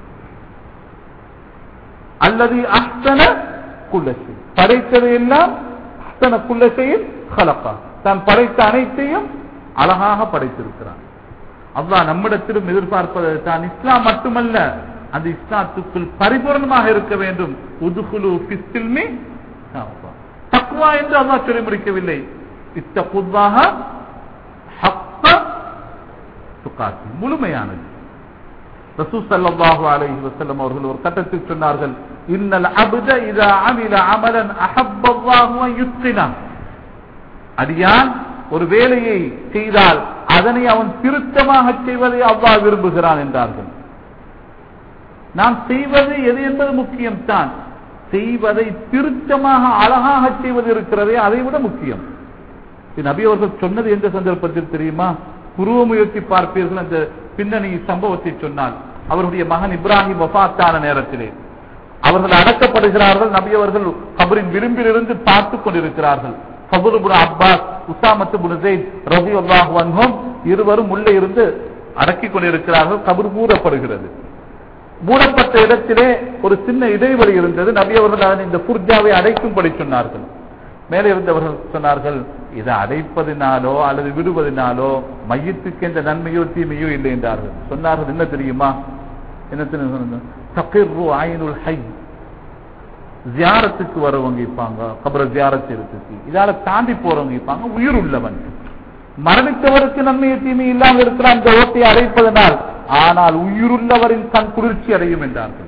அல்லது அஹ்சன குல்லஷை படைத்ததை எல்லாம் அஹ்சன குல்லஷையில் ஹலப்பா தான் படைத்த அனைத்தையும் அழகாக படைத்திருக்கிறான் அல்லாஹ் நம்மிடத்திலும் எதிர்பார்ப்பது தான் இஸ்லாம் மட்டுமல்ல அந்த இஸ்லாத்துக்குள் பரிபூர்ணமாக இருக்க வேண்டும் உதுகுலு பிஸ்தில்மி தக்குவா என்று அல்லாஹ் சொல்லி முடிக்கவில்லை இத்தகுவாக ஹக்க துக்காத்தி முழுமையானது ரசூ ஸல்லல்லாஹு அலைஹி வஸல்லம் அவர்கள் ஒரு கட்டத்தில் சொன்னார்கள் இன்னல் அப்த இதா அமில அமலன் அஹப்பல்லாஹு அன் யுத்கினா அடியான் ஒரு வேலையை செய்தால் அதனை அவன் திருத்தமாக செய்வதை அல்லாஹ் விரும்புகிறான் என்றார்கள் நாம் செய்வது எது என்பது முக்கியம்தான் செய்வதை திருத்தமாக அழகாக செய்வது இருக்கிறதே அதை விட முக்கியம் இது நபி அவர்கள் சொன்னது எந்த சந்தர்ப்பத்தில் தெரியுமா புருவ முயற்சி பார்ப்பீர்கள் அந்த பின்னணி சம்பவத்தை சொன்னால் அவருடைய மகன் இப்ராஹிம் வஃபாத்தான நேரத்திலே அவர்கள் அடக்கப்படுகிறார்கள் நபி அவர்கள் கபரின் விளிம்பிலிருந்து பார்த்துக் கொண்டிருக்கிறார்கள் ஃபதுலுபுன் அப்பாஸ் உசாமத்து புன் ஜெயித் ரவி அல்லாஹ் வன்ஹும் இருவரும் உள்ளே இருந்து அடக்கிக் கொண்டிருக்கிறார்கள் கபர் மூடப்படுகிறது மூடப்பட்ட இடத்திலே ஒரு சின்ன இடைவெளி இருந்தது நபி அவர்கள் அதன் இந்த குர்ஜாவை அடைக்கும்படி சொன்னார்கள் மேலே இருந்தவர்கள் சொன்னார்கள் இதை அடைப்பதினாலோ அல்லது விடுவதனாலோ மையத்துக்கு எந்த நன்மையோ தீமையோ இல்லை என்றார்கள் சொன்னார்கள் என்ன தெரியுமா என்ன தெரியும் தக்கிர்ரு ஆயினுல் ஹை ஜியாரத்துக்கு வரவங்க இருப்பாங்க கபர ஜியாரத்து இருக்கு இதால தாண்டி போறவங்க இருப்பாங்க உயிர் உள்ளவன் மரணித்தவருக்கு நன்மையை தீமை இல்லாமல் இருக்கிற அந்த ஓட்டை அடைப்பதனால் ஆனால் உயிருள்ளவரின் கண் குளிர்ச்சி அடையும் என்றார்கள்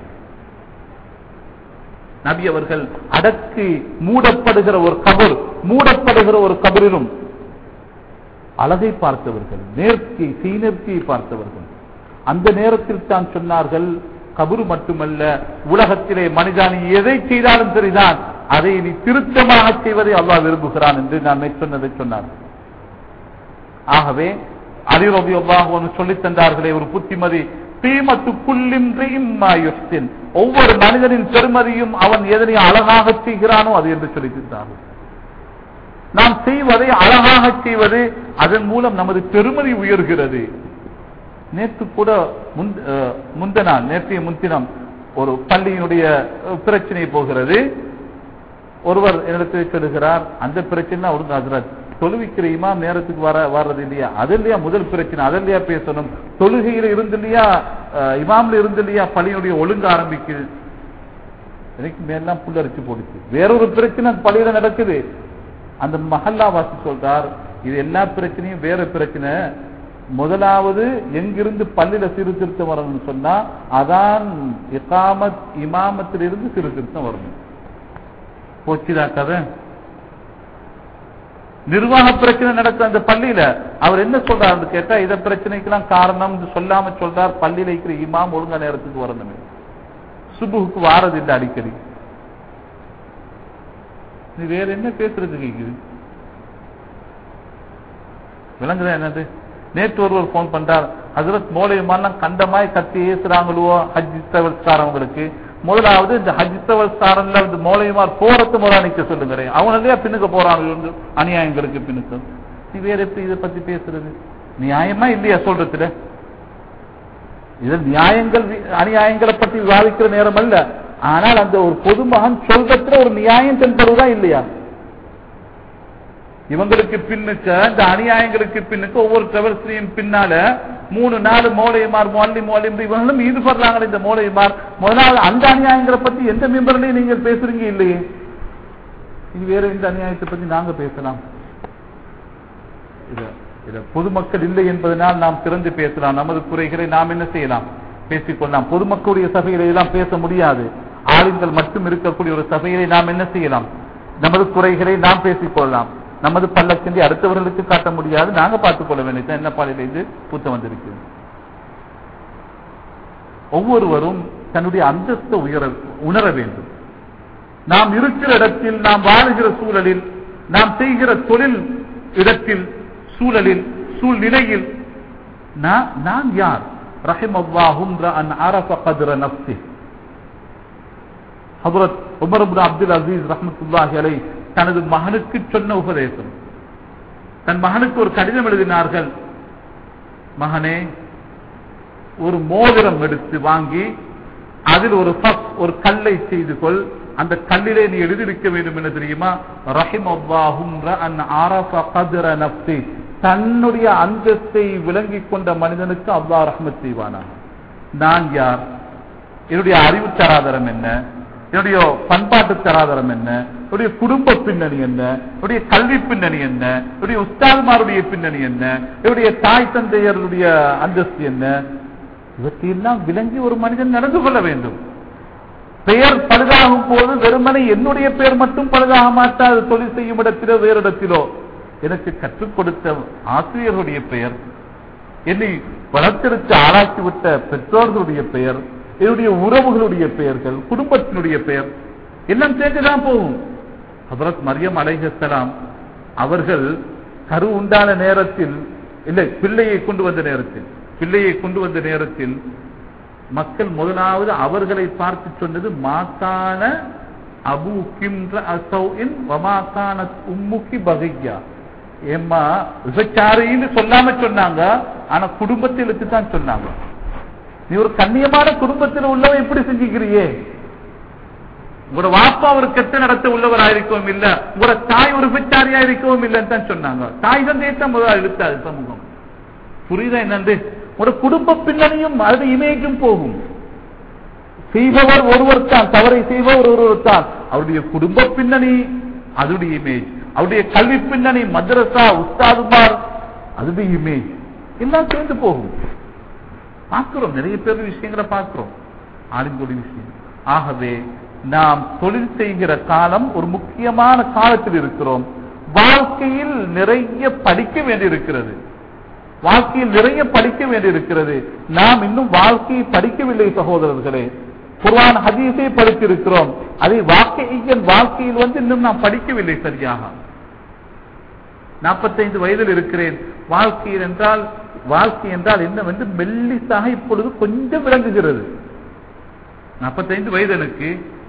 நபி அவர்கள் அடக்கி மூடப்படுகிற ஒரு கபர் மூடப்படுகிற ஒரு கபரிலும் அழகை பார்த்தவர்கள் நேர்த்தி செய்நேர்த்தியை பார்த்தவர்கள் அந்த நேரத்தில் தான் சொன்னார்கள் கபரு மட்டுமல்ல உலகத்திலே மனிதன் நீ எதை செய்தாலும் சரிதான் அதை நீ திருத்தமாக செய்வதை அல்லாஹ் விரும்புகிறான் என்று நான் சொன்னதை சொன்னார்கள் ஆகவே அதிரபி அல்லாஹ் சொல்லித் தந்தார்களே ஒரு புத்திமதி தீமத்து புல்லின்றின் ஒவ்வொரு மனிதனின் பெருமதியும் அவன் எதனை அழகாக செய்கிறானோ அது என்று சொல்லித்திருந்தார்கள் நாம் செய்வதை அழகாக செய்வது அதன் மூலம் நமது பெருமதி உயர்கிறது நேற்று கூட முந்த நாள் நேற்றைய முன்தினம் ஒரு பள்ளியினுடைய பிரச்சனை போகிறது ஒருவர் என்னிடத்தில் சொல்லுகிறார் அந்த பிரச்சனை அவருக்கு ஹசரத் தொழுவிக்கிற இமாம் நேரத்துக்கு வர வர்றது இல்லையா அது இல்லையா முதல் பிரச்சனை அது இல்லையா பேசணும் தொழுகையில இருந்து இல்லையா அஹ், இமாம்ல இருந்து இல்லையா பள்ளியுடைய ஒழுங்கு ஆரம்பிக்குது எனக்கு மேலாம் புல்லரிச்சு போடுச்சு வேறொரு பிரச்சனை பள்ளியில நடக்குது அந்த மஹல்லாவாசி சொல்றார் இது எல்லா பிரச்சனையும் வேற பிரச்சனை முதலாவது எங்கிருந்து பள்ளியில சீர்திருத்தம் வரணும்னு சொன்னா அதான் இகாமத் இமாமத்திலிருந்து சீர்திருத்தம் வரணும் போச்சுதா கதை நிர்வாக பிரச்சனை நடக்கும் அந்த பள்ளியில அவர் என்ன சொல்றாரு கேட்டா இத பிரச்சனைக்கெல்லாம் காரணம் சொல்லாம சொல்றார் பள்ளியில இருக்கிற இமாம் ஒழுங்கா நேரத்துக்கு வரணுமே சுபுக்கு வாரது இல்லை அடிக்கடி நீ வேற என்ன பேசுறது கேக்குது விளங்குதா என்னது நேற்று ஒருவர் போன் பண்றார் ஹசரத் மூலியமான கண்டமாய் கத்தி ஏசுறாங்களோ ஹஜ் தவஸ்காரவங்களுக்கு முதலாவது இந்த ஹஜ் தவஸ்காரன்ல இந்த மூலியமார் போறத்து முதலா நிக்க சொல்லுங்க அவங்க இல்லையா பின்னுக்கு போறாங்க அநியாயங்களுக்கு பின்னுக்கு நீ வேற எப்படி இதை பத்தி பேசுறது நியாயமா இல்லையா சொல்றதுல இது நியாயங்கள் வி- அநியாயங்களை பற்றி விவாதிக்கிற நேரம் அல்ல ஆனால் அந்த ஒரு பொதுமகன் சொல்றதுல ஒரு நியாயம் தென்படுவதா இல்லையா இவங்களுக்கு பின்னுக்கு இந்த அநியாயங்களுக்கு பின்னுக்கு ஒவ்வொரு டிரவல்ஸ்லையும் பின்னால மூணு நாலு மோலையமார் மோல்லி மோலி இவங்களும் ஈடுபடுறாங்க இந்த மோலையமார் முதலாவது அந்த அநியாயங்களை பத்தி எந்த மெம்பர்லயும் நீங்க பேசுறீங்க இல்லையே இது வேற இந்த அநியாயத்தை பத்தி நாங்க பேசலாம் இத- இத பொதுமக்கள் இல்லை என்பதனால் நாம் திறந்து பேசலாம் நமது குறைகளை நாம் என்ன செய்யலாம் பேசிக்கொள்ளலாம் பொதுமக்களுடைய சபைகளை எல்லாம் பேச முடியாது ஆளுங்கள் மட்டும் இருக்கக்கூடிய ஒரு சபைகளை நாம் என்ன செய்யலாம் நமது குறைகளை நாம் பேசிக்கொள்ளலாம் நமது பள்ளக்கின்றி அடுத்தவர்களுக்கு காட்ட முடியாது நாங்க பார்த்துக் கொள்ள வேண்டியது என்ன பாலிலிருந்து பூத்த வந்திருக்கு ஒவ்வொருவரும் தன்னுடைய அந்தஸ்தை உயர உணர வேண்டும் நாம் இருக்கிற இடத்தில் நாம் வாழுகிற சூழலில் நாம் செய்கிற தொழில் இடத்தில் சூழலில் சூழ்நிலையில் நான் நான் யார் ரஹிம் அல்லாஹும் அன் அரஃப கதிர நப்சி ஹபரத் உமர் இப்னு அப்துல் அசீஸ் ரஹ்மத்துல்லாஹி அலை தனது மகனுக்கு சொன்ன உபதேசம் தன் மகனுக்கு ஒரு கடிதம் எழுதினார்கள் மகனே ஒரு மோதிரம் எடுத்து வாங்கி அதில் ஒரு ஃபஸ் ஒரு கல்லை செய்து கொள் அந்த கல்லிலே நீ எழுதியிருக்க வேண்டும் என்ன தெரியுமா ரஹிம் அல்லாஹும் அன் அரஃப கதிர நப்சி தன்னுடைய அந்தஸ்தை விளங்கிக் கொண்ட மனிதனுக்கு அல்லாஹ் ரஹ்மத் செய்வானா நான் யார் என்னுடைய அறிவு தராதரம் என்ன என்னுடைய பண்பாட்டு தராதரம் என்ன என்னுடைய குடும்ப பின்னணி என்ன என்னுடைய கல்வி பின்னணி என்ன என்னுடைய உஸ்தாதுமாருடைய பின்னணி என்ன என்னுடைய தாய் தந்தையருடைய அந்தஸ்து என்ன இவற்றையெல்லாம் விளங்கி ஒரு மனிதன் நடந்து கொள்ள வேண்டும் பெயர் பழுதாகும் போது வெறுமனை என்னுடைய பெயர் மட்டும் பழுதாக மாட்டாது தொழில் செய்யும் இடத்திலோ வேறு இடத்திலோ எனக்கு கற்றுக் கொடுத்த ஆசிரியர்களுடைய பெயர் என்னை வளர்த்தெடுத்து ஆளாக்கிவிட்ட பெற்றோர்களுடைய பெயர் என்னுடைய உறவுகளுடைய பெயர்கள் குடும்பத்தினுடைய பெயர் எல்லாம் சேர்ந்துதான் போகும் ஹபரத் மரியம் அலைஹலாம் அவர்கள் கரு உண்டான நேரத்தில் இல்லை பிள்ளையை கொண்டு வந்த நேரத்தில் பிள்ளையை கொண்டு வந்த நேரத்தில் மக்கள் முதலாவது அவர்களை பார்த்து சொன்னது மாக்கான அபு கிம்ன்ற அசௌஇன் வமாக்கான உம்முக்கி பகையா ஏம்மா விபச்சாரின்னு சொல்லாம சொன்னாங்க ஆனா குடும்பத்திலுக்கு தான் சொன்னாங்க நீ ஒரு கண்ணியமான குடும்பத்தில் உள்ளவன் எப்படி செஞ்சுக்கிறியே உங்களோட வாப்பா ஒரு கெட்ட நடத்த உள்ளவரா இருக்கவும் இல்ல உங்களோட தாய் ஒரு விபச்சாரியா இருக்கவும் இல்லைன்னு தான் சொன்னாங்க தாய் தந்தையை தான் முதல்ல இழுத்தாது சமூகம் புரியுதா என்னண்டு உங்களோட குடும்ப பின்னணியும் அது இமேஜும் போகும் செய்பவர் ஒருவர் தான் தவறை செய்பவர் ஒருவர் தான் அவருடைய குடும்ப பின்னணி அதனுடைய இமேஜ் அவருடைய கல்வி பின்னணி மദ്രസா உஸ்தாதுமார் அதுடைய இமேஜ் எல்லாம் சேர்ந்து போகும் பார்க்கிறோம் நிறைய பேர் விஷயங்களை பார்க்கிறோம் ஆளுங்களுடைய விஷயம் ஆகவே நாம் தொழில் செய்கிற காலம் ஒரு முக்கியமான காலத்தில் இருக்கிறோம் வாழ்க்கையில் நிறைய படிக்க வேண்டியிருக்கிறது வாழ்க்கையில் நிறைய படிக்க வேண்டியிருக்கிறது நாம் இன்னும் வாழ்க்கையை படிக்கவில்லை சகோதரர்களே குர்ஆன் ஹதீஸை படித்திருக்கிறோம் அதை வாக்கையின் வாழ்க்கையில் வந்து இன்னும் நாம் படிக்கவில்லை சரியாக நாற்பத்தைந்து வயதில் இருக்கிறேன் வாழ்க்கையில் என்றால் வாழ்க்கை என்றால் என்னவென்று மெல்லிசாக இப்பொழுது கொஞ்சம் விளங்குகிறது நாற்பத்தைந்து வயது எனக்கு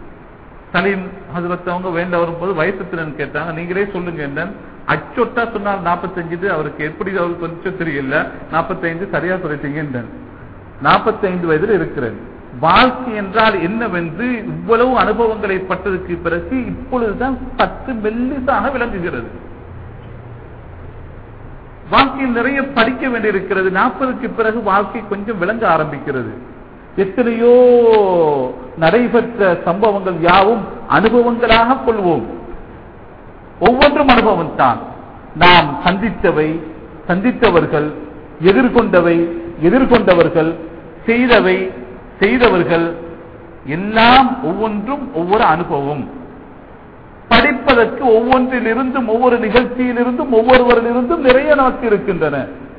சலீம் ஹசரத் அவங்க வேண்ட வரும்போது வயசு திறன் கேட்டாங்க நீங்களே சொல்லுங்க என்னன்னு அச்சொட்டா சொன்னால் நாற்பத்தஞ்சு அவருக்கு எப்படி அவருக்கு கொஞ்சம் தெரியல நாற்பத்தைந்து சரியா சொல்லிட்டீங்க நாற்பத்தைந்து வயதில் இருக்கிறேன் வாழ்க்கை என்றால் என்னவென்று இவ்வளவு அனுபவங்களை பட்டதுக்கு பிறகு இப்பொழுதுதான் சற்று மெல்லிசாக விளங்குகிறது வாழ்க்கையில் நிறைய படிக்க வேண்டியிருக்கிறது நாற்பதுக்கு பிறகு வாழ்க்கை கொஞ்சம் விளங்க ஆரம்பிக்கிறது எத்தனையோ நடைபெற்ற சம்பவங்கள் யாவும் அனுபவங்களாக கொள்வோம் ஒவ்வொன்றும் அனுபவம் தான் நாம் சந்தித்தவை சந்தித்தவர்கள் எதிர்கொண்டவை எதிர்கொண்டவர்கள் செய்தவை செய்தவர்கள் எல்லாம் ஒவ்வொன்றும் ஒவ்வொரு அனுபவம் படிப்பதற்கு ஒவ்வொன்றிலிருந்தும் ஒவ்வொரு நிகழ்ச்சியிலிருந்தும் ஒவ்வொருவரிலிருந்தும் நிறைய நமக்கு இருக்கின்றன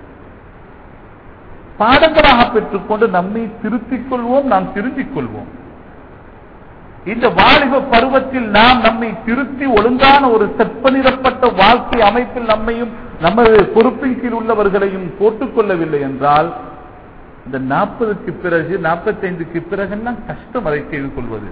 பாடங்களாக பெற்றுக்கொண்டு நம்மை திருத்திக் கொள்வோம் நாம் திருத்திக் கொள்வோம் இந்த வாலிப பருவத்தில் நாம் நம்மை திருத்தி ஒழுங்கான ஒரு செப்பனிடப்பட்ட வாழ்க்கை அமைப்பில் நம்மையும் நமது பொறுப்பின் கீழ் உள்ளவர்களையும் போட்டுக் கொள்ளவில்லை என்றால் இந்த நாற்பதுக்கு பிறகு நாற்பத்தைந்துக்கு பிறகெல்லாம் கஷ்டம் அதை செய்து கொள்வது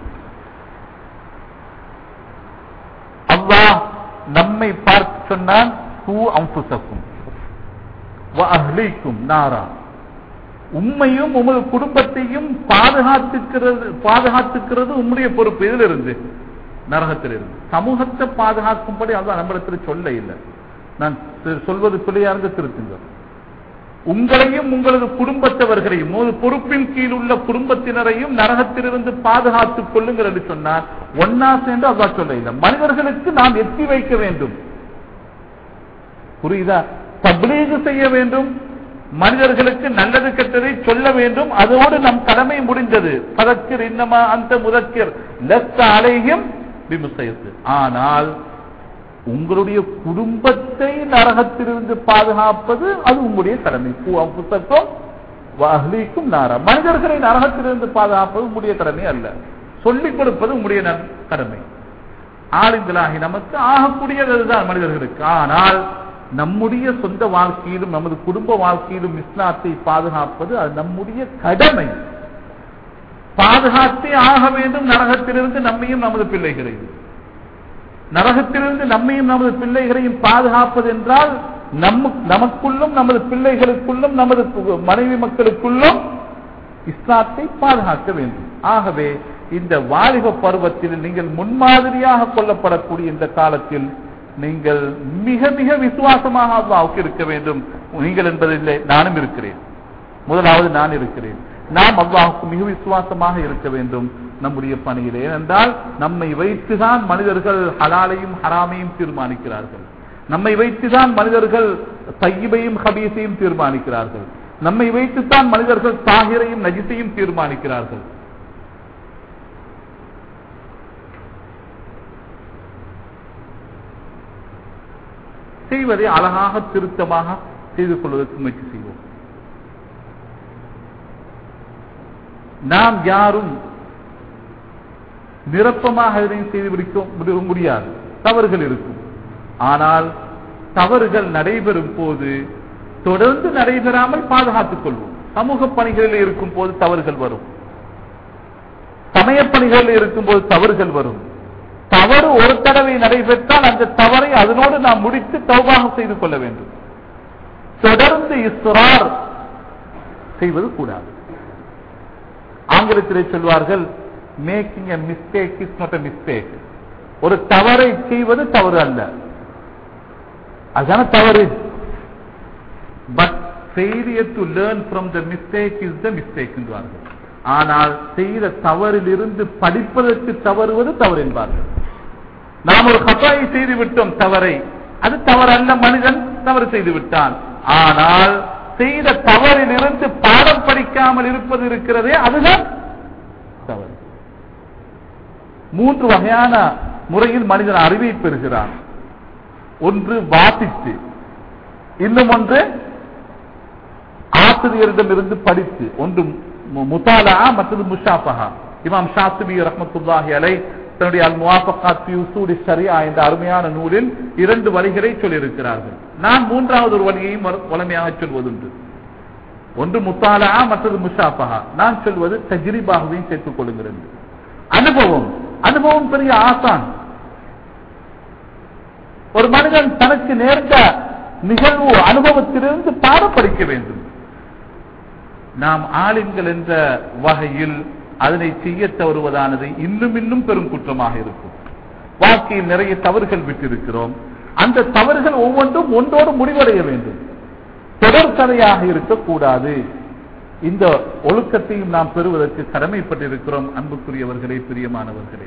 அல்லாஹ் நம்மை பார்த்து சொன்னான் ஹூ அம்புசக்கும் அஹ்லீக்கும் நாரா உண்மையும் உமது குடும்பத்தையும் பாதுகாத்துக்கிறது பாதுகாத்துக்கிறது உம்முடைய பொறுப்பு இதில் இருந்து நரகத்தில் இருந்து சமூகத்தை பாதுகாக்கும்படி அதான் நம்மிடத்தில் சொல்ல இல்லை நான் சொல்வது பிள்ளையா இருந்து திருத்துங்க உங்களையும் உங்களது குடும்பத்தவர்களையும் ஒரு பொறுப்பின் கீழ் உள்ள குடும்பத்தினரையும் நரகத்திலிருந்து பாதுகாத்துக் கொள்ளுங்கள் என்று சொன்னார் ஒன்னா சேர்ந்து அல்லா சொல்ல இல்லை மனிதர்களுக்கு நாம் எத்தி வைக்க வேண்டும் புரியுதா தப்லீகு செய்ய வேண்டும் மனிதர்களுக்கு நல்லது கெட்டதை சொல்ல வேண்டும் அதோடு நம் கடமை முடிந்தது பதக்கர் இன்னமா அந்த முதக்கர் லெஸ்த அலையும் விமர்சயத்து ஆனால் உங்களுடைய குடும்பத்தை நரகத்திலிருந்து பாதுகாப்பது அது உங்களுடைய கடமை புத்தகம் அஹ்லீக்கும் நாரா மனிதர்களை நரகத்திலிருந்து பாதுகாப்பது உங்களுடைய கடமை அல்ல சொல்லிக் கொடுப்பது உங்களுடைய நன்- கடமை ஆளுங்களாகி நமக்கு ஆகக்கூடியது அதுதான் மனிதர்களுக்கு ஆனால் நம்முடைய சொந்த வாழ்க்கையிலும் நமது குடும்ப வாழ்க்கையிலும் இஸ்லாத்தை பாதுகாப்பது அது நம்முடைய கடமை பாதுகாத்தே ஆக வேண்டும் நரகத்திலிருந்து நம்மையும் நமது பிள்ளைகளையும் நரகத்திலிருந்து நம்மையும் நமது பிள்ளைகளையும் பாதுகாப்பது என்றால் நம்ம நமக்குள்ளும் நமது பிள்ளைகளுக்குள்ளும் நமது பு- மனைவி மக்களுக்குள்ளும் இஸ்லாத்தை பாதுகாக்க வேண்டும் ஆகவே இந்த வாலிப பருவத்தில் நீங்கள் முன்மாதிரியாக கொள்ளப்படக்கூடிய இந்த காலத்தில் நீங்கள் மிக மிக விசுவாசமாக அல்லாவுக்கு இருக்க வேண்டும் நீங்கள் என்பதில்லை நானும் இருக்கிறேன் முதலாவது நான் இருக்கிறேன் நாம் அல்லாஹுக்கு மிக விசுவாசமாக இருக்க வேண்டும் நம்முடைய பணியிலே ஏனென்றால் நம்மை வைத்துதான் மனிதர்கள் ஹலாலையும் ஹராமையும் தீர்மானிக்கிறார்கள் நம்மை வைத்துதான் மனிதர்கள் தையிபையும் ஹபீஸையும் தீர்மானிக்கிறார்கள் நம்மை வைத்துத்தான் மனிதர்கள் தாகிரையும் நஜிசையும் தீர்மானிக்கிறார்கள் செய்வதை அழகாக திருத்தமாக செய்து கொள்வதற்கு முயற்சி செய்வோம் நாம் யாரும் நிரப்பமாக எதையும் செய்து முடிக்க முடி- முடியாது தவறுகள் இருக்கும் ஆனால் தவறுகள் நடைபெறும் போது தொடர்ந்து நடைபெறாமல் பாதுகாத்துக் கொள்வோம் சமூக பணிகளில் இருக்கும் போது தவறுகள் வரும் சமய பணிகளில் இருக்கும் போது தவறுகள் வரும் தவறு ஒரு தடவை நடைபெற்றால் அந்த தவறை அதனோடு நாம் முடித்து தௌபாக செய்து கொள்ள வேண்டும் தொடர்ந்து இஸ்ரார் செய்வது கூடாது ஆங்கிலத்திலே சொல்வார்கள் making a mistake is not a mistake ஒரு தவறை செய்வது தவறு அல்ல அதுதான தவறு but failure to learn from the mistake is the mistake என்பார்கள் ஆனால் செய்த தவறிலிருந்து படிப்பதற்கு தவறுவது தவறு என்பார்கள் நாம் ஒரு கப்பாயை செய்து விட்டோம் தவறை அது தவறு அல்ல மனிதன் தவறு செய்து விட்டான் ஆனால் செய்த தவறிலிருந்து பாடம் படிக்காமல் இருப்பது இருக்கிறதே அதுதான் தவறு மூன்று வகையான முறையில் மனிதன் அறிவை பெறுகிறான் ஒன்று வாசித்து இன்னும் ஒன்று ஆசிரியரிடமிருந்து படித்து ஒன்று மு- முதாலா மற்றது முஷாபஹா இமாம் ஷாத்திபி ரஹ்மத்துல்லாஹி அலை தன்னுடைய அல் முவாஃபகாத் ஃபி உசூலி ஷரியா என்ற அருமையான நூலில் இரண்டு வழிகளை சொல்லியிருக்கிறார்கள் நான் மூன்றாவது ஒரு வழியையும் வர- வளமையாக சொல்வதுண்டு ஒன்று முத்தாலா மற்றது முஷாபஹா நான் சொல்வது தஜ்ரிபாகவையும் சேர்த்துக் கொள்ளுகிறது அனுபவம் அனுபவம் பெரிய ஆசான் ஒரு மனிதன் தனக்கு நேர்ந்த நிகழ்வு அனுபவத்திலிருந்து பாடம் படிக்க வேண்டும் நாம் ஆலிம்கள் என்ற வகையில் அதனை செய்ய தவறுவதானது இன்னும் இன்னும் பெரும் குற்றமாக இருக்கும் வாழ்க்கையில் நிறைய தவறுகள் விட்டிருக்கிறோம் அந்த தவறுகள் ஒவ்வொன்றும் ஒன்றோடு முடிவடைய வேண்டும் தொடர்கதையாக இருக்கக்கூடாது இந்த ஒழுக்கத்தையும் நாம் பெறுவதற்கு கடமைப்பட்டிருக்கிறோம் அன்புக்குரியவர்களே பிரியமானவர்களே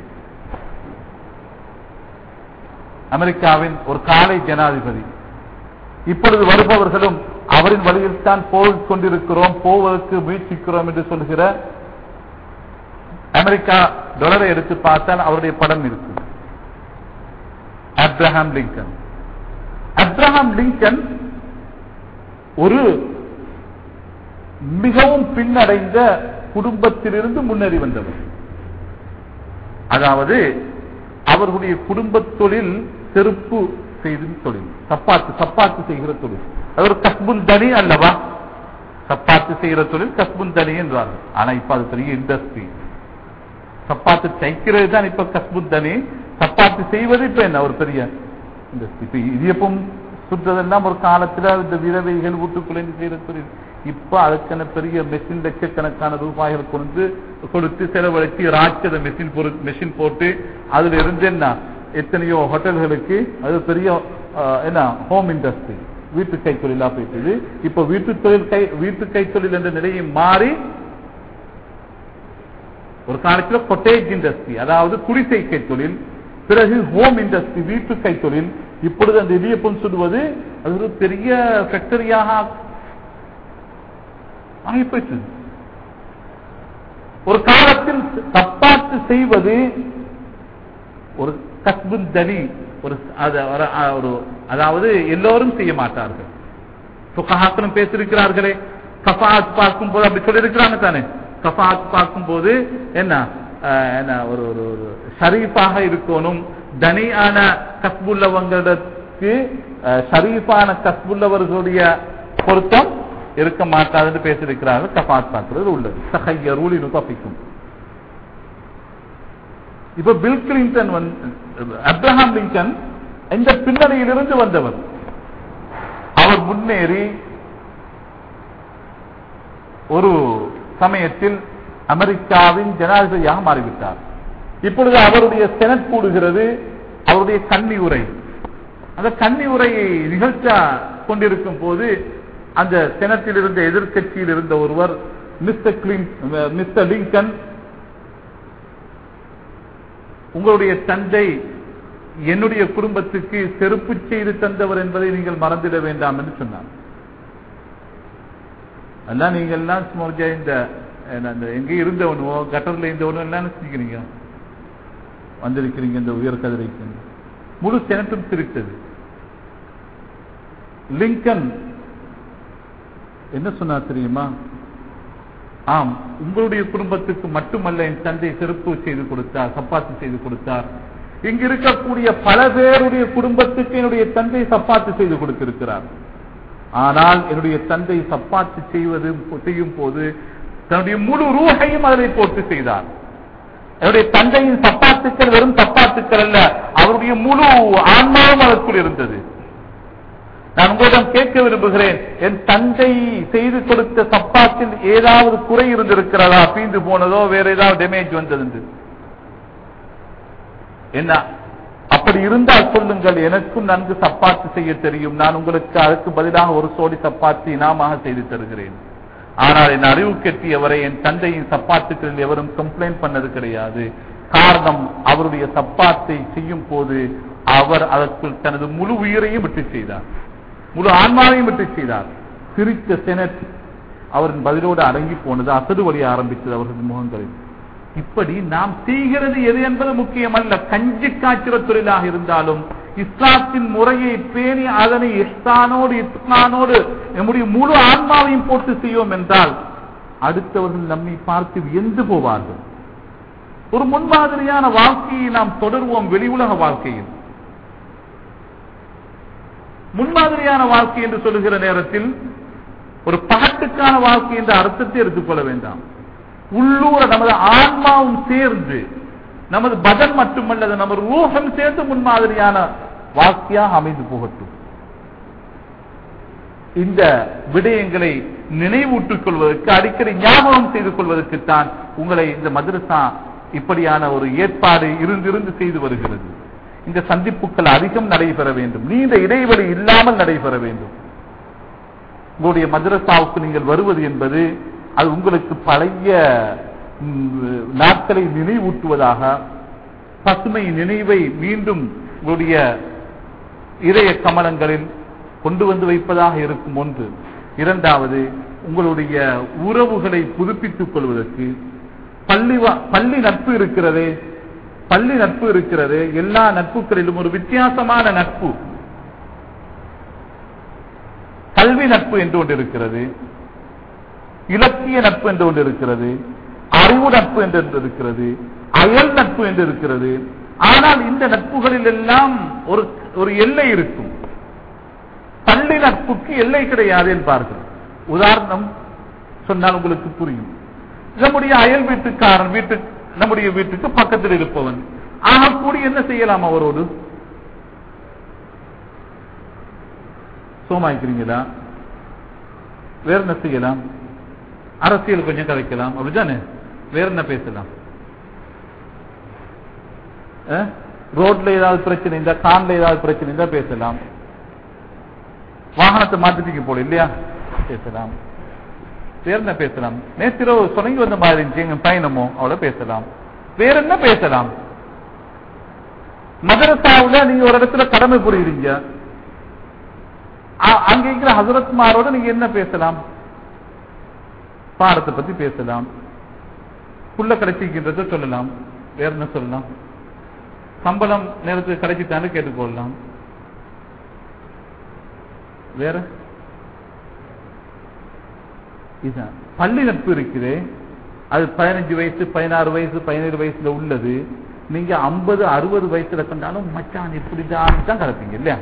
அமெரிக்காவின் ஒரு காலை ஜனாதிபதி இப்பொழுது வருபவர்களும் அவரின் வழியில் தான் போய்க் கொண்டிருக்கிறோம் போவதற்கு முயற்சிக்கிறோம் என்று சொல்கிற அமெரிக்கா டாலரை எடுத்து பார்த்தால் அவருடைய படம் இருக்கு அப்ரஹாம் லிங்கன் அப்ரஹாம் லிங்கன் ஒரு மிகவும் பின்னடைந்த குடும்பத்திலிருந்து முன்னேறி வந்தவர் அதாவது அவர்களுடைய குடும்ப தொழில் செருப்பு செய்யும் தொழில் சப்பாத்து சப்பாத்து செய்கிற தொழில் அது ஒரு கஸ்புன் தனி அல்லவா சப்பாத்து செய்கிற தொழில் கஸ்புன் தனி என்றார்கள் ஆனா இப்ப அது பெரிய இண்டஸ்ட்ரி சப்பாத்து தைக்கிறது தான் இப்ப கஸ்புன் தனி சப்பாத்து செய்வது இப்ப என்ன ஒரு பெரிய இண்டஸ்ட்ரி இப்ப இடியப்பம் சுற்றதெல்லாம் ஒரு காலத்துல இந்த விரவைகள் வீட்டுக்குள்ளே செய்கிற தொழில் இப்ப அதுக்கான பெரிய மெஷின் லட்சக்கணக்கான ரூபாய்கள் கொண்டு கொடுத்து செலவழித்து ராட்சத மெஷின் மெஷின் போட்டு அதுல இருந்து என்ன எத்தனையோ ஹோட்டல்களுக்கு அது பெரிய அஹ், என்ன ஹோம் இண்டஸ்ட்ரி வீட்டு கை தொழிலா போயிட்டது இப்ப வீட்டு தொழில் கை வீட்டு கை தொழில் என்ற நிலையை மாறி ஒரு காலத்துல கொட்டேஜ் இண்டஸ்ட்ரி அதாவது குடிசை கை தொழில் பிறகு ஹோம் இண்டஸ்ட்ரி வீட்டு கை தொழில் இப்பொழுது அந்த இடியப்பம் சுடுவது அது ஒரு பெரிய ஃபேக்டரியாக ஆகி போயிட்டு ஒரு காலத்தில் தப்பாத்து செய்வது ஒரு கஸ்புன் தனி ஒரு அது- ஒரு- ஒரு அதாவது எல்லோரும் செய்ய மாட்டார்கள் சுகாக்களும் பேசியிருக்கிறார்களே கஃபாத் பார்க்கும் போது அப்படி சொல்லியிருக்கிறாங்க தானே கஃபாத் பார்க்கும் போது என்ன அஹ், என்ன ஒரு ஒரு ஒரு ஷரீஃபாக இருக்கணும் தனியான கஸ்புள்ளவங்களுக்கு அஹ், ஷரீஃபான கஸ்புள்ளவர்களுடைய பொருத்தம் இருக்க மாட்டாதுன்னு பேசியிருக்கிறார்கள் கஃபாத் பார்க்கிறது உள்ளது சகைய ரூலினு தப்பிக்கும் இப்ப பில் கிளின்டன் வந்து அப்ரஹாம் லிங்கன் இந்த பின்னணியிலிருந்து வந்தவர் அவர் முன்னேறி ஒரு சமயத்தில் அமெரிக்காவின் ஜனாதிபதியாக மாறிவிட்டார் இப்பொழுது அவருடைய செனட் கூடுகிறது அவருடைய கன்னி உரை அந்த கன்னி உரையை நிகழ்த்த கொண்டிருக்கும் போது அந்த செனட்டில் இருந்த எதிர்க்கட்சியில் இருந்த ஒருவர் மிஸ்டர் கிளின் மிஸ்டர் லிங்கன் உங்களுடைய தந்தை என்னுடைய குடும்பத்துக்கு செருப்பு செய்து தந்தவர் என்பதை நீங்கள் மறந்திட வேண்டாம் என்று சொன்னார் அதான் நீங்க எல்லாம் சும்மா கொஞ்சம் இந்த என்ன, இந்த எங்க இருந்தவனோ கட்டர்ல இருந்தவனோ எல்லாம் நினைச்சிருக்கிறீங்க வந்திருக்கிறீங்க இந்த உயர் கதிரைக்கு முழு செனட்டும் சிரித்தது லிங்கன் என்ன சொன்னார் தெரியுமா ஆம் உங்களுடைய குடும்பத்துக்கு மட்டுமல்ல என் தந்தை செருப்பு செய்து கொடுத்தார் சப்பாத்து செய்து கொடுத்தார் இங்கு இருக்கக்கூடிய பல பேருடைய குடும்பத்துக்கு என்னுடைய தந்தை சப்பாத்து செய்து கொடுத்திருக்கிறார் ஆனால் என்னுடைய தந்தை சப்பாத்து செய்வது செய்யும் போது தன்னுடைய முழு ரூஹையும் அதில் போட்டு செய்தார் என்னுடைய தந்தையின் சப்பாத்துக்கள் வெறும் சப்பாத்துக்கள் அல்ல அவருடைய முழு ஆன்மாவும் அதற்குள் இருந்தது நான் உங்களிடம் கேட்க விரும்புகிறேன் என் தந்தை செய்து கொடுத்த சப்பாத்தில் ஏதாவது குறை இருந்திருக்கிறதா பீந்து போனதோ வேற ஏதாவது டேமேஜ் வந்தது என்று. என்ன அப்படி இருந்தால் சொல்லுங்கள் எனக்கும் நன்கு சப்பாத்து செய்ய தெரியும் நான் உங்களுக்கு அதுக்கு பதிலாக ஒரு சோடி சப்பாத்தி இனாமாக செய்து தருகிறேன் ஆனால் என் அறிவு கெட்டியவரை என் தந்தையின் சப்பாத்துக்களில் எவரும் கம்ப்ளைண்ட் பண்ணது கிடையாது காரணம் அவருடைய சப்பாத்தை செய்யும் போது அவர் அதற்குள் தனது முழு உயிரையும் விட்டு செய்தார் முழு ஆன்மாவையும் விட்டு செய்தார் சிரித்த செனட் அவரின் பதிலோடு அடங்கி போனது அசடு வழிய ஆரம்பித்தது அவரது முகங்களில் இப்படி நாம் செய்கிறது எது என்பது முக்கியமல்ல கஞ்சி காய்ச்சிற தொழிலாக இருந்தாலும் இஸ்லாத்தின் முறையை பேணி அதனை இஸ்லானோடு இஸ்லானோடு நம்முடைய முழு ஆன்மாவையும் போட்டு செய்வோம் என்றால் அடுத்தவர்கள் நம்மை பார்த்து வியந்து போவார்கள் ஒரு முன்மாதிரியான வாழ்க்கையை நாம் தொடர்வோம் வெளி உலக வாழ்க்கையில் முன்மாதிரியான வாழ்க்கை என்று சொல்லுகிற நேரத்தில் ஒரு பகட்டுக்கான வாழ்க்கை என்ற அர்த்தத்தை எடுத்துக்கொள்ள வேண்டாம் உள்ளூர நமது ஆன்மாவும் சேர்ந்து நமது பதன் மட்டுமல்ல நமது ரூஹம் சேர்ந்து முன்மாதிரியான வாழ்க்கையாக அமைந்து போகட்டும் இந்த விடயங்களை நினைவூட்டிக் கொள்வதற்கு அடிக்கடி ஞாபகம் செய்து கொள்வதற்குத்தான் உங்களை இந்த மதரசா இப்படியான ஒரு ஏற்பாடு இருந்திருந்து செய்து வருகிறது இந்த சந்திப்புகள் அதிகம் நடைபெற வேண்டும் நீண்ட இடைவெளி இல்லாமல் நடைபெற வேண்டும் உங்களுடைய மதரசாவுக்கு நீங்கள் வருவது என்பது அது உங்களுக்கு பழைய ம், நாட்களை நினைவூட்டுவதாக பசுமை நினைவை மீண்டும் உங்களுடைய இதய கமலங்களில் கொண்டு வந்து வைப்பதாக இருக்கும் ஒன்று இரண்டாவது உங்களுடைய உறவுகளை புதுப்பித்துக் கொள்வதற்கு பள்ளி வா- பள்ளி நட்பு இருக்கிறதே பள்ளி நட்பு இருக்கிறது எல்லா நட்புகளிலும் ஒரு வித்தியாசமான நட்பு கல்வி நட்பு என்று ஒன்று இருக்கிறது இலக்கிய நட்பு என்று ஒன்று இருக்கிறது அறிவு நட்பு என்று ஒன்று இருக்கிறது அயல் நட்பு என்று இருக்கிறது ஆனால் இந்த நட்புகளில் எல்லாம் ஒரு ஒரு எல்லை இருக்கும் பள்ளி நட்புக்கு எல்லை கிடையாது என்பார்கள் உதாரணம் சொன்னால் உங்களுக்கு புரியும் நம்முடைய அயல் வீட்டுக்காரன் வீட்டு நம்முடைய வீட்டுக்கு பக்கத்தில் இருப்பவன் ஆக கூடி என்ன செய்யலாம் அவரோடு சோமாய்க்கிறீங்களா வேற என்ன செய்யலாம் அரசியல் கொஞ்சம் கதைக்கலாம் அப்படிதானே வேற என்ன பேசலாம் அஹ்? ரோட்ல ஏதாவது பிரச்சனை இருந்தா கான்ல ஏதாவது பிரச்சனை இருந்தா பேசலாம் வாகனத்தை மாத்திட்டீங்க போல இல்லையா பேசலாம் வேற என்ன பேசலாம் நேத்திரவு சொன்னீங்க வந்த மாதிரி இருந்துச்சு எங்க பயணமோ அவ்வளவு பேசலாம் வேற என்ன பேசலாம் மதரசாவுல நீங்க ஒரு இடத்துல கடமை புரியுறீங்க அ- அங்க இருக்கிற ஹசரத்மாரோட நீங்க என்ன பேசலாம் பாடத்தை பத்தி பேசலாம் புள்ள கிடைச்சிக்கின்றத சொல்லலாம் வேற என்ன சொல்லலாம் சம்பளம் நேரத்துக்கு கிடைச்சிட்டான்னு கேட்டுக்கொள்ளலாம் வேற இதுதான் பள்ளி நட்பு இருக்குதே அது பதினஞ்சு வயசு பதினாறு வயசு பதினேழு வயசுல உள்ளது நீங்க ஐம்பது அறுபது வயசுல கண்டாலும் மச்சான் இப்படிதான் தான் கலப்பீங்க இல்லையா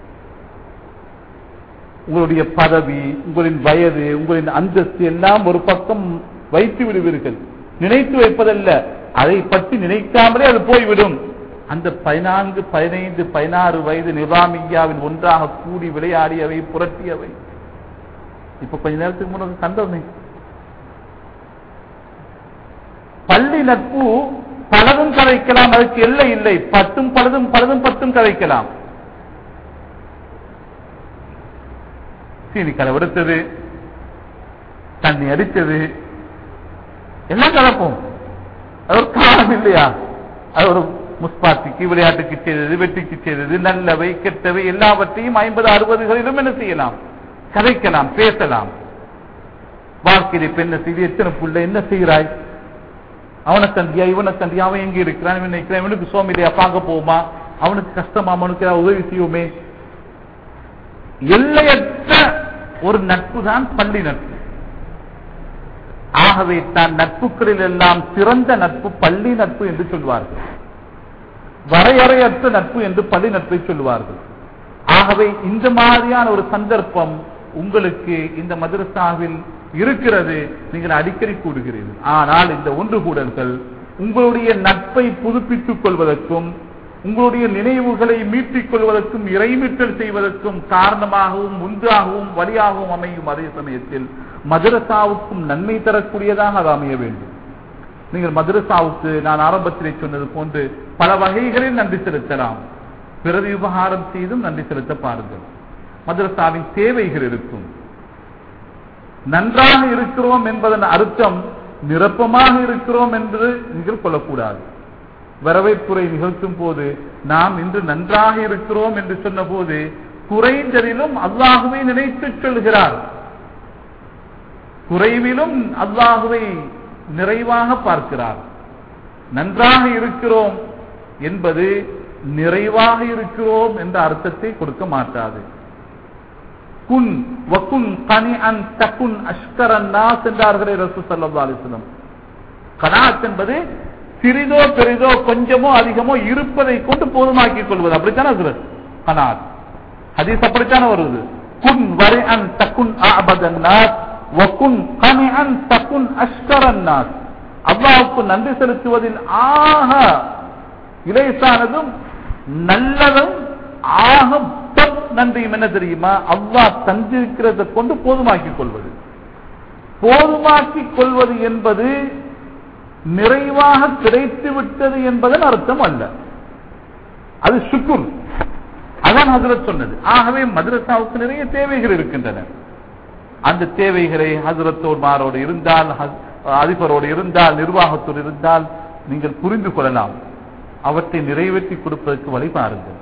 உங்களுடைய பதவி உங்களின் வயது உங்களின் அந்தஸ்து எல்லாம் ஒரு பக்கம் வைத்து விடுவீர்கள் நினைத்து வைப்பதல்ல அதை பற்றி நினைக்காமலே அது போய்விடும் அந்த பதினான்கு பதினைந்து பதினாறு வயது நிவாமியாவில் ஒன்றாக கூடி விளையாடியவை புரட்டியவை இப்ப கொஞ்ச நேரத்துக்கு முன்னாடி கண்டோமே பள்ளி நட்பு பலதும் கதைக்கலாம் அதுக்கு எல்லை இல்லை பத்தும் பலதும் பலதும் பத்தும் கதைக்கலாம் சீனி கலவெடுத்தது தண்ணி அடித்தது எல்லாம் கலப்போம் அது ஒரு காலம் இல்லையா அது ஒரு முஸ்பாத்திக்கு விளையாட்டுக்கு செய்தது வெற்றிக்கு செய்தது நல்லவை கெட்டவை எல்லாவற்றையும் ஐம்பது அறுபதுகளிலும் என்ன செய்யலாம் கதைக்கலாம் பேசலாம் வாழ்க்கையில் இப்ப என்ன செய்து எத்தனை புள்ள என்ன செய்கிறாய் அவனை கண்டியா இவனை கண்டியா அவன் எங்க இருக்கிறான் இவன் நிற்கிறான் இவனுக்கு சோமிலையா பார்க்க போவோமா அவனுக்கு கஷ்டமா அவனுக்கு ஏதாவது உதவி செய்வோமே எல்லையற்ற ஒரு நட்பு தான் பள்ளி நட்பு ஆகவே தான் நட்புகளில் எல்லாம் சிறந்த நட்பு பள்ளி நட்பு என்று சொல்வார்கள் வரையறையற்ற நட்பு என்று பள்ளி நட்பை சொல்வார்கள் ஆகவே இந்த மாதிரியான ஒரு சந்தர்ப்பம் உங்களுக்கு இந்த மதரசாவில் இருக்கிறது நீங்கள் அடிக்கடி கூடுகிறீர்கள் ஆனால் இந்த ஒன்று கூடல்கள் உங்களுடைய நட்பை புதுப்பித்துக் கொள்வதற்கும் உங்களுடைய நினைவுகளை மீட்டிக் கொள்வதற்கும் இறைமீட்டல் செய்வதற்கும் காரணமாகவும் முன்றாகவும் வழியாகவும் அமையும் அதே சமயத்தில் மதரசாவுக்கும் நன்மை தரக்கூடியதாக அது அமைய வேண்டும் நீங்கள் மதரசாவுக்கு நான் ஆரம்பத்திலே சொன்னது போன்று பல வகைகளில் நன்றி செலுத்தலாம் பிறகு உபகாரம் செய்தும் நன்றி செலுத்த பாருங்கள் மதரசாவின் தேவைகள் இருக்கும் நன்றாக இருக்கிறோம் என்பதன் அர்த்தம் நிரப்பமாக இருக்கிறோம் என்று நீங்கள் கொள்ளக்கூடாது வரவேற்புரை நிகழ்த்தும் போது நாம் இன்று நன்றாக இருக்கிறோம் என்று சொன்ன போது குறைந்ததிலும் அல்லாஹுவை நினைத்து சொல்கிறார் குறைவிலும் அல்லாஹுவை நிறைவாக பார்க்கிறார் நன்றாக இருக்கிறோம் என்பது நிறைவாக இருக்கிறோம் என்ற அர்த்தத்தை கொடுக்க மாட்டாது குன் வக்குன் கனி அன் தக்குன் அஷ்கரன் நாஸ் என்றார்களே ரசூ சல்லா அலிஸ்லம் கனாத் என்பது சிறிதோ பெரிதோ கொஞ்சமோ அதிகமோ இருப்பதை கொண்டு போதுமாக்கிக் கொள்வது அப்படித்தானே ஹசரத் கனாத் ஹதீஸ் அப்படித்தானே வருது குன் வரை அன் தக்குன் அபதன் நாஸ் வக்குன் கனி அன் தக்குன் அஷ்கரன் நாஸ் அல்லாவுக்கு நன்றி செலுத்துவதில் ஆக இலேசானதும் நல்லதும் ஆக top நன்றியும் என்ன தெரியுமா அல்லாஹ் தந்திருக்கிறதை கொண்டு போதுமாக்கிக் கொள்வது போதுமாக்கிக் கொள்வது என்பது நிறைவாக கிடைத்து விட்டது என்பதன் அர்த்தம் அல்ல அது சுக்குர் அதான் ஹசரத் சொன்னது ஆகவே மதரசாவுக்கு நிறைய தேவைகள் இருக்கின்றன அந்த தேவைகளை ஹசரத்தோர்மாரோடு இருந்தால் ஹஸ்- அதிபரோடு இருந்தால் நிர்வாகத்தோடு இருந்தால் நீங்கள் புரிந்து கொள்ளலாம் அவற்றை நிறைவேற்றி கொடுப்பதற்கு வழி பாருங்கள்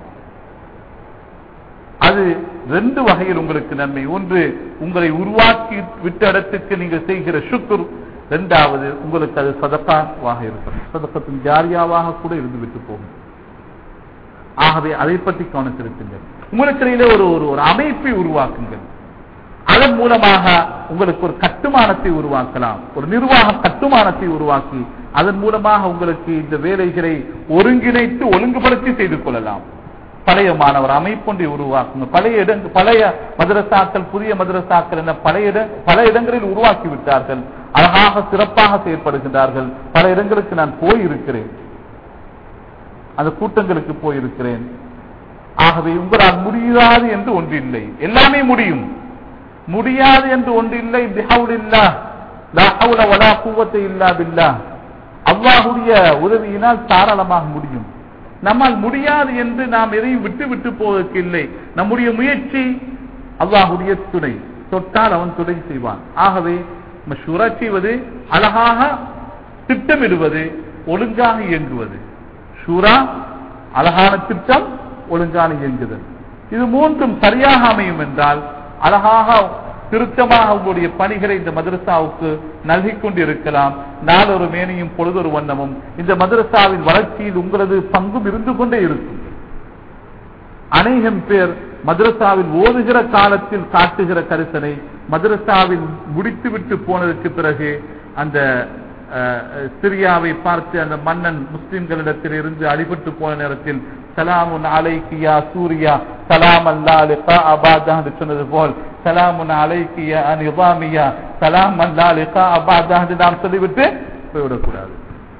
அது ரெண்டு வகையில் உங்களுக்கு நன்மை ஒன்று உங்களை உருவாக்கி விட்ட இடத்துக்கு நீங்கள் செய்கிற சுக்குர் இரண்டாவது உங்களுக்கு அது சதக்காவாக இருக்கும் சதக்கத்தின் ஜாரியாவாக கூட இருந்து விட்டு போகும் ஆகவே அதை பற்றி கவனம் செலுத்துங்கள் உங்களுக்கு இடையிலே ஒரு ஒரு ஒரு அமைப்பை உருவாக்குங்கள் அதன் மூலமாக உங்களுக்கு ஒரு கட்டுமானத்தை உருவாக்கலாம் ஒரு நிர்வாக கட்டுமானத்தை உருவாக்கி அதன் மூலமாக உங்களுக்கு இந்த வேலைகளை ஒருங்கிணைத்து ஒழுங்குபடுத்தி செய்து கொள்ளலாம் பழைய மாணவர் அமைப்பொன்றை உருவாக்குங்க பழைய இடங்கள் பழைய மதரசாக்கள் புதிய மதரசாக்கள் என பழைய இட பல இடங்களில் உருவாக்கி விட்டார்கள் அழகாக சிறப்பாக செயல்படுகின்றார்கள் பல இடங்களுக்கு நான் போயிருக்கிறேன் அந்த கூட்டங்களுக்கு போயிருக்கிறேன் ஆகவே உங்களால் முடியாது என்று ஒன்றில்லை எல்லாமே முடியும் முடியாது என்று ஒன்றில்லை பிஹவுலில்லா லா ஹவுல வலா குவத்தை இல்லா பில்லா அல்லாஹுடைய உதவியினால் தாராளமாக முடியும் நம்மால் முடியாது என்று நாம் எதையும் விட்டு விட்டு போவதற்கு இல்லை நம்முடைய முயற்சி அல்லாஹுடைய துணை தொட்டால் அவன் துணை செய்வான் ஆகவே மஷூரா செய்வது அழகாக திட்டமிடுவது ஒழுங்காக இயங்குவது ஷூரா அழகான திட்டம் ஒழுங்கான இயங்குதல் இது மூன்றும் சரியாக அமையும் என்றால் அழகாக திருத்தமாக உங்களுடைய பணிகளை இந்த மதரசாவுக்கு நல்கிக் கொண்டிருக்கலாம் நாளொரு மேனியும் பொழுதொரு வண்ணமும் இந்த மதரசாவின் வளர்ச்சியில் உங்களது பங்கும் இருந்து கொண்டே இருக்கும் அநேகம் பேர் மதரசாவில் ஓதுகிற காலத்தில் காட்டுகிற கரிசனை மதரசாவில் முடித்துவிட்டு போனதற்கு பிறகு அந்த அஹ், சிரியாவை பார்த்து அந்த மன்னன் முஸ்லிம்களிடத்தில் இருந்து அடிபட்டு போன நேரத்தில் சலாமுன் அலைக்கியா சூரியா சலாம் அல்லா லிகா அபாதா என்று சொன்னது போல் சலாமுன் அலைக்கியா நிபாமியா சலாம் அல்லா லிகா அபாதா என்று நாம் சொல்லிவிட்டு போய்விடக்கூடாது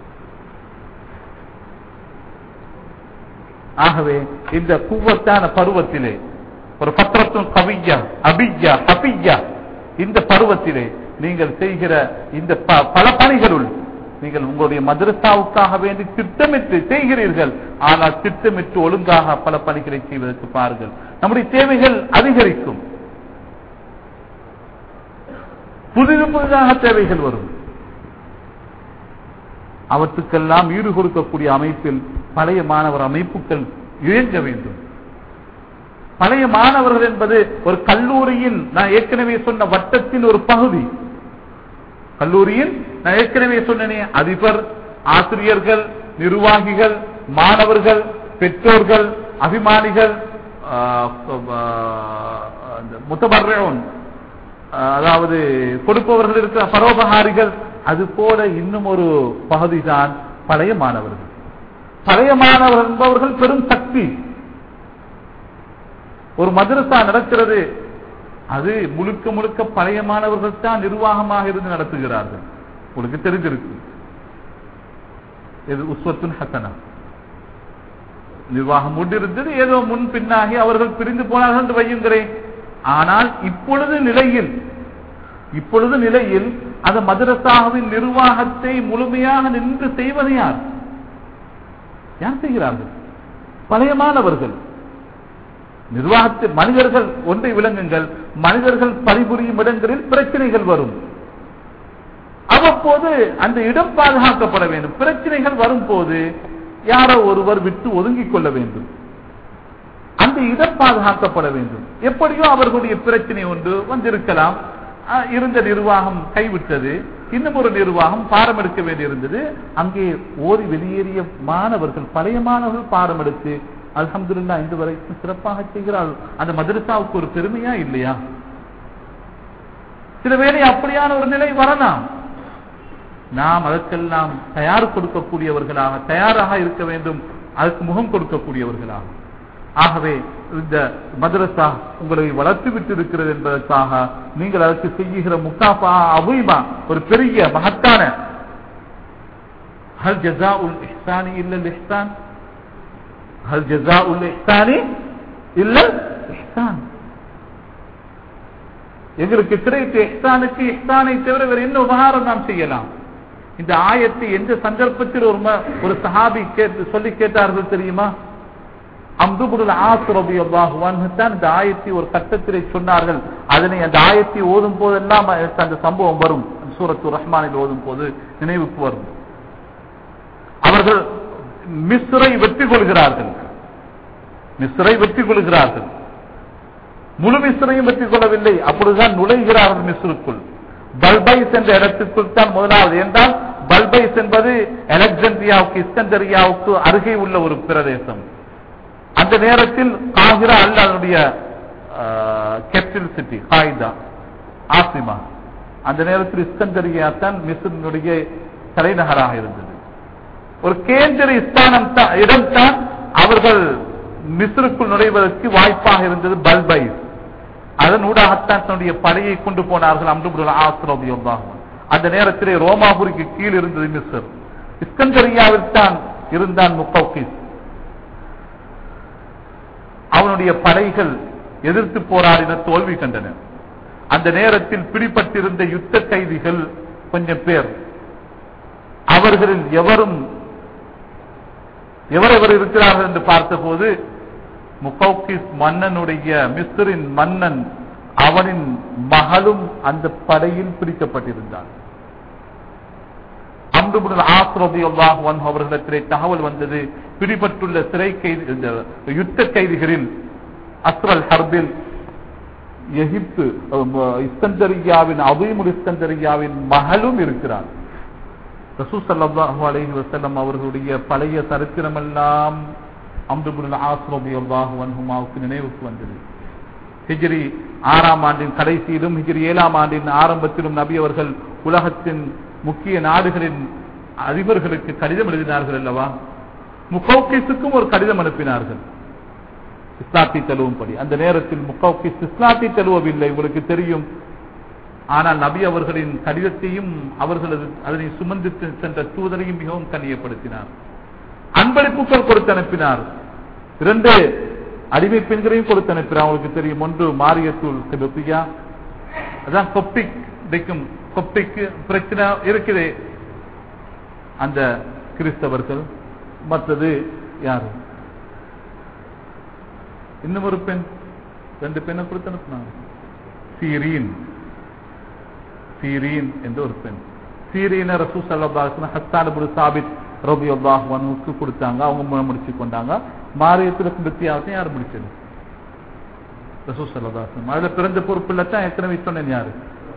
ஆகவே இந்த குவத்தான பருவத்திலே ஒரு பத்திரத்தும் கவியா அபியா ஹபியா இந்த பருவத்திலே நீங்கள் செய்கிற இந்த ப- பல பணிகளுள் நீங்கள் உங்களுடைய மதரசாவுக்காக வேண்டி திட்டமிட்டு செய்கிறீர்கள் ஆனால் திட்டமிட்டு ஒழுங்காக பல பணிகளை செய்வதற்கு பாருங்கள் நம்முடைய தேவைகள் அதிகரிக்கும் புதிது புதிதாக தேவைகள் வரும் அவற்றுக்கெல்லாம் ஈடு கொடுக்கக்கூடிய அமைப்பில் பழைய மாணவர் அமைப்புகள் இயங்க வேண்டும் பழைய மாணவர்கள் என்பது ஒரு கல்லூரியின் நான் ஏற்கனவே சொன்ன வட்டத்தின் ஒரு பகுதி கல்லூரியில் நான் ஏற்கனவே சொன்னேனே அதிபர் ஆசிரியர்கள் நிர்வாகிகள் மாணவர்கள் பெற்றோர்கள் அபிமானிகள் முத்தபர்றோன் அதாவது கொடுப்பவர்கள் இருக்கிற பரோபகாரிகள் அது போல இன்னும் ஒரு பகுதிதான் பழைய மாணவர்கள் பழைய மாணவர்கள் என்பவர்கள் பெரும் சக்தி ஒரு மதரசா நடக்கிறது அது முழுக்க முழுக்க பழைய மாணவர்கள் தான் நிர்வாகமாக இருந்து நடத்துகிறார்கள் உங்களுக்கு தெரிஞ்சிருக்கு இது உஸ்வத்துன் ஹசனா நிர்வாகம் கொண்டிருந்தது ஏதோ முன் பின்னாகி அவர்கள் பிரிந்து போனார்கள் என்று வையுங்கிறேன் ஆனால் இப்பொழுது நிலையில் இப்பொழுது நிலையில் அந்த மதரசாவின் நிர்வாகத்தை முழுமையாக நின்று செய்வது யார் யார் செய்கிறார்கள் பழைய மாணவர்கள் நிர்வாகத்தில் மனிதர்கள் ஒன்றை விளங்குங்கள் மனிதர்கள் பணிபுரியும் இடங்களில் பிரச்சனைகள் வரும் அவ்வப்போது அந்த இடம் பாதுகாக்கப்பட வேண்டும் பிரச்சனைகள் வரும்போது யாரோ ஒருவர் விட்டு ஒதுங்கிக் கொள்ள வேண்டும் அந்த இடம் பாதுகாக்கப்பட வேண்டும் எப்படியோ அவர்களுடைய பிரச்சனை ஒன்று வந்திருக்கலாம் அஹ், இருந்த நிர்வாகம் கைவிட்டது இன்னும் ஒரு நிர்வாகம் பாடம் எடுக்க வேண்டியிருந்தது அங்கே ஓடி வெளியேறிய மாணவர்கள் பழைய மாணவர்கள் பாடம் எடுத்து அல்ஹம்துலில்லா இன்று வரைக்கும் சிறப்பாக செய்கிறார்கள் அந்த மதரசாவுக்கு ஒரு பெருமையா இல்லையா சில வேளை அப்படியான ஒரு நிலை வரலாம் நாம் அதற்கெல்லாம் தயார் கொடுக்கக்கூடியவர்களாக தயாராக இருக்க வேண்டும் அதற்கு முகம் கொடுக்கக்கூடியவர்களாக ஆகவே இந்த மதரசா உங்களை வளர்த்து விட்டு இருக்கிறது என்பதற்காக நீங்கள் அதற்கு செய்கிற முக்காஃபா அபுய்மா ஒரு பெரிய மகத்தான ஹல் ஜஸா உல் இஹ்சானி இல்லல் இஹ்சான் هل جزاء الإحسان إلا الإحسان எங்களுக்கு கிடைத்த இஹ்சானுக்கு இஹ்சானை தவிர வேறு என்ன உபகாரம் நாம் செய்யலாம் இந்த ஆயத்தை எந்த சந்தர்ப்பத்தில் ஒரு ம- ஒரு சஹாபி கேட்டு சொல்லி கேட்டார்கள் தெரியுமா அம்துபுல் ஆசுரபியாகுவான் தான் இந்த ஆயத்தை ஒரு கட்டத்திலே சொன்னார்கள் அதனை அந்த ஆயத்தை ஓதும் போதெல்லாம் எனக்கு அந்த சம்பவம் வரும் சூரத்து ரஹ்மானில் ஓதும் போது நினைவுக்கு வரும் அவர்கள் மிஸ்ரை வெற்றி கொள்கிறார்கள் மிஸ்ரை வெற்றி கொள்கிறார்கள் முழு மிஸ்ரையும் வெற்றி கொள்ளவில்லை அப்பொழுதுதான் நுழைகிறார்கள் மிஸ்ருக்குள் பல்பைஸ் என்ற இடத்திற்குள் தான் முதலாவது என்றால் பல்பைஸ் என்பது அலெக்சாண்ட்ரியாவுக்கு இஸ்கந்தரியாவுக்கு அருகே உள்ள ஒரு பிரதேசம் அந்த நேரத்தில் காகிரா அல்ல அதனுடைய கேபிட்டல் சிட்டி காய்தா ஆசிமா அந்த நேரத்தில் இஸ்கந்தரியா தான் மிஸ்ரினுடைய தலைநகராக இருந்தது ஒரு கேந்திர ஸ்தானம் இடம் தான் அவர்கள் மிஸ்ருக்குள் நுழைவதற்கு வாய்ப்பாக இருந்தது பல்பைஸ் அதன் ஊடாகத்தான் தன்னுடைய படையை கொண்டு போனார்கள் அம்ருபுல் ஆசிரபியாகும் அந்த நேரத்திலே ரோமாபுரிக்கு கீழ் இருந்தது மிஸ்ர் இஸ்கந்தரியாவில் தான் இருந்தான் முக்கௌகிஸ் அவனுடைய படைகள் எதிர்த்து போராடின தோல்வி கண்டன அந்த நேரத்தில் பிடிப்பட்டிருந்த யுத்த கைதிகள் கொஞ்சம் பேர் அவர்களில் எவரும் எவரெவர் இருக்கிறார்கள் என்று பார்த்தபோது முகௌகிஸ் மன்னனுடைய மிஸ்ரின் மன்னன் அவனின் மகளும் அந்த படையில் பிடிக்கப்பட்டிருந்தான் அம்ருபுல் ஆசிரபி அல்லாஹ் அவர்களிடத்திலே தகவல் வந்தது பிடிபட்டுள்ள சிறை கைதி இந்த யுத்த கைதிகளில் அஸ்ரல் ஹர்பில் எகிப்து இஸ்கந்தரியாவின் அபீமுல் இஸ்கந்தரியாவின் மகளும் இருக்கிறார் ரசூ சல்லாஹூ அலஹி வசல்லம் அவர்களுடைய பழைய சரித்திரமெல்லாம் அம்ருபுல் ஆஸ்ரபி அல்லாஹு வன்ஹுமாவுக்கு நினைவுக்கு வந்தது ஹிஜ்ரி ஆறாம் ஆண்டின் கடைசியிலும் ஹிஜ்ரி ஏழாம் ஆண்டின் ஆரம்பத்திலும் நபி அவர்கள் உலகத்தின் முக்கிய நாடுகளின் அதிபர்களுக்கு கடிதம் எழுதினார்கள் அல்லவா முகௌகிஸுக்கும் ஒரு கடிதம் அனுப்பினார்கள் இஸ்லாத்தை தழுவும்படி அந்த நேரத்தில் முகௌகிஸ் இஸ்லாத்தை தழுவவில்லை உங்களுக்கு தெரியும் ஆனால் நபி அவர்களின் கடிதத்தையும் அவர்களது அதனை சுமந்து சென்ற தூதரையும் மிகவும் கண்ணியப்படுத்தினார் அன்பளிப்புகள் கொடுத்து அனுப்பினார் இரண்டு அடிமை பெண்களையும் கொடுத்து அனுப்பினார் அவங்களுக்கு தெரியும் ஒன்று மாரியத்தூள் கிருப்பியா அதான் கொப்பிக் கிடைக்கும் கொப்பிக்கு பிரச்சனை இருக்குது அந்த கிறிஸ்தவர்கள் மற்றது யாரு இன்னும் ஒரு பெண் ரெண்டு பெண்ணை கொடுத்து அனுப்பினாங்க சீரீன் சீரீன் என்ற ஒரு பெண் சீரீன ரசூ சல்லாஹ் ஹஸ்தானபுல் சாபித் ரபி அல்லாஹ்வானுக்கு கொடுத்தாங்க அவங்க முடிச்சு கொண்டாங்க மாரியத்தில் வித்தியாசம் யார் முடிச்சது ரசூ சல்லாஹ் அதுல பிறந்த பொறுப்புல தான் ஏற்கனவே சொன்னேன் யாரு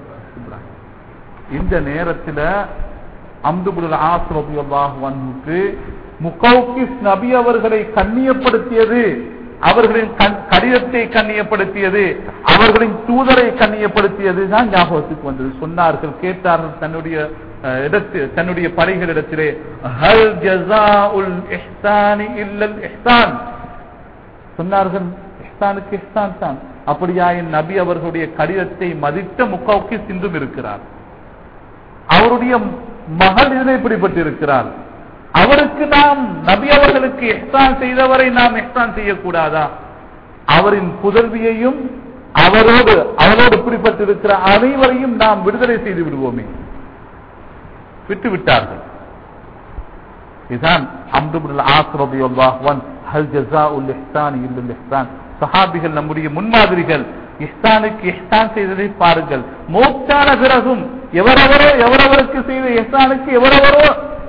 இந்த நேரத்தில் அம்துபுல் ஆஸ் ரபி அல்லாஹ்வானுக்கு முகௌகிஸ் நபி அவர்களை கண்ணியப்படுத்தியது அவர்களின் கடிதத்தை கண்ணியப்படுத்தியது அவர்களின் தூதரை கண்ணியப்படுத்தியது தான் ஞாபகத்துக்கு வந்தது சொன்னார்கள் கேட்டார்கள் தன்னுடைய இடத்து தன்னுடைய படைகளிடத்திலே ஹல் ஜஸாஉல் இஹ்சானி இல்லல் இஹ்சான் சொன்னார்கள் இஹ்சானுக்கு இஹ்சான் தான் அப்படியா என் நபி அவர்களுடைய கடிதத்தை மதித்த முக்காவுக்கு சிந்தும் இருக்கிறார் அவருடைய மகள் இதனை பிடிபட்டிருக்கிறார் அவருக்கு நாம் நபி அவர்களுக்கு எஹ்சான் செய்தவரை நாம் எஹ்சான் செய்யக்கூடாதா அவரின் புதல்வியையும் அவரோடு அவரோடு பிடிப்பட்டிருக்கிற அனைவரையும் நாம் விடுதலை செய்து விடுவோமே விட்டு விட்டார்கள் இதுதான் அம்துபுல் ஆஸ்ரபி அல்லாஹ்வன் ஹல் ஜஸா உல் இஹ்சான் இல்லுல் இஹ்சான் சஹாபிகள் நம்முடைய முன்மாதிரிகள் இஹ்சானுக்கு இஹ்சான் செய்ததை பாருங்கள் மோக்தான பிறகும் எவரவரோ எவரவருக்கு செய்த இஹ்சானுக்கு எவரவரோ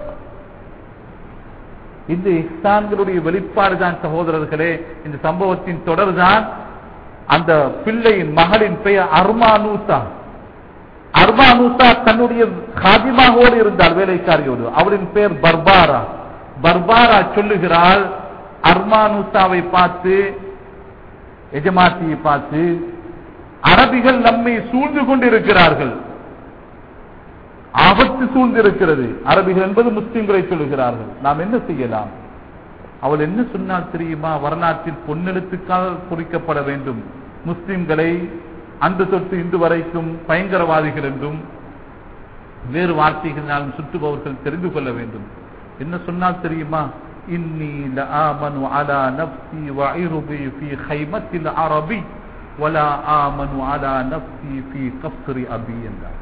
இந்த இஹ்சான்களுடைய வெளிப்பாடு தான் சகோதரர்களே இந்த சம்பவத்தின் தொடர்தான் அந்த பிள்ளையின் மகளின் பெயர் அர்மானூசா அர்மானூசா தன்னுடைய காதிமாவோடு இருந்தால் வேலைக்காரியோடு அவளின் பெயர் பர்பாரா பர்பாரா சொல்லுகிறாள் அர்மானூசாவை பார்த்து எஜமாத்தியை பார்த்து அரபிகள் நம்மை சூழ்ந்து கொண்டிருக்கிறார்கள் ஆபத்து சூழ்ந்திருக்கிறது அரபிகள் என்பது முஸ்லிம்களை சொல்லுகிறார்கள் நாம் என்ன செய்யலாம் அவள் என்ன சொன்னால் தெரியுமா வரலாற்றில் பொன்னெழுத்துக்கால் குறிக்கப்பட வேண்டும் முஸ்லிம்களை அன்று தொட்டு இன்று வரைக்கும் பயங்கரவாதிகள் என்றும் வேறு வார்த்தைகளினாலும் சுற்றுபவர்கள் தெரிந்து கொள்ள வேண்டும் என்ன சொன்னால் தெரியுமா இன்னி லஆமனு அலா நஃப்ஸி வஇருபி ஃபீ கைமத்தில் அரபி வலா ஆமனு அலா நஃப்ஸி ஃபீ கஃப்ரி அபி என்றார்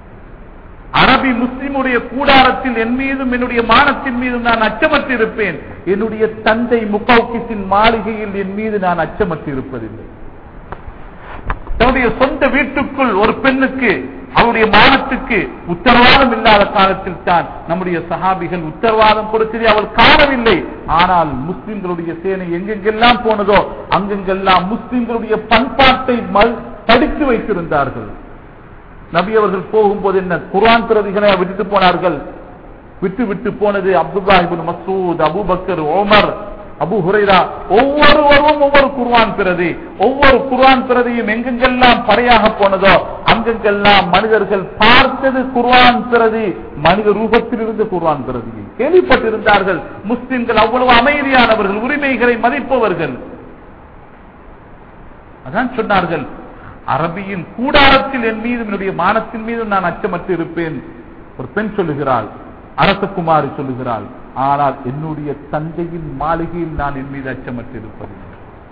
அரபி முஸ்லிமுடைய கூடாரத்தில் என் மீதும் என்னுடைய மானத்தின் மீதும் நான் அச்சமற்று இருப்பேன் என்னுடைய தந்தை முகௌக்கிஸின் மாளிகையில் என் மீது நான் அச்சமற்று இருப்பதில்லை தன்னுடைய சொந்த வீட்டுக்குள் ஒரு பெண்ணுக்கு அவருடைய மானத்துக்கு உத்தரவாதம் இல்லாத காலத்தில் தான் நம்முடைய சஹாபிகள் உத்தரவாதம் கொடுத்ததை அவள் காணவில்லை ஆனால் முஸ்லிம்களுடைய சேனை எங்கெங்கெல்லாம் போனதோ அங்கெங்கெல்லாம் முஸ்லிம்களுடைய பண்பாட்டை மல்- தடுத்து வைத்திருந்தார்கள் நபி அவர்கள் போகும்போது என்ன குர்ஆன் பிரதிகளை விட்டுட்டு போனார்கள் விட்டு விட்டு போனது Abdullah ibn Masood Abu Bakr Omar Abu Hurairah ஒவ்வொருவரும் ஒவ்வொரு குர்ஆன் பிரதி ஒவ்வொரு குர்ஆன் பிரதியும் எங்கெங்கெல்லாம் படையாக போனதோ அங்கெங்கெல்லாம் மனிதர்கள் பார்த்தது குர்ஆன் பிரதி மனித ரூபத்தில் இருந்த குர்ஆன் பிரதியை கேள்விப்பட்டிருந்தார்கள் முஸ்லிம்கள் அவ்வளவு அமைதியானவர்கள் உரிமைகளை மதிப்பவர்கள் அதான் சொன்னார்கள் அரபியின் கூடாரத்தில் என் மீது என்னுடைய மானத்தின் மீது நான் அச்சமற்று இருப்பேன் ஒரு பெண் சொல்லுகிறாள் அரசகுமாரி சொல்லுகிறாள் ஆனால் என்னுடைய தந்தையின் மாளிகையில் நான் என் மீது அச்சமற்று இருப்பதில்லை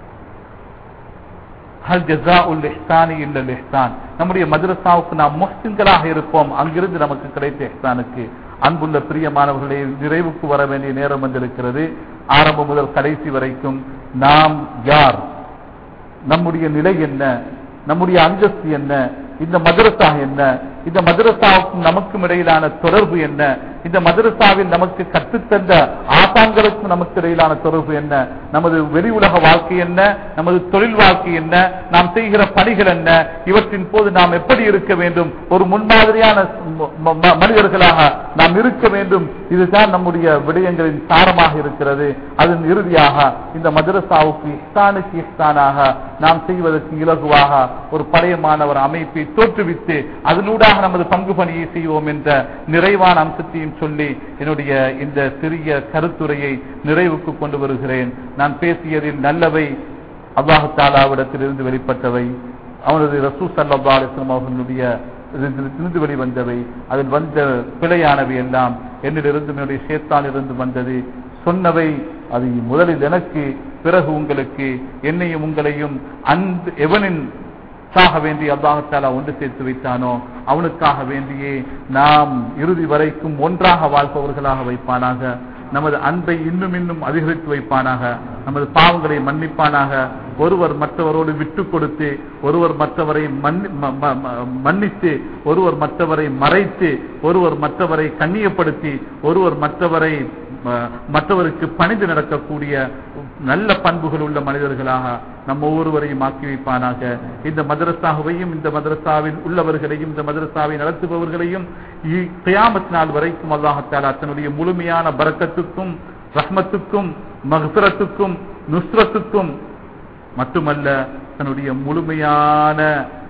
ஹல் ஜஸாஉல் இஹ்சானி இல்லல் இஹ்சான் நம்முடைய மதரசாவுக்கு நாம் முஹ்சின்களாக இருப்போம் அங்கிருந்து நமக்கு கிடைத்த இஹ்சானுக்கு அன்புள்ள பிரியமானவர்களே நிறைவுக்கு வர வேண்டிய நேரம் வந்திருக்கிறது ஆரம்பம் முதல் கடைசி வரைக்கும் நாம் யார் நம்முடைய நிலை என்ன நம்முடைய அந்தஸ்து என்ன இந்த மதரசா என்ன இந்த மதரசாவுக்கும் நமக்கும் இடையிலான தொடர்பு என்ன இந்த மதரசாவில் நமக்கு கற்றுத்தந்த ஆசான்களுக்கும் நமக்கு இடையிலான தொடர்பு என்ன நமது வெளி உலக வாழ்க்கை என்ன நமது தொழில் வாழ்க்கை என்ன நாம் செய்கிற பணிகள் என்ன இவற்றின் போது நாம் எப்படி இருக்க வேண்டும் ஒரு முன்மாதிரியான ம- ம- மனிதர்களாக நாம் இருக்க வேண்டும் இதுதான் நம்முடைய விடயங்களின் சாரமாக இருக்கிறது அதன் இறுதியாக இந்த மதரசாவுக்கு இஸ்தானுக்கு இஸ்தானாக நாம் செய்வதற்கு இலகுவாக ஒரு பழைய மாணவர் அமைப்பை தோற்றுவித்து அதனூடாக நமது பங்கு பணியை செய்வோம் என்ற நிறைவான அம்சத்தையும் சொல்லி என்னுடைய இந்த சிறிய கருத்துரையை நிறைவுக்கு கொண்டு வருகிறேன் நான் பேசியதில் நல்லவை அல்லாஹு தாலாவிடத்திலிருந்து வெளிப்பட்டவை அவனது ரசூ சல்லா அலிஸ்லாம் அவர்களுடைய இருந்து வெளிவந்தவை அதில் வந்த பிழையானவை எல்லாம் என்னிலிருந்து என்னுடைய சேத்தானிலிருந்து வந்தது சொன்னவை அது முதலில் எனக்கு பிறகு உங்களுக்கு என்னையும் உங்களையும் அந்த எவனின் சாக வேண்டி அல்லாஹாலா ஒன்று சேர்த்து வைத்தானோ அவனுக்காக வேண்டியே நாம் இறுதி வரைக்கும் ஒன்றாக வாழ்பவர்களாக வைப்பானாக நமது அன்பை இன்னும் இன்னும் அதிகரித்து வைப்பானாக நமது பாவங்களை மன்னிப்பானாக ஒருவர் மற்றவரோடு விட்டு கொடுத்து ஒருவர் மற்றவரை மன்னி- ம- ம- ம- மன்னித்து ஒருவர் மற்றவரை மறைத்து ஒருவர் மற்றவரை கண்ணியப்படுத்தி ஒருவர் மற்றவரை ம- மற்றவருக்கு பணிந்து நடக்கக்கூடிய நல்ல பண்புகள் உள்ள மனிதர்களாக நம்ம ஒவ்வொருவரையும் ஆக்கி வைப்பானாக இந்த மதரசாவையும் இந்த மதரசாவில் உள்ளவர்களையும் இந்த மதரசாவை நடத்துபவர்களையும் இ- கியாமத் நாள் வரைக்கும் அல்லாஹத்தாலா தன்னுடைய முழுமையான பரக்கத்துக்கும் ரஹ்மத்துக்கும் மகசுரத்துக்கும் நுஸ்ரத்துக்கும் மட்டுமல்ல தன்னுடைய முழுமையான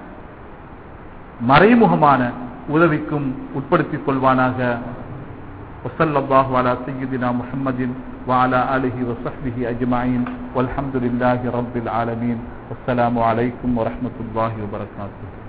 மறைமுகமான உதவிக்கும் உட்படுத்திக் கொள்வானாக وصلى الله على سيدنا محمد وعلى آله وصحبه أجمعين والحمد لله رب العالمين والسلام عليكم ورحمة الله وبركاته